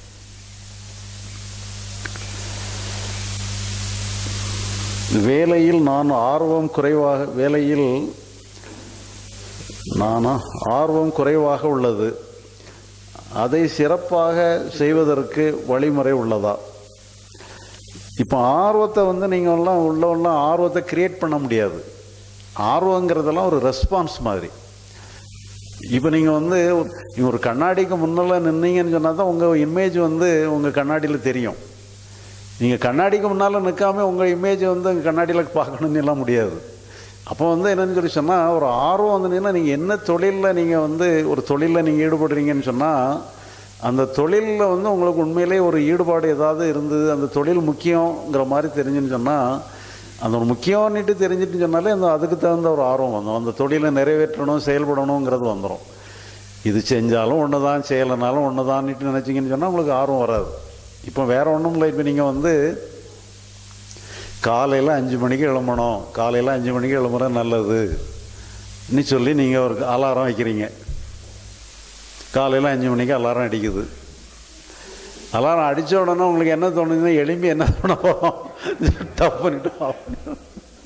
வேலையில் நான் ஆர்வம் குறைவாக வேலையில் நானா ஆர்வம் குறைவாக உள்ளது அதை சிறப்பாக செய்வதற்கு வழிமுறை உள்ளதா இப்போ ஆர்வத்தை வந்து நீங்கள் எல்லாம் உள்ளவெல்லாம் ஆர்வத்தை கிரியேட் பண்ண முடியாது ஆர்வங்கிறதெல்லாம் ஒரு ரெஸ்பான்ஸ் மாதிரி இப்போ நீங்கள் வந்து நீங்கள் ஒரு கண்ணாடிக்கு முன்னால் நின்னீங்கன்னு சொன்னால் தான் உங்கள் இமேஜ் வந்து உங்கள் கண்ணாடியில் தெரியும் நீங்கள் கண்ணாடிக்கு முன்னால் நிற்காம உங்கள் இமேஜ் வந்து அங்கே கண்ணாடியில் பார்க்கணுன்னு எல்லாம் முடியாது அப்போ வந்து என்னன்னு சொல்லி சொன்னால் ஒரு ஆர்வம் வந்தீங்கன்னா நீங்கள் என்ன தொழிலில் நீங்கள் வந்து ஒரு தொழிலில் நீங்கள் ஈடுபடுறீங்கன்னு சொன்னால் அந்த தொழிலில் வந்து உங்களுக்கு உண்மையிலே ஒரு ஈடுபாடு ஏதாவது இருந்தது அந்த தொழில் முக்கியங்கிற மாதிரி தெரிஞ்சுன்னு சொன்னால் அந்த ஒரு முக்கியம்னுட்டு தெரிஞ்சுட்டு சொன்னாலே அந்த அதுக்கு தகுந்த ஒரு ஆர்வம் வந்துடும் அந்த தொழிலை நிறைவேற்றணும் செயல்படணுங்கிறது வந்துடும் இது செஞ்சாலும் ஒன்று தான் செய்யலைனாலும் ஒன்று தான்னுட்டு நினச்சிங்கன்னு சொன்னால் உங்களுக்கு ஆர்வம் வராது இப்போ வேற ஒன்றும் இல்லை இப்போ நீங்கள் வந்து காலையில் அஞ்சு மணிக்கு எழும்பணும் காலையில் அஞ்சு மணிக்கு எழும்புற நல்லது நீ சொல்லி நீங்கள் ஒரு அலாரம் வைக்கிறீங்க காலையில் அஞ்சு மணிக்கு அலாரம் அடிக்குது அலாரம் அடித்த உடனே உங்களுக்கு என்ன தோணுதுன்னா எலும்பி என்ன பண்ண போகிறோம் டப் பண்ணிட்டு off பண்ணிடுறோம்.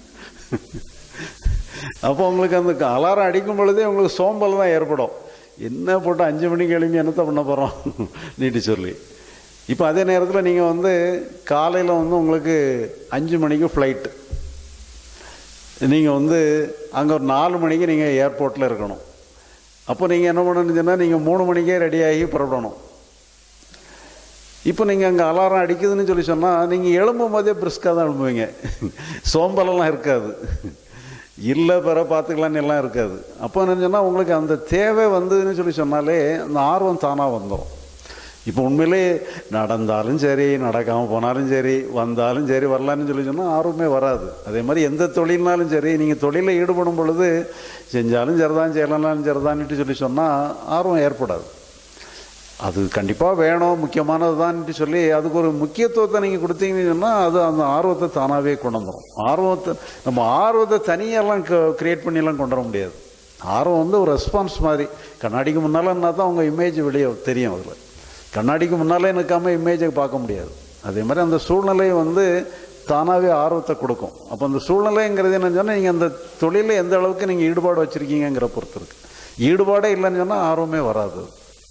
அப்போ உங்களுக்கு அந்த அலாரம் அடிக்கும் பொழுதே உங்களுக்கு சோம்பல் தான் ஏற்படும் என்ன போட்டு அஞ்சு மணிக்கு எழும்பி என்னத்தை பண்ண போகிறோம் நீட்டு சொல்லி இப்போ அதே நேரத்தில் நீங்கள் வந்து காலையில் வந்து உங்களுக்கு அஞ்சு மணிக்கு ஃப்ளைட்டு நீங்கள் வந்து அங்கே ஒரு நாலு மணிக்கு நீங்கள் ஏர்போர்ட்டில் இருக்கணும் அப்போ நீங்கள் என்ன பண்ணணும்னு நீங்கள் மூணு மணிக்கே ரெடியாகி புறப்படணும் இப்போ நீங்கள் அங்கே அலாரம் அடிக்குதுன்னு சொல்லி சொன்னால் நீங்கள் எழும்பும் போதே பிரிஸ்காக தான் எழும்புவீங்க சோம்பலெல்லாம் இருக்காது இல்லை பிற பார்த்துக்கலான்னு எல்லாம் இருக்காது அப்போ என்ன சொன்னால் உங்களுக்கு அந்த தேவை வந்ததுன்னு சொல்லி சொன்னாலே அந்த ஆர்வம் தானாக வந்துடும் இப்போ உண்மையிலே நடந்தாலும் சரி நடக்காமல் போனாலும் சரி வந்தாலும் சரி வரலான்னு சொல்லி சொன்னால் ஆர்வமே வராது அதே மாதிரி எந்த தொழில்னாலும் சரி நீங்கள் தொழிலில் ஈடுபடும் பொழுது செஞ்சாலும் சரிதான் செய்யலாம் சரிதான்ட்டு சொல்லி சொன்னால் ஆர்வம் ஏற்படாது அது கண்டிப்பாக வேணும் முக்கியமானது தான்ட்டு சொல்லி அதுக்கு ஒரு முக்கியத்துவத்தை நீங்கள் கொடுத்தீங்கன்னு சொன்னால் அது அந்த ஆர்வத்தை தானாகவே கொண்டு வந்துடும் ஆர்வத்தை நம்ம ஆர்வத்தை தனியெல்லாம் க்ரியேட் பண்ணியெல்லாம் கொண்டு வர முடியாது ஆர்வம் வந்து ஒரு ரெஸ்பான்ஸ் மாதிரி கண்ணாடிக்கு முன்னாலன்னா தான் உங்கள் இமேஜ் வெளியே தெரியும் அதில் கண்ணாடிக்கு முன்னாலே நிற்காம இமேஜை பார்க்க முடியாது அதே மாதிரி அந்த சூழ்நிலை வந்து தானாகவே ஆர்வத்தை கொடுக்கும் அப்போ அந்த சூழ்நிலைங்கிறது என்ன சொன்னால் நீங்கள் அந்த தொழிலில் எந்த அளவுக்கு நீங்கள் ஈடுபாடு வச்சுருக்கீங்கிற பொறுத்து இருக்கு ஈடுபாடே இல்லைன்னு சொன்னால் ஆர்வமே வராது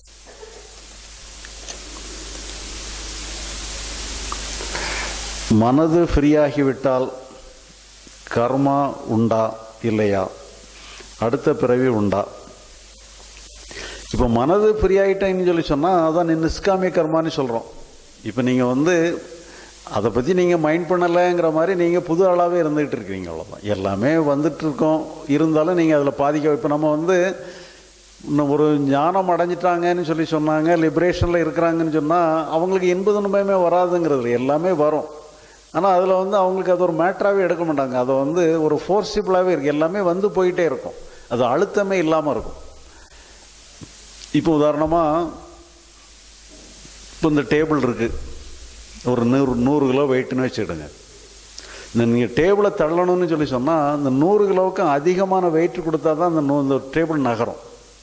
மனது ஃப்ரீயாகிவிட்டால் கர்மா உண்டா இல்லையா அடுத்த பிறவி உண்டா இப்போ மனது ஃப்ரீ ஆகிட்டேன்னு சொல்லி சொன்னால் அதான் நிஷ்காமிய கர்மான்னு சொல்கிறோம் இப்போ நீங்கள் வந்து அதை பற்றி நீங்கள் மைண்ட் பண்ணலைங்கிற மாதிரி நீங்கள் புது ஆளாகவே இருந்துகிட்டு இருக்கிறீங்க அவ்வளோதான் எல்லாமே வந்துட்டு இருக்கோம் இருந்தாலும் நீங்கள் அதில் பாதிக்க இப்போ நம்ம வந்து இன்னும் ஒரு ஞானம் அடைஞ்சிட்டாங்கன்னு சொல்லி சொன்னாங்க லிபரேஷனில் இருக்கிறாங்கன்னு சொன்னால் அவங்களுக்கு இன்ப துன்பமே வராதுங்கிறது எல்லாமே வரும் ஆனால் அதில் வந்து அவங்களுக்கு அது ஒரு மேட்டராகவே எடுக்க மாட்டாங்க அதை வந்து ஒரு ஃபோர்ஸிபிளாகவே இருக்குது எல்லாமே வந்து போயிட்டே இருக்கும் அது அழுத்தமே இல்லாமல் இருக்கும் இப்போ உதாரணமாக இப்போ இந்த டேபிள் இருக்குது ஒரு நூறு நூறு கிலோ வெயிட்னு வச்சுக்கிடுங்க இந்த நீங்கள் டேபிளை தள்ளணும்னு சொல்லி சொன்னால் இந்த நூறு கிலோவுக்கும் அதிகமான வெயிட் கொடுத்தா தான் அந்த நூ- இந்த டேபிள் நகரும்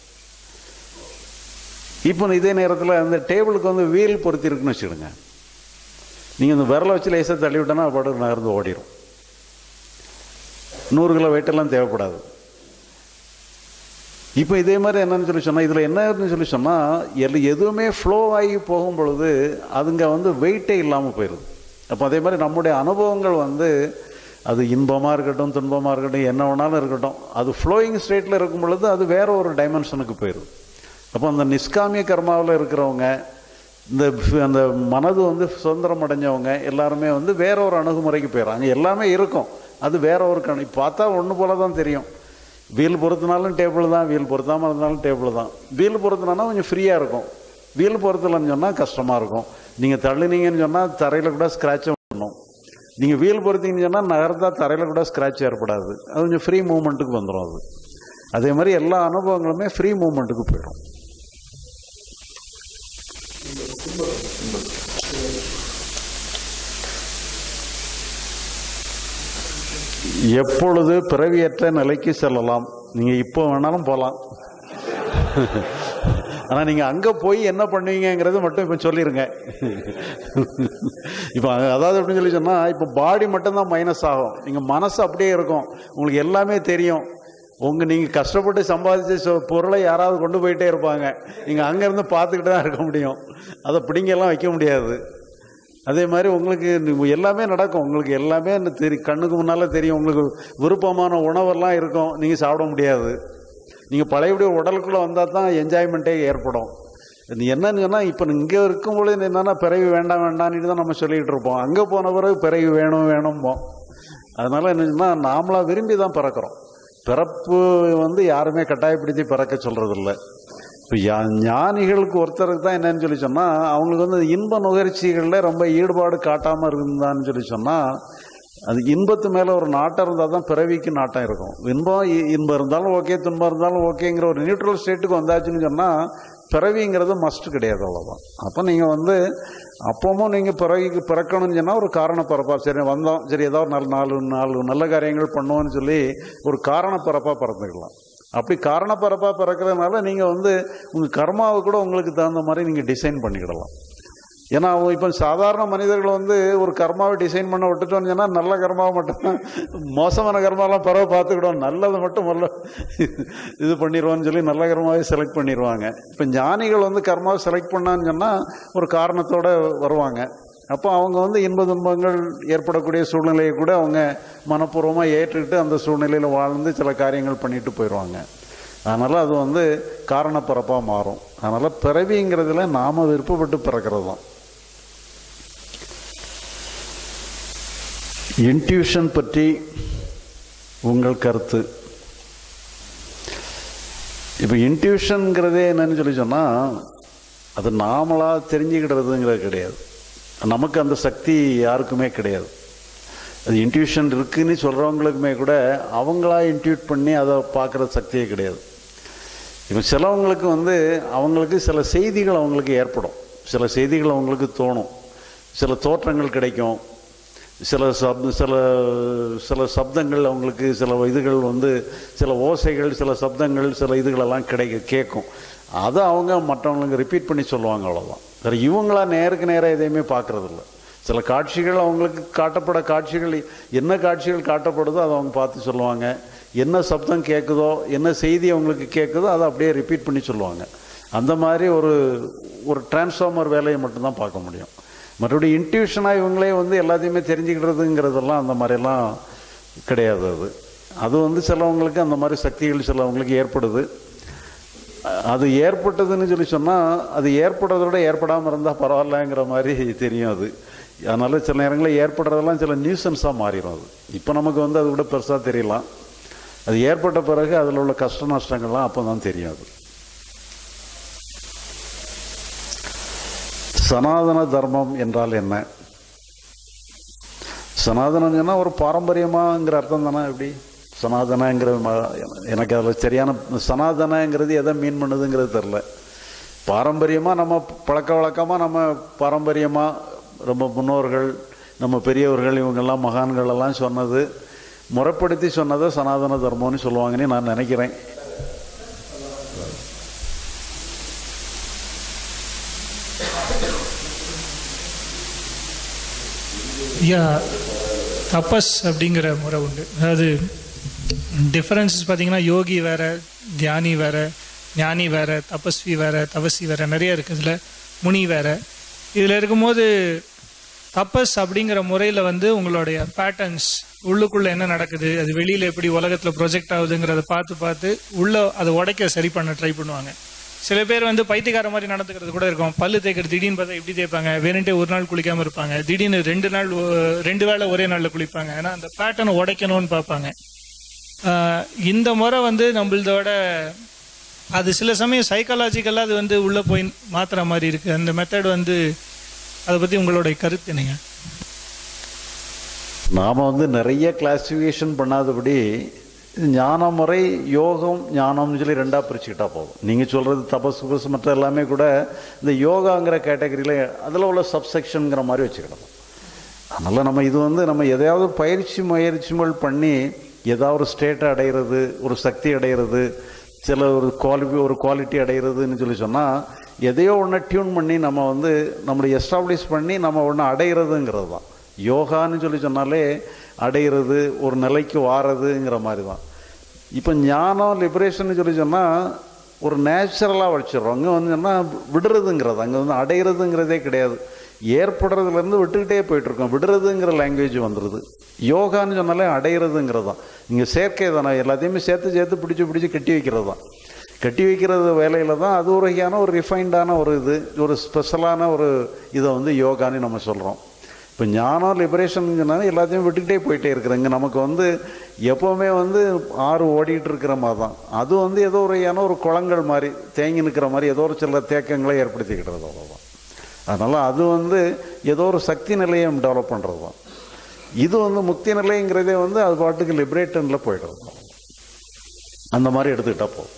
இப்போ இதே நேரத்தில் அந்த டேபிளுக்கு வந்து வீல் பொருத்தி இருக்குன்னு வச்சுக்கிடுங்க நீங்கள் இந்த விரலை வச்சு லேசாக தள்ளி விட்டோன்னா பாட்டு நகர்ந்து ஓடிடும் நூறு கிலோ வெயிட்டெல்லாம் தேவைப்படாது இப்போ இதே மாதிரி என்னன்னு சொல்லி சொன்னால் இதில் என்னன்னு சொல்லி சொன்னால் எல் எதுவுமே ஃப்ளோ ஆகி போகும் பொழுது அதுங்க வந்து வெயிட்டே இல்லாமல் போயிடுது அப்போ அதே மாதிரி நம்முடைய அனுபவங்கள் வந்து அது இன்பமாக இருக்கட்டும் துன்பமாக இருக்கட்டும் என்ன வேணாலும் இருக்கட்டும் அது ஃப்ளோயிங் ஸ்டேட்டில் இருக்கும் பொழுது அது வேற ஒரு டைமென்ஷனுக்கு போயிடுது அப்போ அந்த நிஷ்காமிய கர்மாவில் இருக்கிறவங்க இந்த ஃப- அந்த மனது வந்து சுதந்திரம் அடைஞ்சவங்க எல்லாருமே வந்து வேற ஒரு அணுகுமுறைக்கு போயிடுறாங்க எல்லாமே இருக்கும் அது வேற ஒரு கண் பார்த்தா ஒன்று போல தான் தெரியும் வீல் பொறுத்தினாலும் டேபிள் தான் வீல் பொருத்தாமல் இருந்தாலும் டேபிள் தான் வீல் பொருத்தினா கொஞ்சம் ஃப்ரீயாக இருக்கும் வீல் பொருத்தலைன்னு சொன்னால் கஷ்டமாக இருக்கும் நீங்கள் தள்ளுனீங்கன்னு சொன்னால் தரையில் கூட ஸ்க்ராட்ச் பண்ணும் நீங்கள் வீல் பொறுத்தீங்கன்னு சொன்னால் நகர்ந்தா தரையில் கூட ஸ்க்ராட்ச் ஏற்படாது அது கொஞ்சம் ஃப்ரீ மூமெண்ட்டுக்கு வந்துடும் அது அதே மாதிரி எல்லா அனுபவங்களுமே ஃப்ரீ மூமெண்ட்டுக்கு போயிடும் எப்பொழுது பிறவியற்ற நிலைக்கு செல்லலாம் நீங்கள் இப்போ வேணாலும் போகலாம் ஆனால் நீங்கள் அங்கே போய் என்ன பண்ணுவீங்கங்கிறது மட்டும் இப்போ சொல்லிடுங்க இப்போ அதாவது எப்படின்னு சொல்லி சொன்னால் இப்போ பாடி மட்டும்தான் மைனஸ் ஆகும் நீங்கள் மனசு அப்படியே இருக்கும் உங்களுக்கு எல்லாமே தெரியும் உங்கள் நீங்கள் கஷ்டப்பட்டு சம்பாதிச்ச சொ- பொருளை யாராவது கொண்டு போயிட்டே இருப்பாங்க நீங்கள் அங்கேருந்து பார்த்துக்கிட்டு தான் இருக்க முடியும் அதை பிடிங்கெல்லாம் வைக்க முடியாது அதே மாதிரி உங்களுக்கு நீ- எல்லாமே நடக்கும் உங்களுக்கு எல்லாமே இந்த தெரி கண்ணுக்கு முன்னால் தெரியும் உங்களுக்கு விருப்பமான உணவெல்லாம் இருக்கும் நீங்கள் சாப்பிட முடியாது நீங்கள் பழையபடி உடலுக்குள்ளே வந்தால் தான் என்ஜாய்மெண்ட்டே ஏற்படும் இது என்னன்னு சொன்னால் இப்போ இங்கே இருக்கும் பொழுது என்னென்னா பிறவி வேண்டாம் வேண்டாம்னு தான் நம்ம சொல்லிகிட்டு இருப்போம் அங்கே போன பிறகு பிறவி வேணும் வேணும்போம் அதனால என்னன்னா நாமளாக விரும்பி தான் பிறக்கிறோம் பிறப்பு வந்து யாருமே கட்டாயப்படுத்தி பிறக்க சொல்கிறதில்ல இப்போ யா ஞானிகளுக்கு ஒருத்தருக்கு தான் என்னன்னு சொல்லி சொன்னால் அவங்களுக்கு வந்து இன்ப நுகர்ச்சிகளில் ரொம்ப ஈடுபாடு காட்டாமல் இருந்தான்னு சொல்லி சொன்னால் அது இன்பத்து மேலே ஒரு நாட்டம் இருந்தால் தான் பிறவிக்கு நாட்டம் இருக்கும் இன்பம் இ- இன்பம் இருந்தாலும் ஓகே துன்பம் இருந்தாலும் ஓகேங்கிற ஒரு நியூட்ரல் ஸ்டேட்டுக்கு வந்தாச்சுன்னு சொன்னால் பிறவிங்கிறது மஸ்ட் கிடையாது அவ்வளோதான் அப்போ நீங்கள் வந்து அப்பவும் நீங்கள் பிறவிக்கு பிறக்கணும்னு சொன்னால் ஒரு காரண பிறப்பா சரி வந்தோம் சரி ஏதோ ஒரு நல்ல நாலு நாலு நல்ல காரியங்கள் பண்ணுவோம்னு சொல்லி ஒரு காரண பிறப்பாக பிறந்துக்கலாம் அப்படி காரணப்பரப்பாக பிறக்கிறதுனால நீங்கள் வந்து உங்கள் கர்மாவை கூட உங்களுக்கு தகுந்த மாதிரி நீங்கள் டிசைன் பண்ணிக்கிடலாம் ஏன்னா அவங்க இப்போ சாதாரண மனிதர்கள் வந்து ஒரு கர்மாவை டிசைன் பண்ண விட்டுட்டோம்னு சொன்னால் நல்ல கர்மாவை மட்டும் மோசமான கர்மாலாம் பரவ பார்த்துக்கிடும் நல்லது மட்டும் முதல்ல இது பண்ணிடுவோன்னு சொல்லி நல்ல கர்மாவை செலக்ட் பண்ணிடுவாங்க இப்போ ஞானிகள் வந்து கர்மாவை செலக்ட் பண்ணான்னு சொன்னால் ஒரு காரணத்தோட வருவாங்க அப்போ அவங்க வந்து இன்ப துன்பங்கள் ஏற்படக்கூடிய சூழ்நிலையை கூட அவங்க மனப்பூர்வமாக ஏற்றுக்கிட்டு அந்த சூழ்நிலையில் வாழ்ந்து சில காரியங்கள் பண்ணிட்டு போயிடுவாங்க அதனால் அது வந்து காரணப்பிறப்பாக மாறும் அதனால் பிறவிங்கிறதுல நாம் விருப்பப்பட்டு பிறக்கிறது தான் இன்ட்யூஷன் பற்றி உங்கள் கருத்து இப்போ இன்ட்யூஷனுங்கிறதே என்னன்னு சொல்லி சொன்னால் அது நாமளாக தெரிஞ்சுக்கிடுறதுங்கிறது கிடையாது நமக்கு அந்த சக்தி யாருக்குமே கிடையாது அது இன்ட்யூஷன் இருக்குன்னு சொல்கிறவங்களுக்குமே கூட அவங்களா இன்ட்யூட் பண்ணி அதை பார்க்குற சக்தியே கிடையாது இப்போ சிலவங்களுக்கு வந்து அவங்களுக்கு சில செய்திகள் அவங்களுக்கு ஏற்படும் சில செய்திகள் அவங்களுக்கு தோணும் சில தோற்றங்கள் கிடைக்கும் சில சப் சில சில சப்தங்கள் அவங்களுக்கு சில இதுகள் வந்து சில ஓசைகள் சில சப்தங்கள் சில இதுகளெல்லாம் கிடைக்க கேட்கும் அதை அவங்க மற்றவங்களுக்கு ரிப்பீட் பண்ணி சொல்லுவாங்க அவ்வளோதான் வேறு இவங்களா நேருக்கு நேராக எதையுமே பார்க்குறதில்ல சில காட்சிகள் அவங்களுக்கு காட்டப்பட காட்சிகள் என்ன காட்சிகள் காட்டப்படுதோ அதை அவங்க பார்த்து சொல்லுவாங்க என்ன சப்தம் கேட்குதோ என்ன செய்தி அவங்களுக்கு கேட்குதோ அதை அப்படியே ரிப்பீட் பண்ணி சொல்லுவாங்க அந்த மாதிரி ஒரு ஒரு டிரான்ஸ்ஃபார்மர் வேலையை மட்டும்தான் பார்க்க முடியும் மற்றபடி இன்ட்யூஷனாக இவங்களே வந்து எல்லாத்தையுமே தெரிஞ்சுக்கிறதுங்கிறதெல்லாம் அந்த மாதிரிலாம் கிடையாது அது அது வந்து சிலவங்களுக்கு அந்த மாதிரி சக்திகள் சிலவங்களுக்கு ஏற்படுது அது ஏற்பட்டதுன்னு சொல்லி சொன்னால் அது ஏற்படுறத விட ஏற்படாமல் இருந்தால் பரவாயில்லங்கிற மாதிரி தெரியும் அது அதனால் சில நேரங்களில் ஏற்படுறதெல்லாம் சில நியூசன்ஸாக மாறிடும் அது இப்போ நமக்கு வந்து அது விட பெருசாக தெரியலாம் அது ஏற்பட்ட பிறகு அதில் உள்ள கஷ்ட நஷ்டங்கள்லாம் அப்போ தான் தெரியும் அது சனாதன தர்மம் என்றால் என்ன சனாதனம் சொன்னால் ஒரு பாரம்பரியமாங்கிற அர்த்தம் தானே எப்படி சனாதனங்கிற ம- எனக்கு அதில் சரியான சனாதனங்கிறது எதை மீன் பண்ணுதுங்கிறது தெரில பாரம்பரியமாக நம்ம பழக்க வழக்கமாக நம்ம பாரம்பரியமாக ரொம்ப முன்னோர்கள் நம்ம பெரியவர்கள் இவங்கெல்லாம் மகான்கள் எல்லாம் சொன்னது முறைப்படுத்தி சொன்னதை சனாதன தர்மம்னு சொல்லுவாங்கன்னு நான் நினைக்கிறேன் ஐயா தபஸ் அப்படிங்கிற முறை உண்டு அதாவது டிஃபரன்சஸ் பார்த்தீங்கன்னா யோகி வேற தியானி வேற ஞானி வேற தபஸ்வி வேற தபஸ்வி வேற நிறைய இருக்குது இதில் முனி வேற இதில் இருக்கும்போது தபஸ் அப்படிங்கிற முறையில் வந்து உங்களுடைய பேட்டர்ன்ஸ் உள்ளுக்குள்ள என்ன நடக்குது அது வெளியில் எப்படி உலகத்தில் ப்ரொஜெக்ட் ஆகுதுங்கிறத பார்த்து பார்த்து உள்ள அதை உடைக்க சரி பண்ண ட்ரை பண்ணுவாங்க சில பேர் வந்து பைத்தியக்கார மாதிரி நடந்துக்கிறது கூட இருக்கும் பல்லு தேய்க்கிறது திடீர்னு பார்த்தா எப்படி தேய்ப்பாங்க வேணுன்ட்டே ஒரு நாள் குளிக்காம இருப்பாங்க திடீர்னு ரெண்டு நாள் ஒ- ரெண்டு வேளை ஒரே நாள்ல குளிப்பாங்க ஏன்னா அந்த பேட்டர்னை உடைக்கணும்னு பார்ப்பாங்க ஆஹ் இந்த முறை வந்து நம்மளதோட அது சில சமயம் சைக்காலஜிக்கலாக அது வந்து உள்ள போய் மாத்துற மாதிரி இருக்கு அந்த மெத்தட் வந்து அதை பத்தி உங்களுடைய கருத்து என்னங்க நாம் வந்து நிறைய கிளாசிஃபிகேஷன் பண்ணாதபடி ஞான முறை யோகம் ஞானம்னு சொல்லி ரெண்டாக பிரிச்சுக்கிட்டா போதும் நீங்கள் சொல்கிறது தபஸ் புபஸ் மற்ற எல்லாமே கூட இந்த யோகாங்கிற கேட்டகரியில் அதில் உள்ள சப்செக்ஷனுங்கிற மாதிரி வச்சுக்கிடலாம் அதனால் நம்ம இது வந்து நம்ம எதையாவது பயிற்சி முயற்சிகள் பண்ணி ஏதாவது ஒரு ஸ்டேட்டை அடையிறது ஒரு சக்தி அடையிறது சில ஒரு குவாலிட்டி ஒரு குவாலிட்டி அடையிறதுன்னு சொல்லி சொன்னால் எதையோ ஒன்று டியூன் பண்ணி நம்ம வந்து நம்மளை எஸ்டாப்ளிஷ் பண்ணி நம்ம ஒன்று அடையிறதுங்கிறது தான் யோகான்னு சொல்லி சொன்னாலே அடையிறது ஒரு நிலைக்கு வாரதுங்கிற மாதிரி தான் இப்போ ஞானம் லிபரேஷன் சொல்லி சொன்னால் ஒரு நேச்சுரலாக வச்சிடுறோம் அங்கே வந்து சொன்னால் விடுறதுங்கிறது அங்கே வந்து அடையிறதுங்கிறதே கிடையாது ஏற்படுறதுலேருந்து விட்டுக்கிட்டே போயிட்டுருக்கோம் விடுறதுங்கிற லாங்குவேஜ் வந்துடுது யோகான்னு சொன்னாலே அடையிறதுங்கிறது தான் இங்கே செயற்கை தானே எல்லாத்தையுமே சேர்த்து சேர்த்து பிடிச்சி பிடிச்சி கட்டி வைக்கிறது தான் கட்டி வைக்கிறது வேலையில் தான் அது ஒரு வகையான ஒரு ரிஃபைண்டான ஒரு இது ஒரு ஸ்பெஷலான ஒரு இதை வந்து யோகான்னு நம்ம சொல்கிறோம் இப்போ ஞானம் லிபரேஷன் சொன்னாலும் எல்லாத்தையும் விட்டுக்கிட்டே போயிட்டே இருக்கிறேங்க நமக்கு வந்து எப்போவுமே வந்து ஆறு ஓடிட்டு இருக்கிற மாதிரி தான் அது வந்து ஏதோ ஒரு வகையான ஒரு குளங்கள் மாதிரி தேங்கி நிற்கிற மாதிரி ஏதோ ஒரு சில தேக்கங்களை ஏற்படுத்திக்கிட்டது அவ்வளோதான் அதனால் அது வந்து ஏதோ ஒரு சக்தி நிலையை டெவலப் பண்ணுறது தான் இது வந்து முக்தி நிலைங்கிறதே வந்து அது பாட்டுக்கு லிபரேட்டனில் போயிடுறது தான். அந்த மாதிரி எடுத்துக்கிட்டா போதும்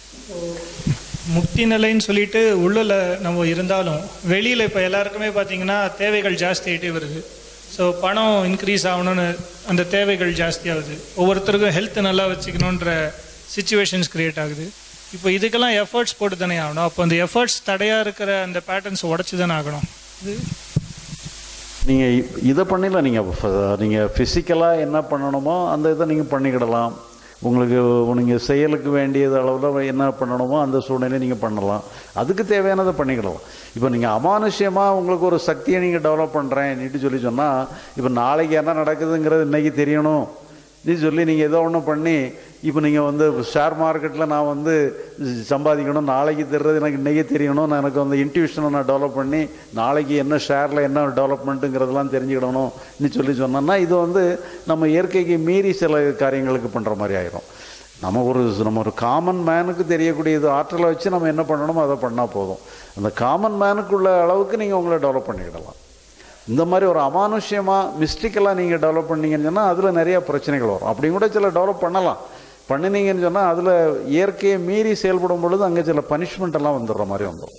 முக்தி நிலைன்னு சொல்லிட்டு உள்ள நம்ம இருந்தாலும் வெளியில் இப்போ எல்லாருக்குமே பார்த்தீங்கன்னா தேவைகள் ஜாஸ்தி ஆகிட்டே வருது ஸோ பணம் இன்க்ரீஸ் ஆகணும்னு அந்த தேவைகள் ஜாஸ்தி ஆகுது ஒவ்வொருத்தருக்கும் ஹெல்த் நல்லா வச்சுக்கணுன்ற சுச்சுவேஷன்ஸ் கிரியேட் ஆகுது இப்போ இதுக்கெல்லாம் எஃபர்ட்ஸ் போட்டு தானே ஆகணும் அப்போ அந்த எஃபர்ட்ஸ் தடையாக இருக்கிற அந்த பேட்டர்ன்ஸ் உடச்சி தானே ஆகணும் இது நீங்கள் இதை பண்ணிடலாம் நீங்கள் நீங்கள் ஃபிசிக்கலாக என்ன பண்ணணுமோ அந்த இதை நீங்கள் பண்ணிக்கிடலாம் உங்களுக்கு நீங்கள் செயலுக்கு வேண்டியது அளவில் என்ன பண்ணணுமோ அந்த சூழ்நிலையை நீங்கள் பண்ணலாம் அதுக்கு தேவையானதை பண்ணிக்கிடலாம் இப்போ நீங்கள் அமானுஷ்யமாக உங்களுக்கு ஒரு சக்தியை நீங்கள் டெவலப் பண்ணுறேன் சொல்லி சொன்னால் இப்போ நாளைக்கு என்ன நடக்குதுங்கிறது இன்னைக்கு தெரியணும் நீ சொல்லி நீங்கள் ஏதோ ஒன்று பண்ணி இப்போ நீங்கள் வந்து ஷேர் மார்க்கெட்டில் நான் வந்து சம்பாதிக்கணும் நாளைக்கு தெரிறது எனக்கு இன்றைக்கே தெரியணும் நான் எனக்கு அந்த இன்ட்யூஷனை நான் டெவலப் பண்ணி நாளைக்கு என்ன ஷேரில் என்ன டெவலப்மெண்ட்டுங்கிறதெல்லாம் தெரிஞ்சுக்கிடணும்னு சொல்லி சொன்னோன்னா இது வந்து நம்ம இயற்கைக்கு மீறி சில காரியங்களுக்கு பண்ணுற மாதிரி ஆயிரும் நம்ம ஒரு நம்ம ஒரு காமன் மேனுக்கு தெரியக்கூடியது ஆற்றலை வச்சு நம்ம என்ன பண்ணணுமோ அதை பண்ணால் போதும் அந்த காமன் மேனுக்குள்ள அளவுக்கு நீங்கள் உங்களை டெவலப் பண்ணிக்கிடலாம் இந்த மாதிரி ஒரு அமானுஷ்யமாக மிஸ்டிக்கலாக நீங்கள் டெவலப் பண்ணீங்கன்னு சொன்னால் அதில் நிறைய பிரச்சனைகள் வரும் அப்படியும் கூட சில டெவலப் பண்ணலாம் பண்ணினீங்கன்னு சொன்னால் அதில் இயற்கையை மீறி செயல்படும் பொழுது அங்கே சில பனிஷ்மெண்ட் எல்லாம் வந்துடுற மாதிரி வந்துடும்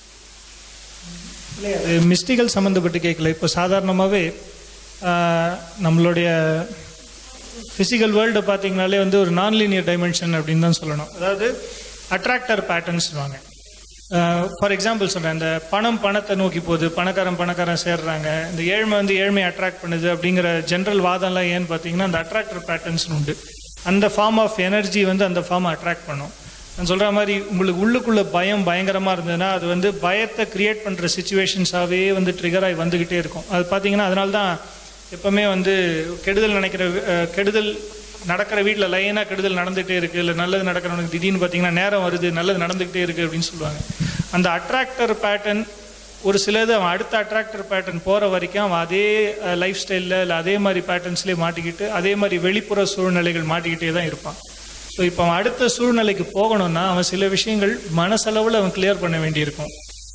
இல்லை அது மிஸ்டிகள் சம்மந்தப்பட்டு கேட்கல இப்போ சாதாரணமாகவே நம்மளுடைய ஃபிசிக்கல் வேர்ல்டு பார்த்தீங்கனாலே வந்து ஒரு நான் லீனியர் டைமென்ஷன் அப்படின்னு தான் சொல்லணும் அதாவது அட்ராக்டர் பேட்டர்ன்ஸ்வாங்க ஃபார் எக்ஸாம்பிள் சொல்கிறேன் இந்த பணம் பணத்தை நோக்கி போகுது பணக்காரன் பணக்காரன் சேர்றாங்க இந்த ஏழ்மை வந்து ஏழ்மையை அட்ராக்ட் பண்ணுது அப்படிங்கிற ஜென்ரல் வாதம்லாம் ஏன்னு பார்த்தீங்கன்னா அந்த அட்ராக்டர் பேட்டர்ன்ஸ் உண்டு அந்த ஃபார்ம் ஆஃப் எனர்ஜி வந்து அந்த ஃபார்மை அட்ராக்ட் பண்ணும் நான் சொல்கிற மாதிரி உங்களுக்கு உள்ளுக்குள்ள பயம் பயங்கரமாக இருந்ததுன்னா அது வந்து பயத்தை கிரியேட் பண்ணுற சுச்சுவேஷன்ஸாகவே வந்து ட்ரிகர் ஆகி வந்துக்கிட்டே இருக்கும் அது பார்த்தீங்கன்னா அதனால தான் எப்பவுமே வந்து கெடுதல் நினைக்கிற அஹ், கெடுதல் நடக்கிற வீட்டில் லைனாக கெடுதல் நடந்துகிட்டே இருக்குது இல்லை நல்லது நடக்கிறவனுக்கு திடீர்னு பார்த்தீங்கன்னா நேரம் வருது நல்லது நடந்துக்கிட்டே இருக்குது அப்படின்னு சொல்லுவாங்க அந்த அட்ராக்டர் பேட்டர்ன் ஒரு சிலது அவன் அடுத்த அட்ராக்டர் பேட்டர்ன் போகிற வரைக்கும் அவன் அதே லைஃப் ஸ்டைலில் இல்லை அதே மாதிரி பேட்டர்ன்ஸ்லேயே மாட்டிக்கிட்டு அதே மாதிரி வெளிப்புற சூழ்நிலைகள் மாட்டிக்கிட்டே தான் இருப்பான் ஸோ இப்போ அவன் அடுத்த சூழ்நிலைக்கு போகணும்னா அவன் சில விஷயங்கள் மனசளவில் அவன் கிளியர் பண்ண வேண்டியிருக்கும்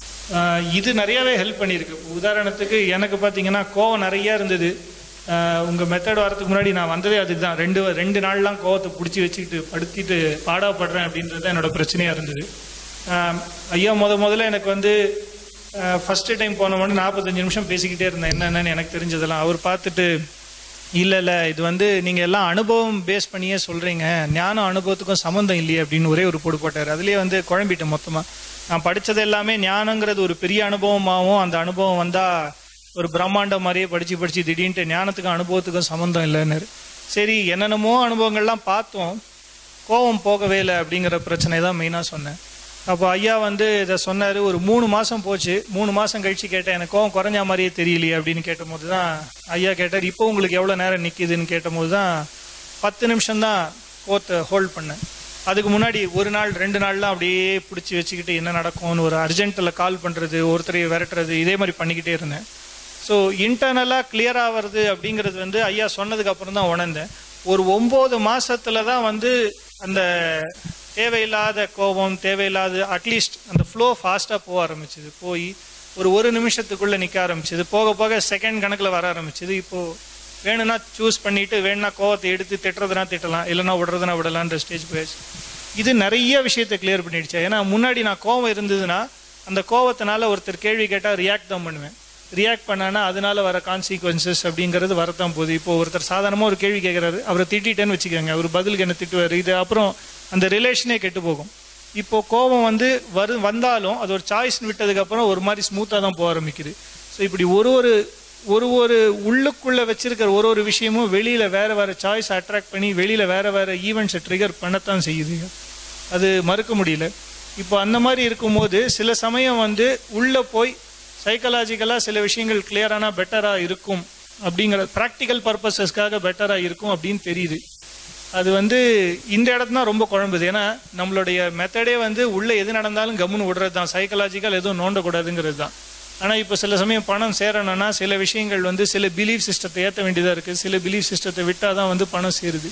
ஆஹ் இது நிறையவே ஹெல்ப் பண்ணியிருக்கு உதாரணத்துக்கு எனக்கு பார்த்தீங்கன்னா கோவம் நிறைய இருந்தது ஆஹ் உங்க மெத்தட் வரதுக்கு முன்னாடி நான் வந்ததே அதுதான் ரெண்டு ரெண்டு நாள்லாம் கோவத்தை பிடிச்சி வச்சுக்கிட்டு படுத்திட்டு பாடாப்படுறேன் அப்படின்றது தான் என்னோட பிரச்சனையா இருந்தது ஆஹ் ஐயா முத முதல்ல எனக்கு வந்து ஃபர்ஸ்ட் டைம் போன உடனே நாற்பத்தஞ்சு நிமிஷம் பேசிக்கிட்டே இருந்தேன் என்னென்னு எனக்கு தெரிஞ்சதெல்லாம் அவர் பார்த்துட்டு இல்லை இல்லை இது வந்து நீங்கள் எல்லாம் அனுபவம் பேஸ் பண்ணியே சொல்கிறீங்க ஞானம் அனுபவத்துக்கும் சம்மந்தம் இல்லையே அப்படின்னு ஒரே ஒரு போடு போட்டார் அதுலேயே வந்து குழம்பிட்டேன் மொத்தமாக நான் படித்தது எல்லாமே ஞானங்கிறது ஒரு பெரிய அனுபவமாகவும் அந்த அனுபவம் வந்தால் ஒரு பிரம்மாண்டம் மாதிரியே படித்து படித்து திடீர்னுட்டு ஞானத்துக்கும் அனுபவத்துக்கும் சம்மந்தம் இல்லைன்னு சரி என்னென்னமோ அனுபவங்கள்லாம் பார்த்தோம் கோபம் போகவே இல்லை அப்படிங்கிற பிரச்சனை தான் மெயினாக சொன்னேன் அப்போ ஐயா வந்து இதை சொன்னார் ஒரு மூணு மாதம் போச்சு மூணு மாதம் கழிச்சு கேட்டேன் எனக்கு கோவம் குறைஞ்ச மாதிரியே தெரியலையே அப்படின்னு கேட்டபோது தான் ஐயா கேட்டார் இப்போ உங்களுக்கு எவ்வளோ நேரம் நிற்கிதுன்னு கேட்டபோது தான் பத்து நிமிஷம் தான் கோத்தை ஹோல்ட் பண்ணேன் அதுக்கு முன்னாடி ஒரு நாள் ரெண்டு நாள்லாம் அப்படியே பிடிச்சி வச்சுக்கிட்டு என்ன நடக்கும்னு ஒரு அர்ஜென்ட்டில் கால் பண்ணுறது ஒருத்தரையை விரட்டுறது இதே மாதிரி பண்ணிக்கிட்டே இருந்தேன் ஸோ இன்டர்னலாக கிளியர் ஆகிறது அப்படிங்கிறது வந்து ஐயா சொன்னதுக்கு அப்புறம் தான் உணர்ந்தேன் ஒரு ஒம்பது மாசத்துல தான் வந்து அந்த தேவையில்லாத கோபம் தேவையில்லாத அட்லீஸ்ட் அந்த ஃப்ளோ ஃபாஸ்ட்டாக போக ஆரம்பிச்சுது போய் ஒரு ஒரு நிமிஷத்துக்குள்ளே நிற்க ஆரம்பிச்சுது போக போக செகண்ட் கணக்கில் வர ஆரம்பிச்சுது இப்போது வேணும்னா சூஸ் பண்ணிட்டு வேணும்னா கோவத்தை எடுத்து திட்டுறதுனா திட்டலாம் இல்லைன்னா விடுறதுனா விடலான்ற ஸ்டேஜ் போயாச்சு இது நிறைய விஷயத்தை கிளியர் பண்ணிடுச்சு ஏன்னா முன்னாடி நான் கோவம் இருந்ததுன்னா அந்த கோவத்தினால ஒருத்தர் கேள்வி கேட்டால் ரியாக்ட் தான் பண்ணுவேன் ரியாக்ட் பண்ணானா அதனால வர கான்சிக்வன்சஸ் அப்படிங்கிறது வரத்தான் போகுது இப்போ ஒருத்தர் சாதாரணமாக ஒரு கேள்வி கேட்குறாரு அவரை திட்டிட்டேன்னு வச்சுக்கோங்க அவர் பதிலுக்கு என்ன திட்டுவார் இது அப்புறம் அந்த ரிலேஷனே கெட்டு போகும் இப்போ கோபம் வந்து வரு வந்தாலும் அது ஒரு சாய்ஸ் விட்டதுக்கப்புறம் ஒரு மாதிரி ஸ்மூத்தாக தான் போக ஆரம்பிக்குது ஸோ இப்படி ஒரு ஒரு ஒரு ஒரு உள்ளுக்குள்ள வச்சிருக்கிற ஒரு ஒரு விஷயமும் வெளியில வேற வேற சாய்ஸ் அட்ராக்ட் பண்ணி வெளியில வேற வேற ஈவெண்ட்ஸை ட்ரிகர் பண்ணத்தான் செய்யுது அது மறுக்க முடியல இப்போ அந்த மாதிரி இருக்கும்போது சில சமயம் வந்து உள்ள போய் சைக்கலாஜிக்கலாக சில விஷயங்கள் கிளியரானா பெட்டராக இருக்கும் அப்படிங்கிற ப்ராக்டிக்கல் பர்பஸஸ்க்காக பெட்டராக இருக்கும் அப்படின்னு தெரியுது அது வந்து இந்த இடத்துல தான் ரொம்ப குழம்புது ஏன்னா நம்மளுடைய மெத்தடே வந்து உள்ளே எது நடந்தாலும் கம்முன்னு விடுறது தான் சைக்கலாஜிக்கல் எதுவும் நோண்டக்கூடாதுங்கிறது தான் ஆனால் இப்போ சில சமயம் பணம் சேரணும்னா சில விஷயங்கள் வந்து சில பிலீஃப் சிஸ்டத்தை ஏற்ற வேண்டியதாக இருக்குது சில பிலீஃப் சிஸ்டத்தை விட்டால் தான் வந்து பணம் சேருது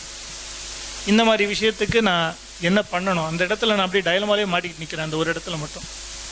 இந்த மாதிரி விஷயத்துக்கு நான் என்ன பண்ணணும் அந்த இடத்துல நான் அப்படியே டயலமாலே மாட்டிக்கிட்டு நிற்கிறேன் அந்த ஒரு இடத்துல மட்டும்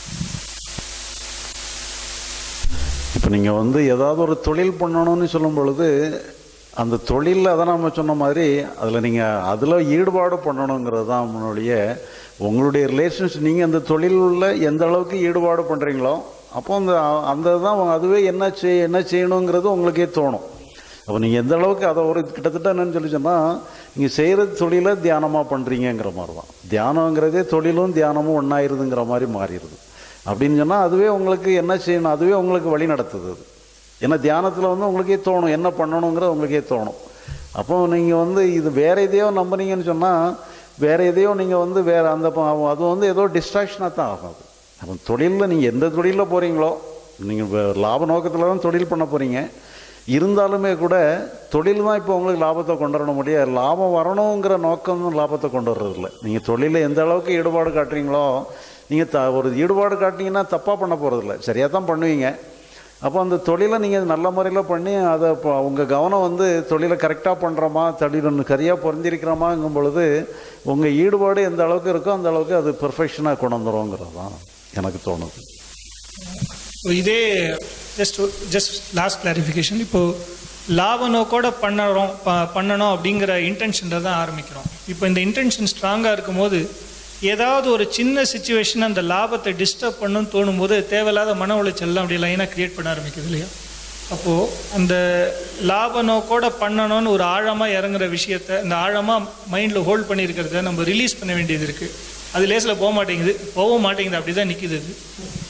இப்போ நீங்கள் வந்து ஏதாவது ஒரு தொழில் பண்ணணும்னு சொல்லும் பொழுது அந்த தொழிலில் அதான் நம்ம சொன்ன மாதிரி அதில் நீங்கள் அதில் ஈடுபாடு பண்ணணுங்கிறது தான் உங்களுடைய உங்களுடைய ரிலேஷன்ஸ் நீங்கள் அந்த தொழிலில் எந்த அளவுக்கு ஈடுபாடு பண்ணுறீங்களோ அப்போ அந்த அந்த தான் அதுவே என்ன செய் என்ன செய்யணுங்கிறது உங்களுக்கே தோணும் அப்போ நீங்கள் எந்த அளவுக்கு அதை ஒரு கிட்டத்தட்ட என்னன்னு சொல்லி சொன்னால் நீங்கள் செய்கிற தொழிலை தியானமாக பண்ணுறீங்கிற மாதிரி தான் தியானங்கிறதே தொழிலும் தியானமும் ஒன்றாயிருதுங்கிற மாதிரி மாறிடுது அப்படின்னு சொன்னால் அதுவே உங்களுக்கு என்ன செய்யணும் அதுவே உங்களுக்கு வழி நடத்துது அது ஏன்னா தியானத்தில் வந்து உங்களுக்கே தோணும் என்ன பண்ணணுங்கிறது உங்களுக்கே தோணும் அப்போ நீங்கள் வந்து இது வேற எதையோ நம்புனீங்கன்னு சொன்னால் வேற எதையோ நீங்கள் வந்து வேற அந்த ப- அது வந்து ஏதோ டிஸ்ட்ராக்ஷனாக தான் ஆகும் அது அப்போ தொழிலில் நீங்கள் எந்த தொழிலில் போகிறீங்களோ நீங்கள் லாப நோக்கத்தில் தான் தொழில் பண்ண போகிறீங்க இருந்தாலுமே கூட தொழில் தான் இப்போ உங்களுக்கு லாபத்தை கொண்டு வர முடியாது லாபம் வரணுங்கிற நோக்கம் லாபத்தை கொண்டு வர்றதில்ல நீங்கள் தொழிலில் எந்த அளவுக்கு ஈடுபாடு காட்டுறீங்களோ நீங்கள் த ஒரு ஈடுபாடு காட்டினீங்கன்னா தப்பாக பண்ண போகிறதில்ல சரியாக தான் பண்ணுவீங்க அப்போ அந்த தொழிலை நீங்கள் நல்ல முறையில் பண்ணி அதை இப்போ உங்கள் கவனம் வந்து தொழிலை கரெக்டாக பண்ணுறோமா தொழில் ஒன்று சரியாக பொருந்திருக்கிறோமாங்கும் பொழுது உங்கள் ஈடுபாடு எந்த அளவுக்கு இருக்கோ அந்த அளவுக்கு அது பெர்ஃபெக்ஷனாக கொண்டு வந்துருங்கிறது தான் எனக்கு தோணுது இப்போ இதே ஜஸ்ட் ஜஸ்ட் லாஸ்ட் கிளாரிஃபிகேஷன் இப்போ லாப நோக்கோட பண்ணுறோம் ப- பண்ணணும் அப்படிங்கிற இன்டென்ஷனில் தான் ஆரம்பிக்கிறோம் இப்போ இந்த இன்டென்ஷன் ஸ்ட்ராங்காக இருக்கும்போது ஏதாவது ஒரு சின்ன சுச்சுவேஷன் அந்த லாபத்தை டிஸ்டர்ப் பண்ணணும்னு தோணும்போது தேவையில்லாத மன உளைச்சல்லாம் அப்படி லைனாக கிரியேட் பண்ண ஆரம்பிக்குது இல்லையா அப்போது அந்த லாப நோக்கோட பண்ணணும்னு ஒரு ஆழமாக இறங்குற விஷயத்த இந்த ஆழமாக மைண்டில் ஹோல்ட் பண்ணியிருக்கிறத நம்ம ரிலீஸ் பண்ண வேண்டியது இருக்குது அது லேசில் போக மாட்டேங்குது போகவும் மாட்டேங்குது அப்படி தான் நிற்கிது அது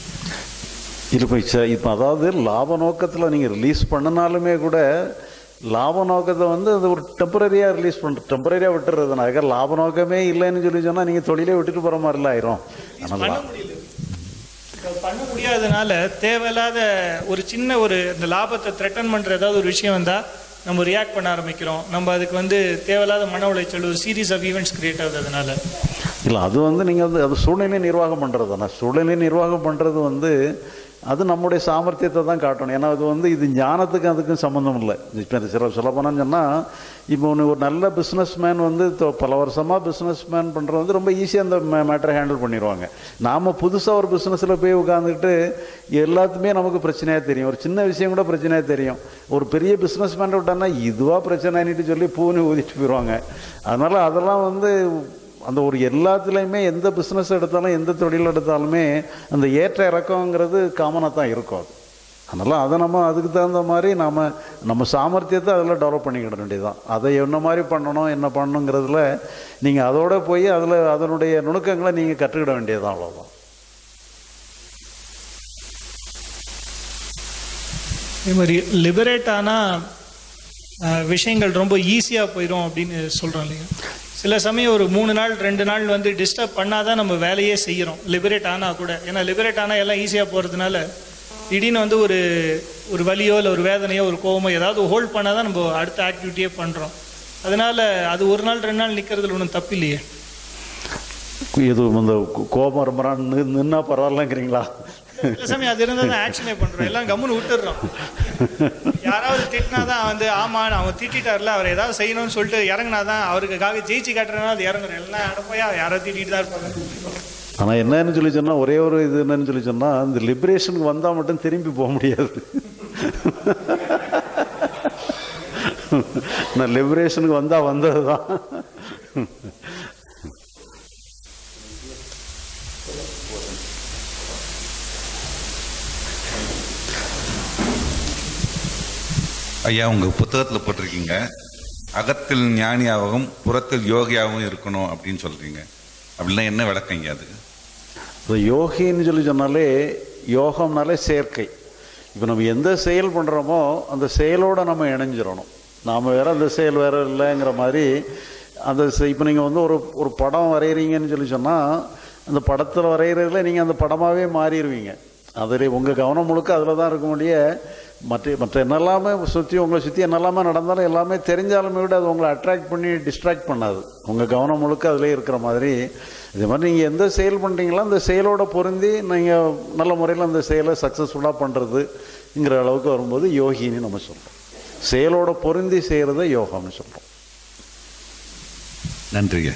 இது இப்போ ச- இப்போ அதாவது லாப நோக்கத்தில் நீங்கள் ரிலீஸ் பண்ணினாலுமே கூட லாப நோக்கத்தை வந்து அது ஒரு டெம்பரரியாக ரிலீஸ் பண்ணுற டெம்பரரியாக விட்டுறதுனாக்க லாப நோக்கமே இல்லைன்னு சொல்லி சொன்னால் நீங்கள் தொழிலே விட்டுட்டு போகிற மாதிரிலாம் ஆயிரும் ஆனால் பண்ண முடியல இப்ப பண்ண முடியாதனால தேவையில்லாத ஒரு சின்ன ஒரு இந்த லாபத்தை த்ரெட்டன் பண்ற ஏதாவது ஒரு விஷயம் வந்தா நம்ம ரியாக்ட் பண்ண ஆரம்பிக்கிறோம் நம்ம அதுக்கு வந்து தேவையில்லாத மன உளைச்சல் ஒரு சீரீஸ் ஆஃப் ஈவெண்ட்ஸ் கிரியேட் ஆகுது அதனால இல்லை அது வந்து நீங்கள் வந்து அது சூழ்நிலை நிர்வாகம் பண்ணுறது தானே சூழ்நிலை நிர்வாகம் பண்ணுறது வந்து அது நம்முடைய சாமர்த்தியத்தை தான் காட்டணும் ஏன்னா அது வந்து இது ஞானத்துக்கும் அதுக்கும் சம்மந்தம் இல்லை இப்போ சில சொல்ல போனான்னு சொன்னால் இப்போ ஒன்று ஒரு நல்ல பிஸ்னஸ் மேன் வந்து தொ- பல வருஷமாக பிஸ்னஸ் மேன் பண்ணுறது வந்து ரொம்ப ஈஸியாக அந்த மேட்டரை ஹேண்டில் பண்ணிடுவாங்க நாம் புதுசாக ஒரு பிஸ்னஸில் போய் உட்காந்துக்கிட்டு எல்லாத்துமே நமக்கு பிரச்சனையாக தெரியும் ஒரு சின்ன விஷயம் கூட பிரச்சனையாக தெரியும் ஒரு பெரிய பிஸ்னஸ் மேன் விட்டான்னா இதுவாக பிரச்சனைன்னுட்டு சொல்லி பூனு ஊதிட்டு போயிடுவாங்க அதனால் அதெல்லாம் வந்து அந்த ஒரு எல்லாத்துலேயுமே எந்த பிஸ்னஸ் எடுத்தாலும் எந்த தொழில் எடுத்தாலுமே அந்த ஏற்ற இறக்கங்கிறது காமனாக தான் இருக்கும் அது அதனால் அதை நம்ம அதுக்கு தகுந்த மாதிரி நாம் நம்ம சாமர்த்தியத்தை அதில் டெவலப் பண்ணிக்கிட வேண்டியதுதான் அதை என்ன மாதிரி பண்ணணும் என்ன பண்ணணுங்கிறதுல நீங்கள் அதோட போய் அதில் அதனுடைய நுணுக்கங்களை நீங்கள் கற்றுக்கிட வேண்டியதுதான் அவ்வளோதான் அதே மாதிரி லிபரேட் ஆனால் விஷயங்கள் ரொம்ப ஈஸியாக போயிடும் அப்படின்னு சொல்கிறோம் இல்லையா சில சமயம் ஒரு மூணு நாள் ரெண்டு நாள் வந்து டிஸ்டர்ப் பண்ணாதான் நம்ம வேலையே செய்கிறோம் லிபரேட் ஆனால் கூட ஏன்னா லிபரேட் ஆனால் எல்லாம் ஈஸியாக போகிறதுனால திடீர்னு வந்து ஒரு ஒரு வலியோ இல்லை ஒரு வேதனையோ ஒரு கோவமோ ஏதாவது ஹோல்ட் பண்ணால் தான் நம்ம அடுத்த ஆக்டிவிட்டியே பண்ணுறோம் அதனால அது ஒரு நாள் ரெண்டு நாள் நிற்கிறதுல ஒன்றும் தப்பு இல்லையே இது இந்த கோபம் ரொம்ப நின்னா பரவாயில்லங்கிறீங்களா சில சமயம் அது இருந்தால் தான் ஆக்ஷனே பண்ணுறோம் எல்லாம் கம்முன்னு விட்டுடுறோம் யாராவது திட்டினாதான் வந்து ஆமா அவன் திட்டார்ல அவர் ஏதாவது செய்யணும்னு சொல்லிட்டு இறங்குனாதான் அவருக்காக ஜெயிச்சு காட்டுறதுனா அது இறங்குறோம் எல்லாம் அடப்போயா யாராவது திட்டிட்டு தான் இருப்பாங்க ஆனால் என்னன்னு சொல்லி சொன்னால் ஒரே ஒரு இது என்னன்னு சொல்லி சொன்னால் இந்த லிபரேஷனுக்கு வந்தால் மட்டும் திரும்பி போக முடியாது நான் லிபரேஷனுக்கு வந்தால் வந்தது தான் ஐயா உங்கள் புத்தகத்தில் போட்டிருக்கீங்க அகத்தில் ஞானியாகவும் புறத்தில் யோகியாகவும் இருக்கணும் அப்படின்னு சொல்கிறீங்க அப்படின்னா என்ன விளக்கங்க அது இந்த யோகின்னு சொல்லி சொன்னாலே யோகம்னாலே சேர்க்கை இப்போ நம்ம எந்த செயல் பண்ணுறோமோ அந்த செயலோடு நம்ம இணைஞ்சிடணும் நாம் வேற அந்த செயல் வேற இல்லைங்கிற மாதிரி அந்த இப்போ நீங்கள் வந்து ஒரு ஒரு படம் வரைகிறீங்கன்னு சொல்லி சொன்னால் அந்த படத்தில் வரைகிறதுல நீங்கள் அந்த படமாகவே மாறிடுவீங்க அதில் உங்கள் கவனம் முழுக்க அதில் தான் இருக்க முடிய மற்ற மற்ற என்னெல்லாமே சுற்றி உங்களை சுற்றி என்னெல்லாமே நடந்தாலும் எல்லாமே தெரிஞ்சாலுமே விட அது உங்களை அட்ராக்ட் பண்ணி டிஸ்ட்ராக்ட் பண்ணாது உங்கள் கவனம் முழுக்க அதிலே இருக்கிற மாதிரி இது மாதிரி நீங்கள் எந்த செயல் பண்ணுறீங்களோ அந்த செயலோட பொருந்தி நீங்கள் நல்ல முறையில் அந்த செயலை சக்ஸஸ்ஃபுல்லாக பண்ணுறதுங்கிற அளவுக்கு வரும்போது யோகின்னு நம்ம சொல்கிறோம் செயலோட பொருந்தி செய்கிறத யோகம்னு சொல்கிறோம் நன்றிங்க